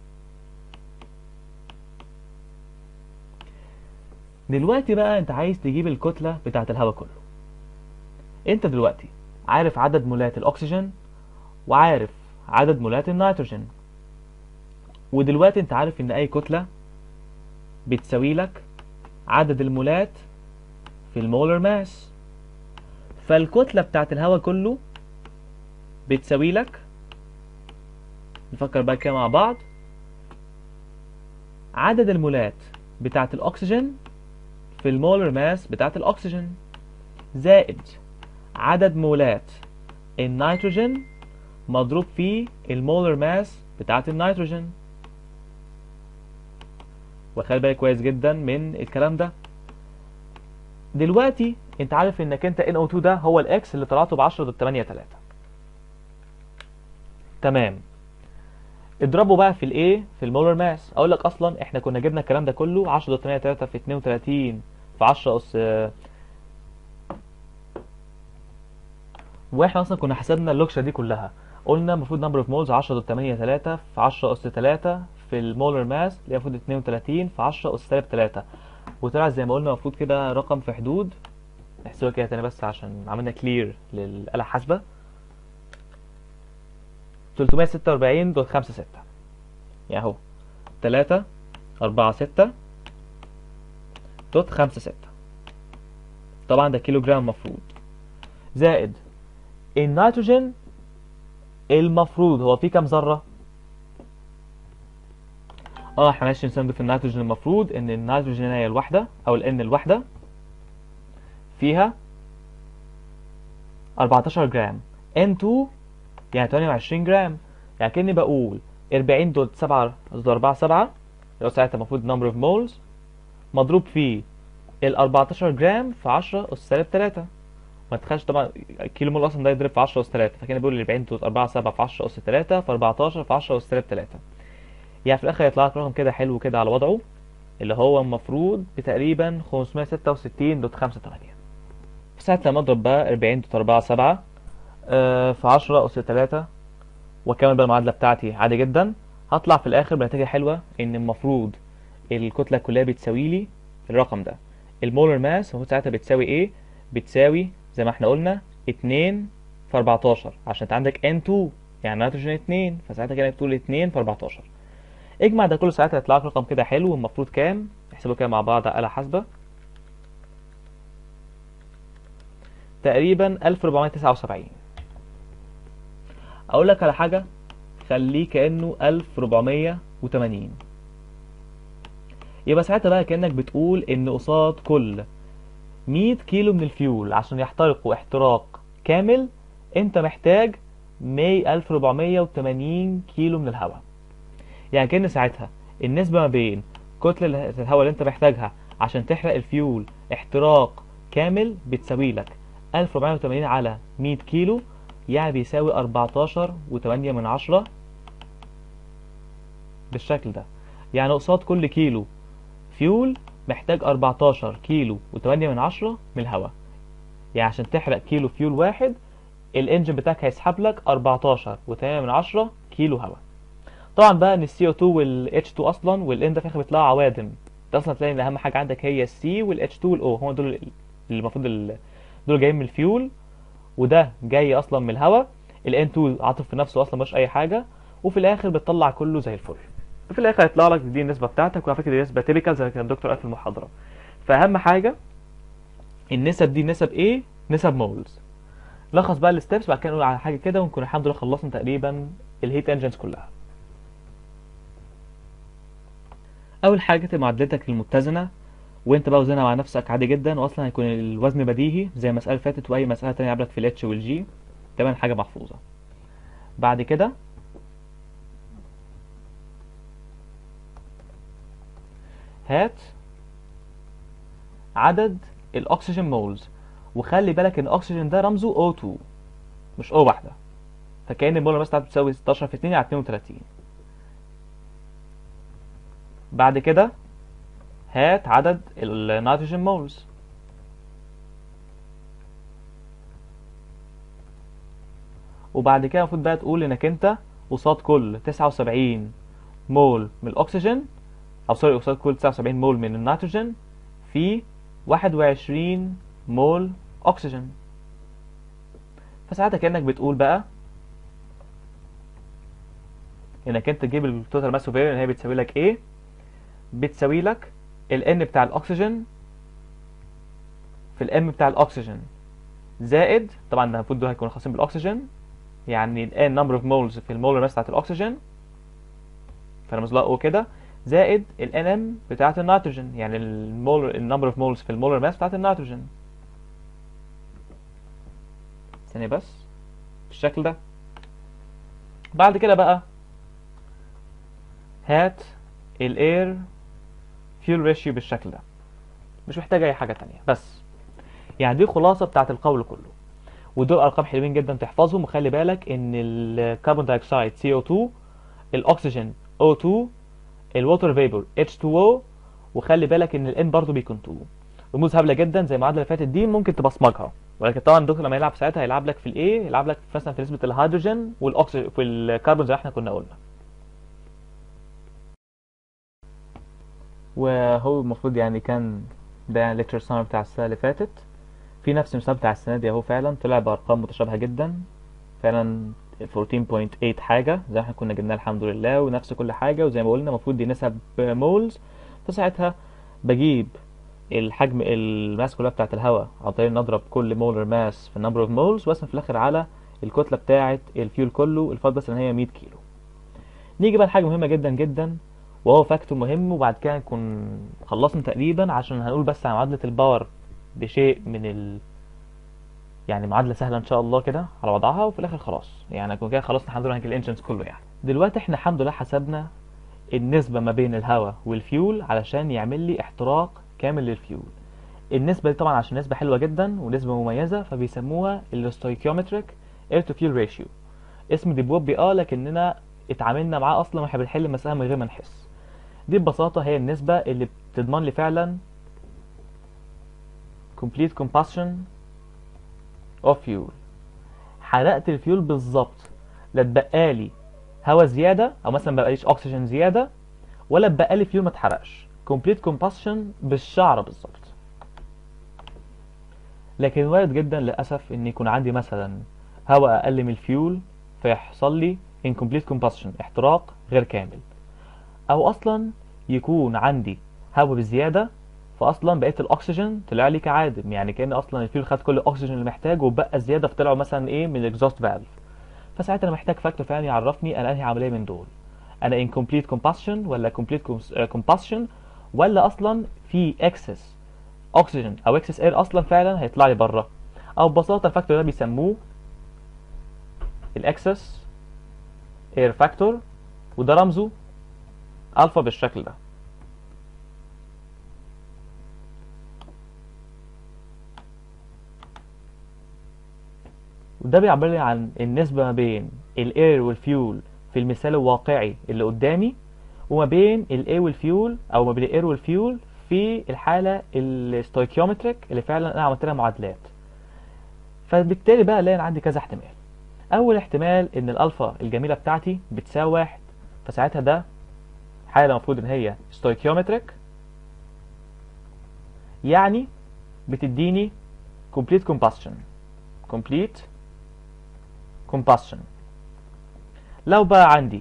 دلوقتي بقى انت عايز تجيب الكتله بتاعت الهواء كله انت دلوقتي عارف عدد مولات الاكسجين وعارف عدد مولات النيتروجين ودلوقتي انت عارف ان اي كتله بتساوي لك عدد المولات في المولر ماس فالكتله بتاعت الهواء كله بتساوي لك نفكر بقى كده مع بعض عدد المولات بتاعت الاكسجين في المولر ماس بتاعت الاكسجين زائد عدد مولات النيتروجين مضروب في المولر ماس بتاعت النيتروجين وخلي بالك كويس جدا من الكلام ده دلوقتي انت عارف انك انت NO2 ده هو الاكس اللي طلعته ب 10 ضد 8 3 تمام اضربه بقى في الايه في المولر ماس اقول لك اصلا احنا كنا جبنا الكلام ده كله 10 ضد 8 3 في 32 في 10 اس واحنا اصلا كنا حسبنا اللوكشه دي كلها قلنا المفروض نمبر اوف مولز 10 ضد 8 3 في 10 اس 3 في المولر ماس اللي هي المفروض 32 في 10 اس سالب 3 وطلع زي ما قلنا المفروض كده رقم في حدود نحسبها كده تاني بس عشان عملنا كلير للآلة الحاسبة 346 دوت 5 6 يعني اهو 3 4 6 دوت 5 6 طبعا ده كيلو جرام مفروض زائد النيتروجين المفروض هو فيه كام ذرة؟ اه احنا ماشي نسمي في النيتروجين المفروض ان النيتروجين هي الوحدة او الان الوحدة فيها 14 جرام N2 يعني 28 جرام يعني كأني بقول 40 دوت 7 ضد 4 7 هو ساعتها المفروض number of moles مضروب في ال 14 جرام في 10 اس سالب 3 ما تخيلش طبعا الكيلو مول اصلا ده يضرب في 10 اس 3 فكان بيقول 40 دوت 4 7 في 10 اس 3 في 14 في 10 اس سالب 3 يعني في الاخر يطلع لك رقم كده حلو كده على وضعه اللي هو المفروض بتقريبا 566 دوت 5 8 ساعة لما اضرب بقى 40 دوت 4 7 آه، في 10 اس 3 واكمل بقى المعادله بتاعتي عادي جدا هطلع في الاخر بنتيجه حلوه ان المفروض الكتله الكليه بتساوي لي الرقم ده المولر ماس المفروض ساعتها بتساوي ايه بتساوي زي ما احنا قلنا 2 في 14 عشان انت عندك N2 يعني نيتروجين 2 فساعتها كده بتقول 2 في 14 اجمع ده كله ساعتها يطلع لك رقم كده حلو المفروض كام احسبه كده مع بعض على آلة حاسبة تقريبا 1479 اقول لك على حاجة خليه كأنه 1480 يبقى ساعتها بقى كأنك بتقول ان قصاد كل 100 كيلو من الفيول عشان يحترقوا احتراق كامل انت محتاج 100 1480 كيلو من الهواء يعني كأن ساعتها النسبة ما بين كتلة الهواء اللي انت محتاجها عشان تحرق الفيول احتراق كامل بتساوي لك 1480 على 100 كيلو يعني بيساوي 14 و8 من عشرة بالشكل ده يعني قصاد كل كيلو فيول محتاج 14 كيلو و8 من عشرة من الهواء يعني عشان تحرق كيلو فيول واحد الانجن بتاعك هيسحب لك 14 و8 من عشرة كيلو هواء طبعا بقى ان السي او 2 والاتش 2 اصلا والان ده في الاخر بيطلعوا عوادم انت اصلا تلاقي ان اهم حاجه عندك هي السي والاتش 2 والاو هم دول اللي المفروض ال- دول جايين من الفيول وده جاي اصلا من الهواء الان 2 عاطف في نفسه اصلا مش اي حاجه وفي الاخر بتطلع كله زي الفل وفي الاخر هيطلع لك دي النسبه بتاعتك وعلى فكره دي نسبه تيبيكال زي ما كان الدكتور قال في المحاضره فاهم حاجه النسب دي نسب ايه نسب مولز لخص بقى الستبس بعد كده نقول على حاجه كده ونكون الحمد لله خلصنا تقريبا الهيت انجنز كلها اول حاجه تبقى معادلتك المتزنه وانت بقى وزنها مع نفسك عادي جدا واصلا هيكون الوزن بديهي زي المساله اللي فاتت واي مساله تانية قبلك في الاتش والجي تمام حاجه محفوظه بعد كده هات عدد الاكسجين مولز وخلي بالك ان الاكسجين ده رمزه O2 مش O واحده فكأن المولر بس بتاعته بتساوي 16 في 2 على 32 بعد كده هات عدد النيتروجين مولز وبعد كده المفروض بقى تقول انك انت قصاد كل 79 مول من الاكسجين او سوري قصاد كل 79 مول من النيتروجين في 21 مول اكسجين فساعتها كانك بتقول بقى انك انت تجيب التوتال ماس اوف هي بتساوي لك ايه بتساوي لك ال N بتاع الأكسجين في ال M بتاع الأكسجين زائد طبعا ده المفروض دول هيكونوا خاصين بالأكسجين يعني ال N number of moles في المولر ماس بتاعت الأكسجين فنرمز لها O كده زائد ال NM بتاعت النيتروجين يعني المولر ال number of moles في المولر ماس بتاعت النيتروجين ثانية بس بالشكل ده بعد كده بقى هات الاير فيول ريشيو بالشكل ده مش محتاج اي حاجه تانية بس يعني دي خلاصه بتاعت القول كله ودول ارقام حلوين جدا تحفظهم وخلي بالك ان الكربون دايوكسيد CO2 الاكسجين O2 الووتر فيبور H2O وخلي بالك ان الان برضه بيكون 2 رموز هبله جدا زي المعادله اللي فاتت دي ممكن تبصمجها ولكن طبعا الدكتور لما يلعب ساعتها هيلعب لك في الايه يلعب لك مثلا في نسبه الهيدروجين والاكسجين في الكربون زي ما احنا كنا قلنا وهو المفروض يعني كان ده ليكتشر سامر بتاع السنة اللي فاتت في نفس المثال بتاع السنة دي اهو فعلا طلع بأرقام متشابهة جدا فعلا 14.8 حاجة زي ما احنا كنا جبناها الحمد لله ونفس كل حاجة وزي ما قلنا المفروض دي نسب مولز فساعتها بجيب الحجم الماس كلها بتاعت الهواء عن طريق ان اضرب كل مولر ماس في النمبر اوف مولز واسم في الاخر على الكتلة بتاعت الفيول كله الفرق بس ان هي 100 كيلو نيجي بقى لحاجة مهمة جدا جدا وهو فاكتور مهم وبعد كده نكون خلصنا تقريبا عشان هنقول بس عن معادلة الباور بشيء من ال يعني معادلة سهلة ان شاء الله كده على وضعها وفي الاخر خلاص يعني نكون كده خلصنا الحمد لله الانجنز كله يعني دلوقتي احنا الحمد لله حسبنا النسبة ما بين الهواء والفيول علشان يعمل لي احتراق كامل للفيول النسبة دي طبعا عشان نسبة حلوة جدا ونسبة مميزة فبيسموها الستويكيومتريك اير تو فيول ريشيو اسم دي بوبي اه لكننا اتعاملنا معاه اصلا واحنا بنحل المسألة من غير ما نحس دي ببساطة هي النسبة اللي بتضمن لي فعلا complete combustion of fuel حرقت الفيول بالظبط لا اتبقى لي هواء زيادة او مثلا ما بقاليش اكسجين زيادة ولا اتبقى لي فيول ما اتحرقش complete combustion بالشعر بالظبط لكن وارد جدا للأسف إن يكون عندي مثلا هواء أقل من الفيول فيحصل لي incomplete combustion احتراق غير كامل أو أصلا يكون عندي هواء بزيادة فأصلا بقيت الأكسجين طلع لي كعادم يعني كأن أصلا الفيول خد كل الأكسجين اللي محتاجه وبقى زيادة فطلعوا مثلا إيه من الإكزوست فالف فساعتها أنا محتاج فاكتور فعلا يعرفني أنا أنهي عملية من دول أنا incomplete combustion ولا complete combustion ولا أصلا في excess اكسجين او اكسس اير اصلا فعلا هيطلع لي بره او ببساطه الفاكتور ده بيسموه الاكسس اير فاكتور وده رمزه الفا بالشكل ده وده بيعبر لي عن النسبه ما بين الاير والفيول في المثال الواقعي اللي قدامي وما بين الاي والفيول او ما بين الاير والفيول في الحالة الستويكيومتريك اللي فعلا انا عملت لها معادلات فبالتالي بقى الاقي عندي كذا احتمال اول احتمال ان الالفا الجميلة بتاعتي بتساوي واحد فساعتها ده حالة المفروض ان هي ستويكيومتريك يعني بتديني complete combustion complete combustion لو بقى عندي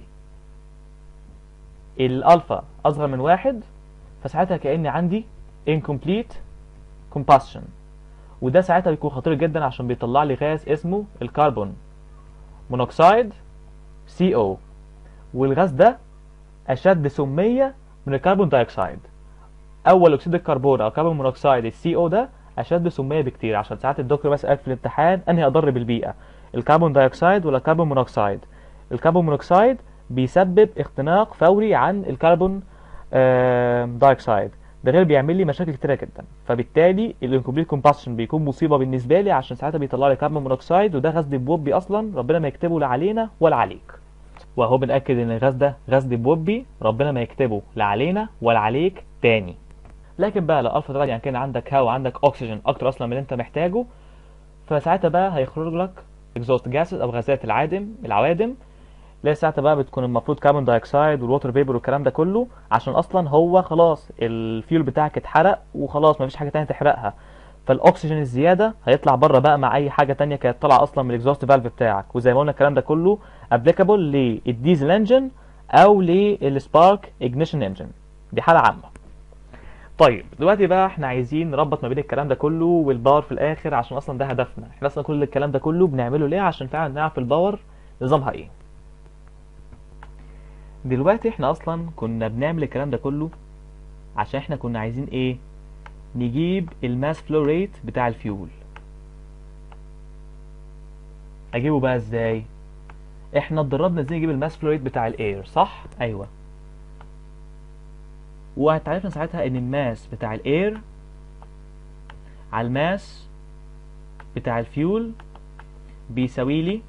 الالفا اصغر من واحد فساعتها كأني عندي incomplete combustion وده ساعتها بيكون خطير جدا عشان بيطلع لي غاز اسمه الكربون مونوكسيد CO والغاز ده أشد سمية من الكربون دايوكسيد أول أكسيد الكربون أو كربون مونوكسيد السي او ده أشد سمية بكتير عشان ساعات الدكتور بس قال في الامتحان أنهي أضر بالبيئة الكربون دايوكسيد ولا الكربون مونوكسيد الكربون مونوكسيد بيسبب اختناق فوري عن الكربون دايوكسيد ده غير بيعمل لي مشاكل كتيره جدا فبالتالي الانكمبليت كومباشن بيكون مصيبه بالنسبه لي عشان ساعتها بيطلع لي كربون مونوكسيد وده غاز دبوبي اصلا ربنا ما يكتبه لا علينا ولا عليك واهو بنأكد ان الغاز ده غاز دبوبي ربنا ما يكتبه لا علينا ولا عليك تاني لكن بقى لو الفا طلع يعني كان عندك هواء عندك اكسجين اكتر اصلا من اللي انت محتاجه فساعتها بقى هيخرج لك اكزوست جاسز او غازات العادم العوادم لا ساعتها بقى بتكون المفروض كربون دايوكسيد والووتر فيبر والكلام ده كله عشان اصلا هو خلاص الفيول بتاعك اتحرق وخلاص مفيش حاجه تانية تحرقها فالاكسجين الزياده هيطلع بره بقى مع اي حاجه تانية كانت طالعه اصلا من الاكزوست فالف بتاعك وزي ما قلنا الكلام ده كله ابليكابل للديزل انجن او للسبارك اجنيشن انجن دي حاله عامه طيب دلوقتي بقى احنا عايزين نربط ما بين الكلام ده كله والباور في الاخر عشان اصلا ده هدفنا احنا اصلا كل الكلام ده كله بنعمله ليه عشان فعلا نعرف الباور نظامها ايه دلوقتي احنا اصلا كنا بنعمل الكلام ده كله عشان احنا كنا عايزين ايه نجيب الماس فلو ريت بتاع الفيول اجيبه بقى ازاي احنا اتدربنا ازاي نجيب الماس فلو ريت بتاع الاير صح ايوه وهتعرفنا ساعتها ان الماس بتاع الاير على الماس بتاع الفيول بيساوي لي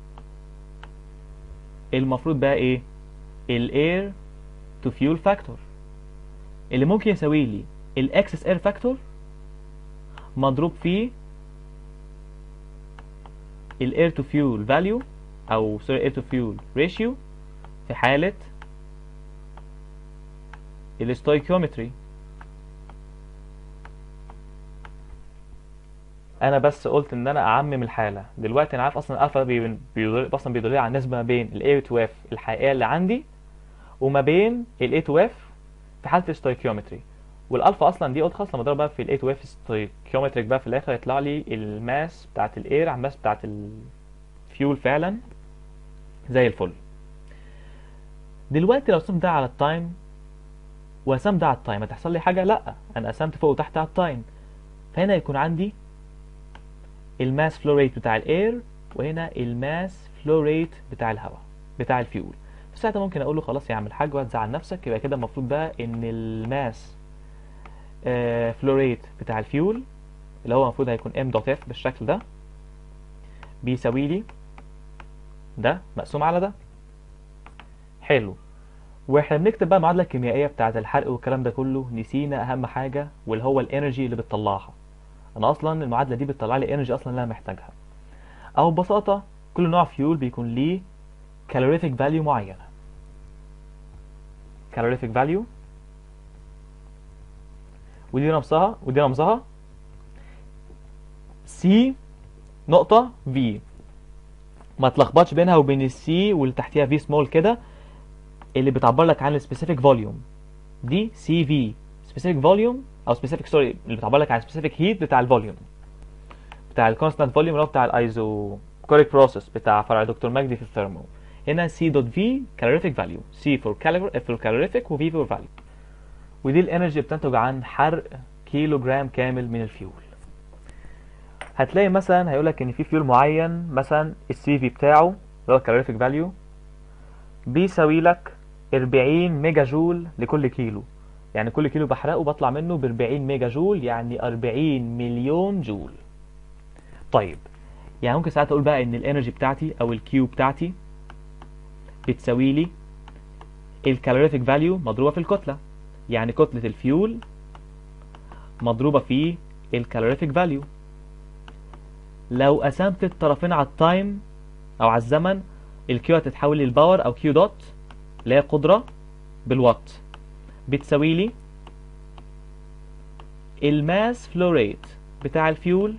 المفروض بقى ايه الاير تو فيول فاكتور اللي ممكن يساوي لي الاكسس اير فاكتور مضروب في الاير تو فيول فاليو او سوري اير تو فيول ريشيو في حالة الاستويكيومتري انا بس قلت ان انا اعمم الحاله دلوقتي انا عارف اصلا الالفا بي بيدل اصلا بيدل على النسبه ما بين الاي تو اف الحقيقيه اللي عندي وما بين الاي تو اف في حاله الستويكيومتري والالفا اصلا دي قلت خلاص لما اضرب بقى في الاي تو اف ستويكيومتريك بقى في الاخر يطلع لي الماس بتاعت الاير على الماس بتاعت الفيول فعلا زي الفل دلوقتي لو قسمت ده على التايم وقسمت ده على التايم هتحصل لي حاجه لا انا قسمت فوق وتحت على التايم فهنا يكون عندي الماس فلو ريت بتاع الاير وهنا الماس فلو ريت بتاع الهواء بتاع الفيول ساعتها ممكن اقول له خلاص يا عم الحاج وهتزعل نفسك يبقى كده المفروض بقى ان الماس آه فلوريت بتاع الفيول اللي هو المفروض هيكون ام دوت اف بالشكل ده بيساوي لي ده مقسوم على ده حلو واحنا بنكتب بقى المعادله الكيميائيه بتاعه الحرق والكلام ده كله نسينا اهم حاجه واللي هو الانرجي اللي بتطلعها انا اصلا المعادله دي بتطلع لي انرجي اصلا اللي انا محتاجها او ببساطه كل نوع فيول بيكون ليه calorific value معينه calorific value ودي رمزها ودي رمزها C نقطة V ما تلخبطش بينها وبين السي واللي تحتيها في سمول كده اللي بتعبر لك عن السبيسيفيك فوليوم دي سي في سبيسيفيك فوليوم او سبيسيفيك سوري اللي بتعبر لك عن السبيسيفيك هيت بتاع الفوليوم بتاع الكونستانت فوليوم اللي هو بتاع الايزو كوريك بروسيس بتاع فرع دكتور مجدي في الثيرمو هنا سي دوت في كالوريفيك فاليو سي فور فور كالوريفيك وفي فور فاليو ودي الانرجي بتنتج عن حرق كيلو جرام كامل من الفيول هتلاقي مثلا هيقول لك ان في فيول معين مثلا السي في بتاعه اللي هو الكالوريفيك فاليو بيساوي لك 40 ميجا جول لكل كيلو يعني كل كيلو بحرقه بطلع منه ب 40 ميجا جول يعني 40 مليون جول طيب يعني ممكن ساعات اقول بقى ان الانرجي بتاعتي او الكيو بتاعتي بتساوي لي الكالوريفيك فاليو مضروبه في الكتله يعني كتله الفيول مضروبه في الكالوريفيك فاليو لو قسمت الطرفين على التايم او على الزمن الكيو هتتحول للباور او كيو دوت اللي هي قدره بالوات بتساوي لي الماس فلو ريت بتاع الفيول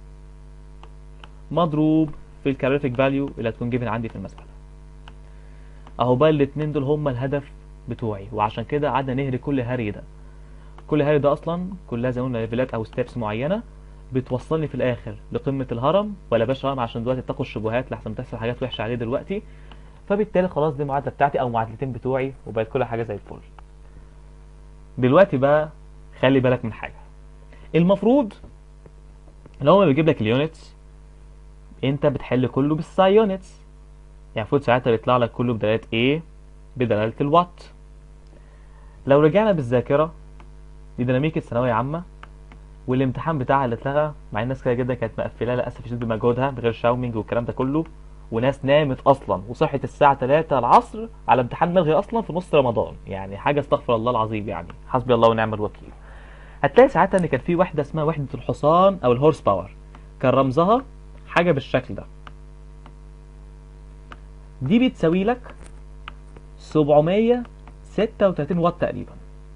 مضروب في الكالوريفيك فاليو اللي هتكون جيفن عندي في المسألة اهو بقى الاتنين دول هما الهدف بتوعي وعشان كده قعدنا نهري كل هري ده كل هري ده اصلا كلها زي ما قلنا ليفلات او ستيبس معينه بتوصلني في الاخر لقمه الهرم ولا باش هرم عشان دلوقتي اتقوا الشبهات لحسن تحصل حاجات وحشه عليه دلوقتي فبالتالي خلاص دي المعادله بتاعتي او معادلتين بتوعي وبقت كل حاجه زي الفل دلوقتي بقى خلي بالك من حاجه المفروض ان هو بيجيب لك اليونتس انت بتحل كله بالساي يونتس يعني المفروض ساعتها بيطلع لك كله بدلاله ايه بدلاله الوات لو رجعنا بالذاكره دي ديناميكا ثانويه عامه والامتحان بتاعها اللي اتلغى مع الناس كده جدا كانت مقفله للاسف الشديد بمجهودها بغير شاومينج والكلام ده كله وناس نامت اصلا وصحت الساعه 3 العصر على امتحان ملغي اصلا في نص رمضان يعني حاجه استغفر الله العظيم يعني حسبي الله ونعم الوكيل هتلاقي ساعتها ان كان في وحده اسمها وحده الحصان او الهورس باور كان رمزها حاجه بالشكل ده دي بتساوي لك 736 واط تقريبا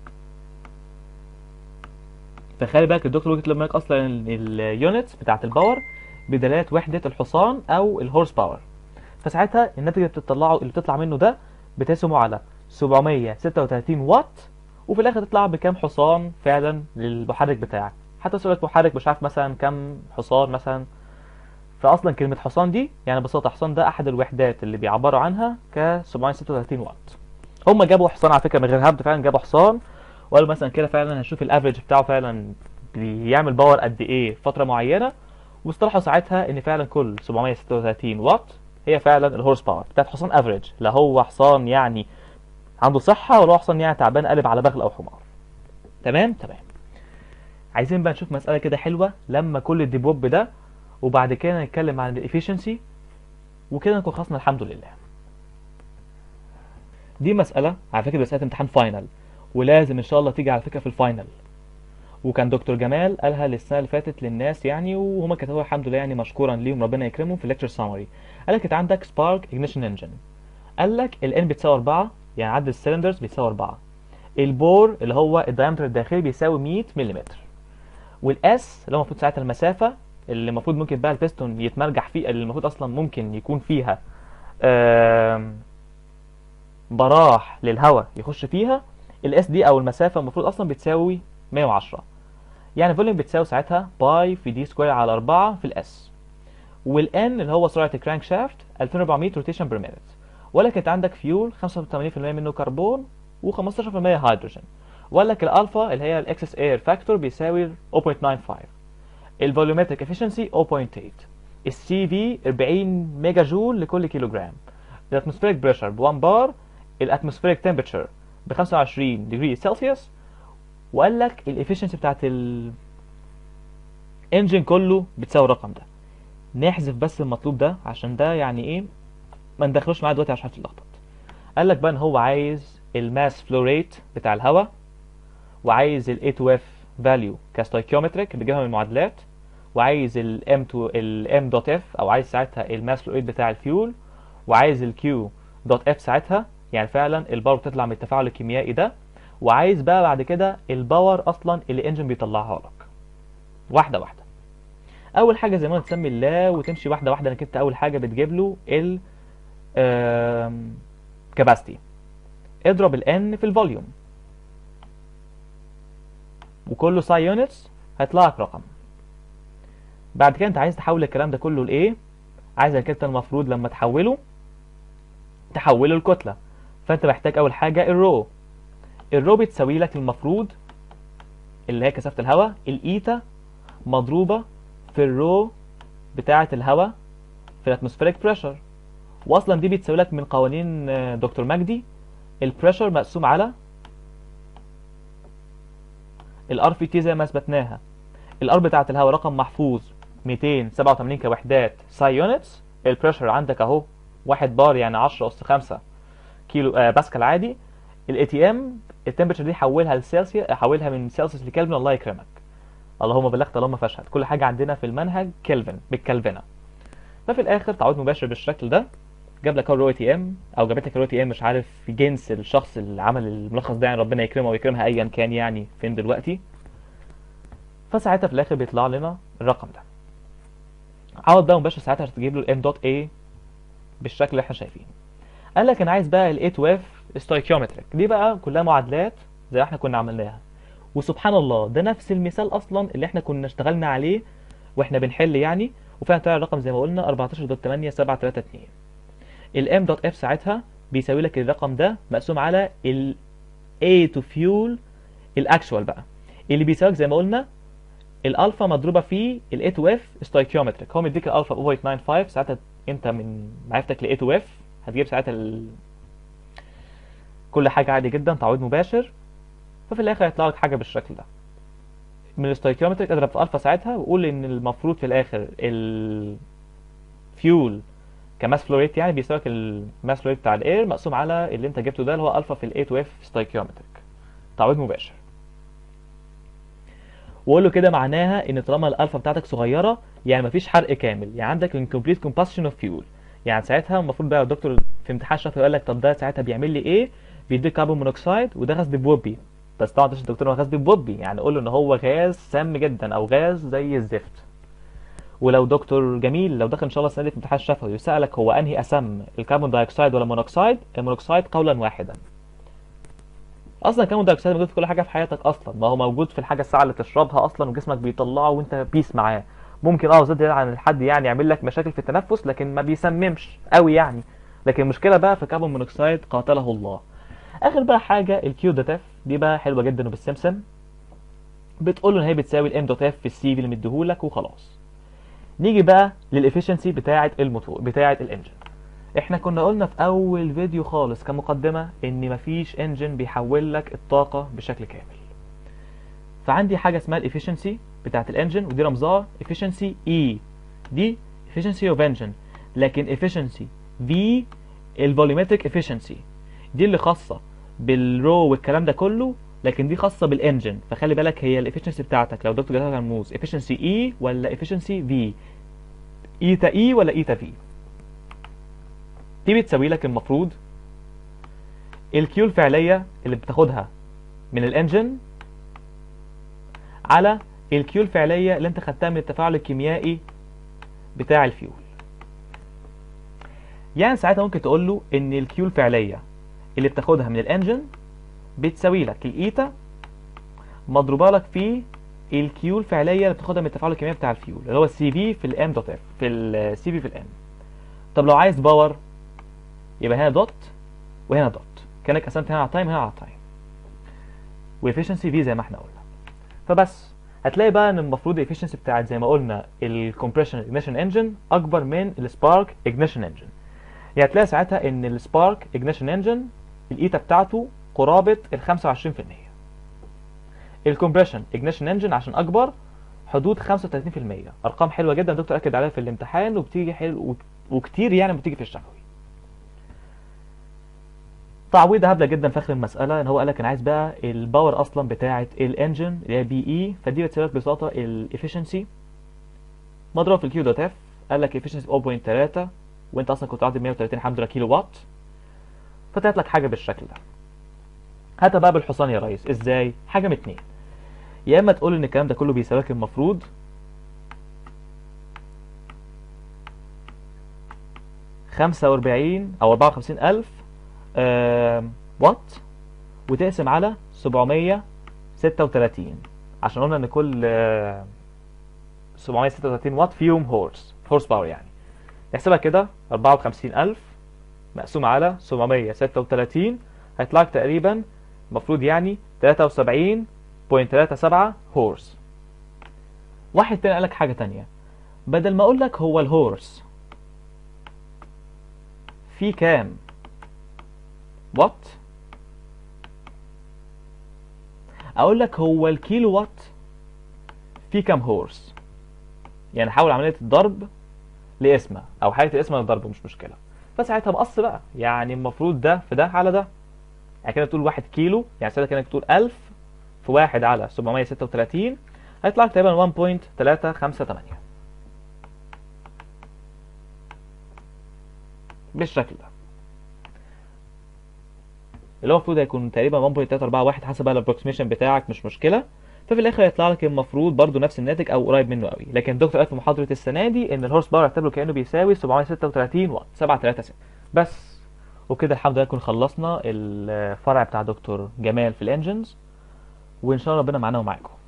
فخلي بالك الدكتور وجهة لما لك اصلا اليونتس بتاعت الباور بدلاله وحده الحصان او الهورس باور فساعتها الناتج اللي بتطلعه اللي بتطلع منه ده بتقسمه على 736 واط وفي الاخر تطلع بكام حصان فعلا للمحرك بتاعك حتى سؤالك محرك مش عارف مثلا كام حصان مثلا فاصلا كلمه حصان دي يعني ببساطه حصان ده احد الوحدات اللي بيعبروا عنها ك 736 واط هم جابوا حصان على فكره من غير هبد فعلا جابوا حصان وقالوا مثلا كده فعلا هنشوف الافريج بتاعه فعلا بيعمل باور قد ايه في فتره معينه واصطلحوا ساعتها ان فعلا كل 736 واط هي فعلا الهورس باور بتاعت حصان افريج لا هو حصان يعني عنده صحه ولا هو حصان يعني تعبان قلب على بغل او حمار تمام تمام عايزين بقى نشوف مساله كده حلوه لما كل الديبوب ده وبعد كده نتكلم عن الافيشنسي وكده نكون خلصنا الحمد لله دي مساله على فكره مساله امتحان فاينل ولازم ان شاء الله تيجي على فكره في الفاينل وكان دكتور جمال قالها السنه اللي فاتت للناس يعني وهم كتبوها الحمد لله يعني مشكورا ليهم ربنا يكرمهم في الليكتشر سامري قال لك انت عندك سبارك اجنيشن انجن قال لك الان بتساوي 4 يعني عدد السلندرز بيساوي 4 البور اللي هو الدايمتر الداخلي بيساوي 100 ملم والاس اللي هو المفروض ساعتها المسافه اللي المفروض ممكن بقى البيستون يتمرجح فيه اللي المفروض اصلا ممكن يكون فيها براح للهواء يخش فيها الاس دي او المسافه المفروض اصلا بتساوي 110 يعني فوليوم بتساوي ساعتها باي في دي سكوير على 4 في الاس والان اللي هو سرعه الكرانك شافت 2400 روتيشن بير مينت ولك انت عندك فيول 85% منه كربون و15% هيدروجين ولك الالفا اللي هي الاكسس اير فاكتور بيساوي 0.95 الفوليومتريك افشنسي 0.8 السي في 40 ميجا جول لكل كيلو جرام الاتموسفيريك بريشر ب 1 بار الاتموسفيريك تمبرتشر ب 25 ديجري سلسيوس وقال لك الافشنسي بتاعت الانجن كله بتساوي الرقم ده نحذف بس المطلوب ده عشان ده يعني ايه ما ندخلوش معاه دلوقتي عشان تتلخبط قال لك بقى ان هو عايز الماس فلو ريت بتاع الهواء وعايز ال A to F value كاستويكيومتريك بيجيبها من المعادلات وعايز ال M to ال M dot F او عايز ساعتها الماس فلو ريت بتاع الفيول وعايز ال Q dot F ساعتها يعني فعلا الباور بتطلع من التفاعل الكيميائي ده وعايز بقى بعد كده الباور اصلا اللي الانجن بيطلعها لك واحده واحده اول حاجه زي ما قلت تسمي الله وتمشي واحده واحده انك انت اول حاجه بتجيب له ال كاباسيتي اضرب الان في الفوليوم وكله ساي يونتس هيطلع لك رقم بعد كده انت عايز تحول الكلام ده كله لايه عايز انك انت المفروض لما تحوله تحوله لكتله فانت محتاج اول حاجه الرو الرو بتساوي لك المفروض اللي هي كثافه الهواء الايتا مضروبه في الرو بتاعه الهواء في الاتموسفيريك بريشر واصلا دي بتساوي لك من قوانين دكتور مجدي البريشر مقسوم على الار في تي زي ما اثبتناها الار بتاعه الهواء رقم محفوظ 287 كوحدات ساي يونتس البريشر عندك اهو 1 بار يعني 10 اس 5 كيلو آه باسكال عادي الاي تي ام التمبرتشر دي حولها لسيلسيوس حولها من سيلسيوس لكلفن الله يكرمك اللهم بلغت اللهم فاشهد كل حاجه عندنا في المنهج كلفن بالكلفنه ففي الاخر تعويض مباشر بالشكل ده جاب لك الرو تي ام او جابت لك الرو تي ام مش عارف جنس الشخص اللي عمل الملخص ده يعني ربنا يكرمه ويكرمها ايا كان يعني فين دلوقتي فساعتها في الاخر بيطلع لنا الرقم ده عوض بقى مباشر ساعتها تجيب له الام دوت اي بالشكل اللي احنا شايفينه قال لك انا عايز بقى الاي تو اف ستويكيومتريك دي بقى كلها معادلات زي ما احنا كنا عملناها وسبحان الله ده نفس المثال اصلا اللي احنا كنا اشتغلنا عليه واحنا بنحل يعني وفعلا طلع الرقم زي ما قلنا 14.8732 الام دوت اف ساعتها بيساوي لك الرقم ده مقسوم على ال A to fuel الاكشوال بقى اللي بيساويك زي ما قلنا الالفا مضروبه في ال A to F ستويكيومتريك هو مديك الالفا 0.95 ساعتها انت من معرفتك ل A to F هتجيب ساعتها ال... كل حاجه عادي جدا تعويض مباشر ففي الاخر هيطلع لك حاجه بالشكل ده من الستويكيومتريك اضرب في الفا ساعتها وقول ان المفروض في الاخر الفيول كماس فلوريت يعني بيساوي الماس فلوريت بتاع الاير مقسوم على اللي انت جبته ده اللي هو الفا في الاي تو اف ستايكيومتريك تعويض مباشر وقول له كده معناها ان طالما الالفا بتاعتك صغيره يعني مفيش حرق كامل يعني عندك انكمبليت كومباشن اوف فيول يعني ساعتها المفروض بقى الدكتور في امتحان شافعي يقول لك طب ده ساعتها بيعمل لي ايه بيديك كربون مونوكسيد وده غاز بوبي بس طبعا ده الدكتور غاز بوبي يعني قول له ان هو غاز سام جدا او غاز زي الزفت ولو دكتور جميل لو دخل ان شاء الله السنه دي في امتحان شفوي وسالك هو انهي اسم الكربون دايوكسيد ولا المونوكسيد المونوكسيد قولا واحدا اصلا الكربون دايوكسيد موجود في كل حاجه في حياتك اصلا ما هو موجود في الحاجه الساعه اللي تشربها اصلا وجسمك بيطلعه وانت بيس معاه ممكن اه زاد عن الحد يعني يعمل لك مشاكل في التنفس لكن ما بيسممش قوي يعني لكن المشكله بقى في الكربون مونوكسيد قاتله الله اخر بقى حاجه الكيو دوت اف دي بقى حلوه جدا وبالسمسم بتقول له ان هي بتساوي الام دوت اف في السي في اللي مديهولك وخلاص نيجي بقى للافشنسي بتاعه الموتور بتاعه الانجن احنا كنا قلنا في اول فيديو خالص كمقدمه ان مفيش انجن بيحول لك الطاقه بشكل كامل فعندي حاجه اسمها الافشنسي بتاعه الانجن ودي رمزها efficiency E دي efficiency of engine لكن efficiency V الفوليومتريك efficiency دي اللي خاصه بالرو والكلام ده كله لكن دي خاصه بالانجن فخلي بالك هي الافشنسي بتاعتك لو دكتور جاتك رموز efficiency E ولا efficiency V ايتا E ولا ايتا V دي بتساوي لك المفروض الكيو الفعليه اللي بتاخدها من الانجن على الكيو الفعليه اللي انت خدتها من التفاعل الكيميائي بتاع الفيول يعني ساعتها ممكن تقول له ان الكيو الفعليه اللي بتاخدها من الانجن بتساوي لك الايتا مضروبه لك في الكيو الفعليه اللي بتاخدها من التفاعل الكيميائي بتاع الفيول اللي هو السي في في الام دوت اف في السي في في الام طب لو عايز باور يبقى هنا دوت وهنا دوت كانك قسمت هنا على تايم هنا على تايم وافشنسي في زي ما احنا قلنا فبس هتلاقي بقى ان المفروض الافشنسي بتاعت زي ما قلنا الكومبريشن اجنيشن انجن اكبر من السبارك اجنيشن انجن يعني هتلاقي ساعتها ان السبارك اجنيشن انجن الايتا بتاعته قرابه ال 25% الكومبريشن اجنيشن انجن عشان اكبر حدود 35% ارقام حلوه جدا الدكتور اكد عليها في الامتحان وبتيجي حلو وكتير يعني بتيجي في الشفوي تعويضه هبله جدا في اخر المساله ان هو قال لك انا عايز بقى الباور اصلا بتاعه الانجن اللي هي بي اي فدي بتساوي لك ببساطه الافشنسي مضروب في الكيو دوت اف قال لك efficiency 0.3 وانت اصلا كنت عاطي 130 الحمد لله كيلو وات فطلعت لك حاجه بالشكل ده هاتها بقى بالحصان يا ريس ازاي حاجه من اتنين يا اما تقول ان الكلام ده كله بيساوي لك المفروض خمسة وأربعين أو أربعة وخمسين ألف وات وتقسم على سبعمية ستة وتلاتين عشان قلنا إن كل آه 736 واط فيهم هورس هورس باور يعني نحسبها كده 54000 مقسوم على 736 هيطلع لك تقريبا المفروض يعني 73.37 هورس واحد تاني قال لك حاجه تانية بدل ما اقول لك هو الهورس في كام وات اقول لك هو الكيلو وات في كام هورس يعني حول عمليه الضرب لاسمها او حاله الاسم للضرب مش مشكله فساعتها مقص بقى يعني المفروض ده في ده على ده يعني كده تقول 1 كيلو يعني ساعتها كانك تقول 1000 في 1 على 736 هيطلع لك تقريبا 1.358 بالشكل ده اللي هو المفروض هيكون تقريبا 1.341 حسب بقى الابروكسيميشن بتاعك مش مشكله ففي الاخر هيطلع لك المفروض برضو نفس الناتج او قريب منه قوي لكن الدكتور قال في محاضره السنه دي ان الهورس باور اعتبره كانه بيساوي 736 واط 736 بس وكده الحمد لله نكون خلصنا الفرع بتاع دكتور جمال في الانجنز وان شاء الله ربنا معانا ومعاكم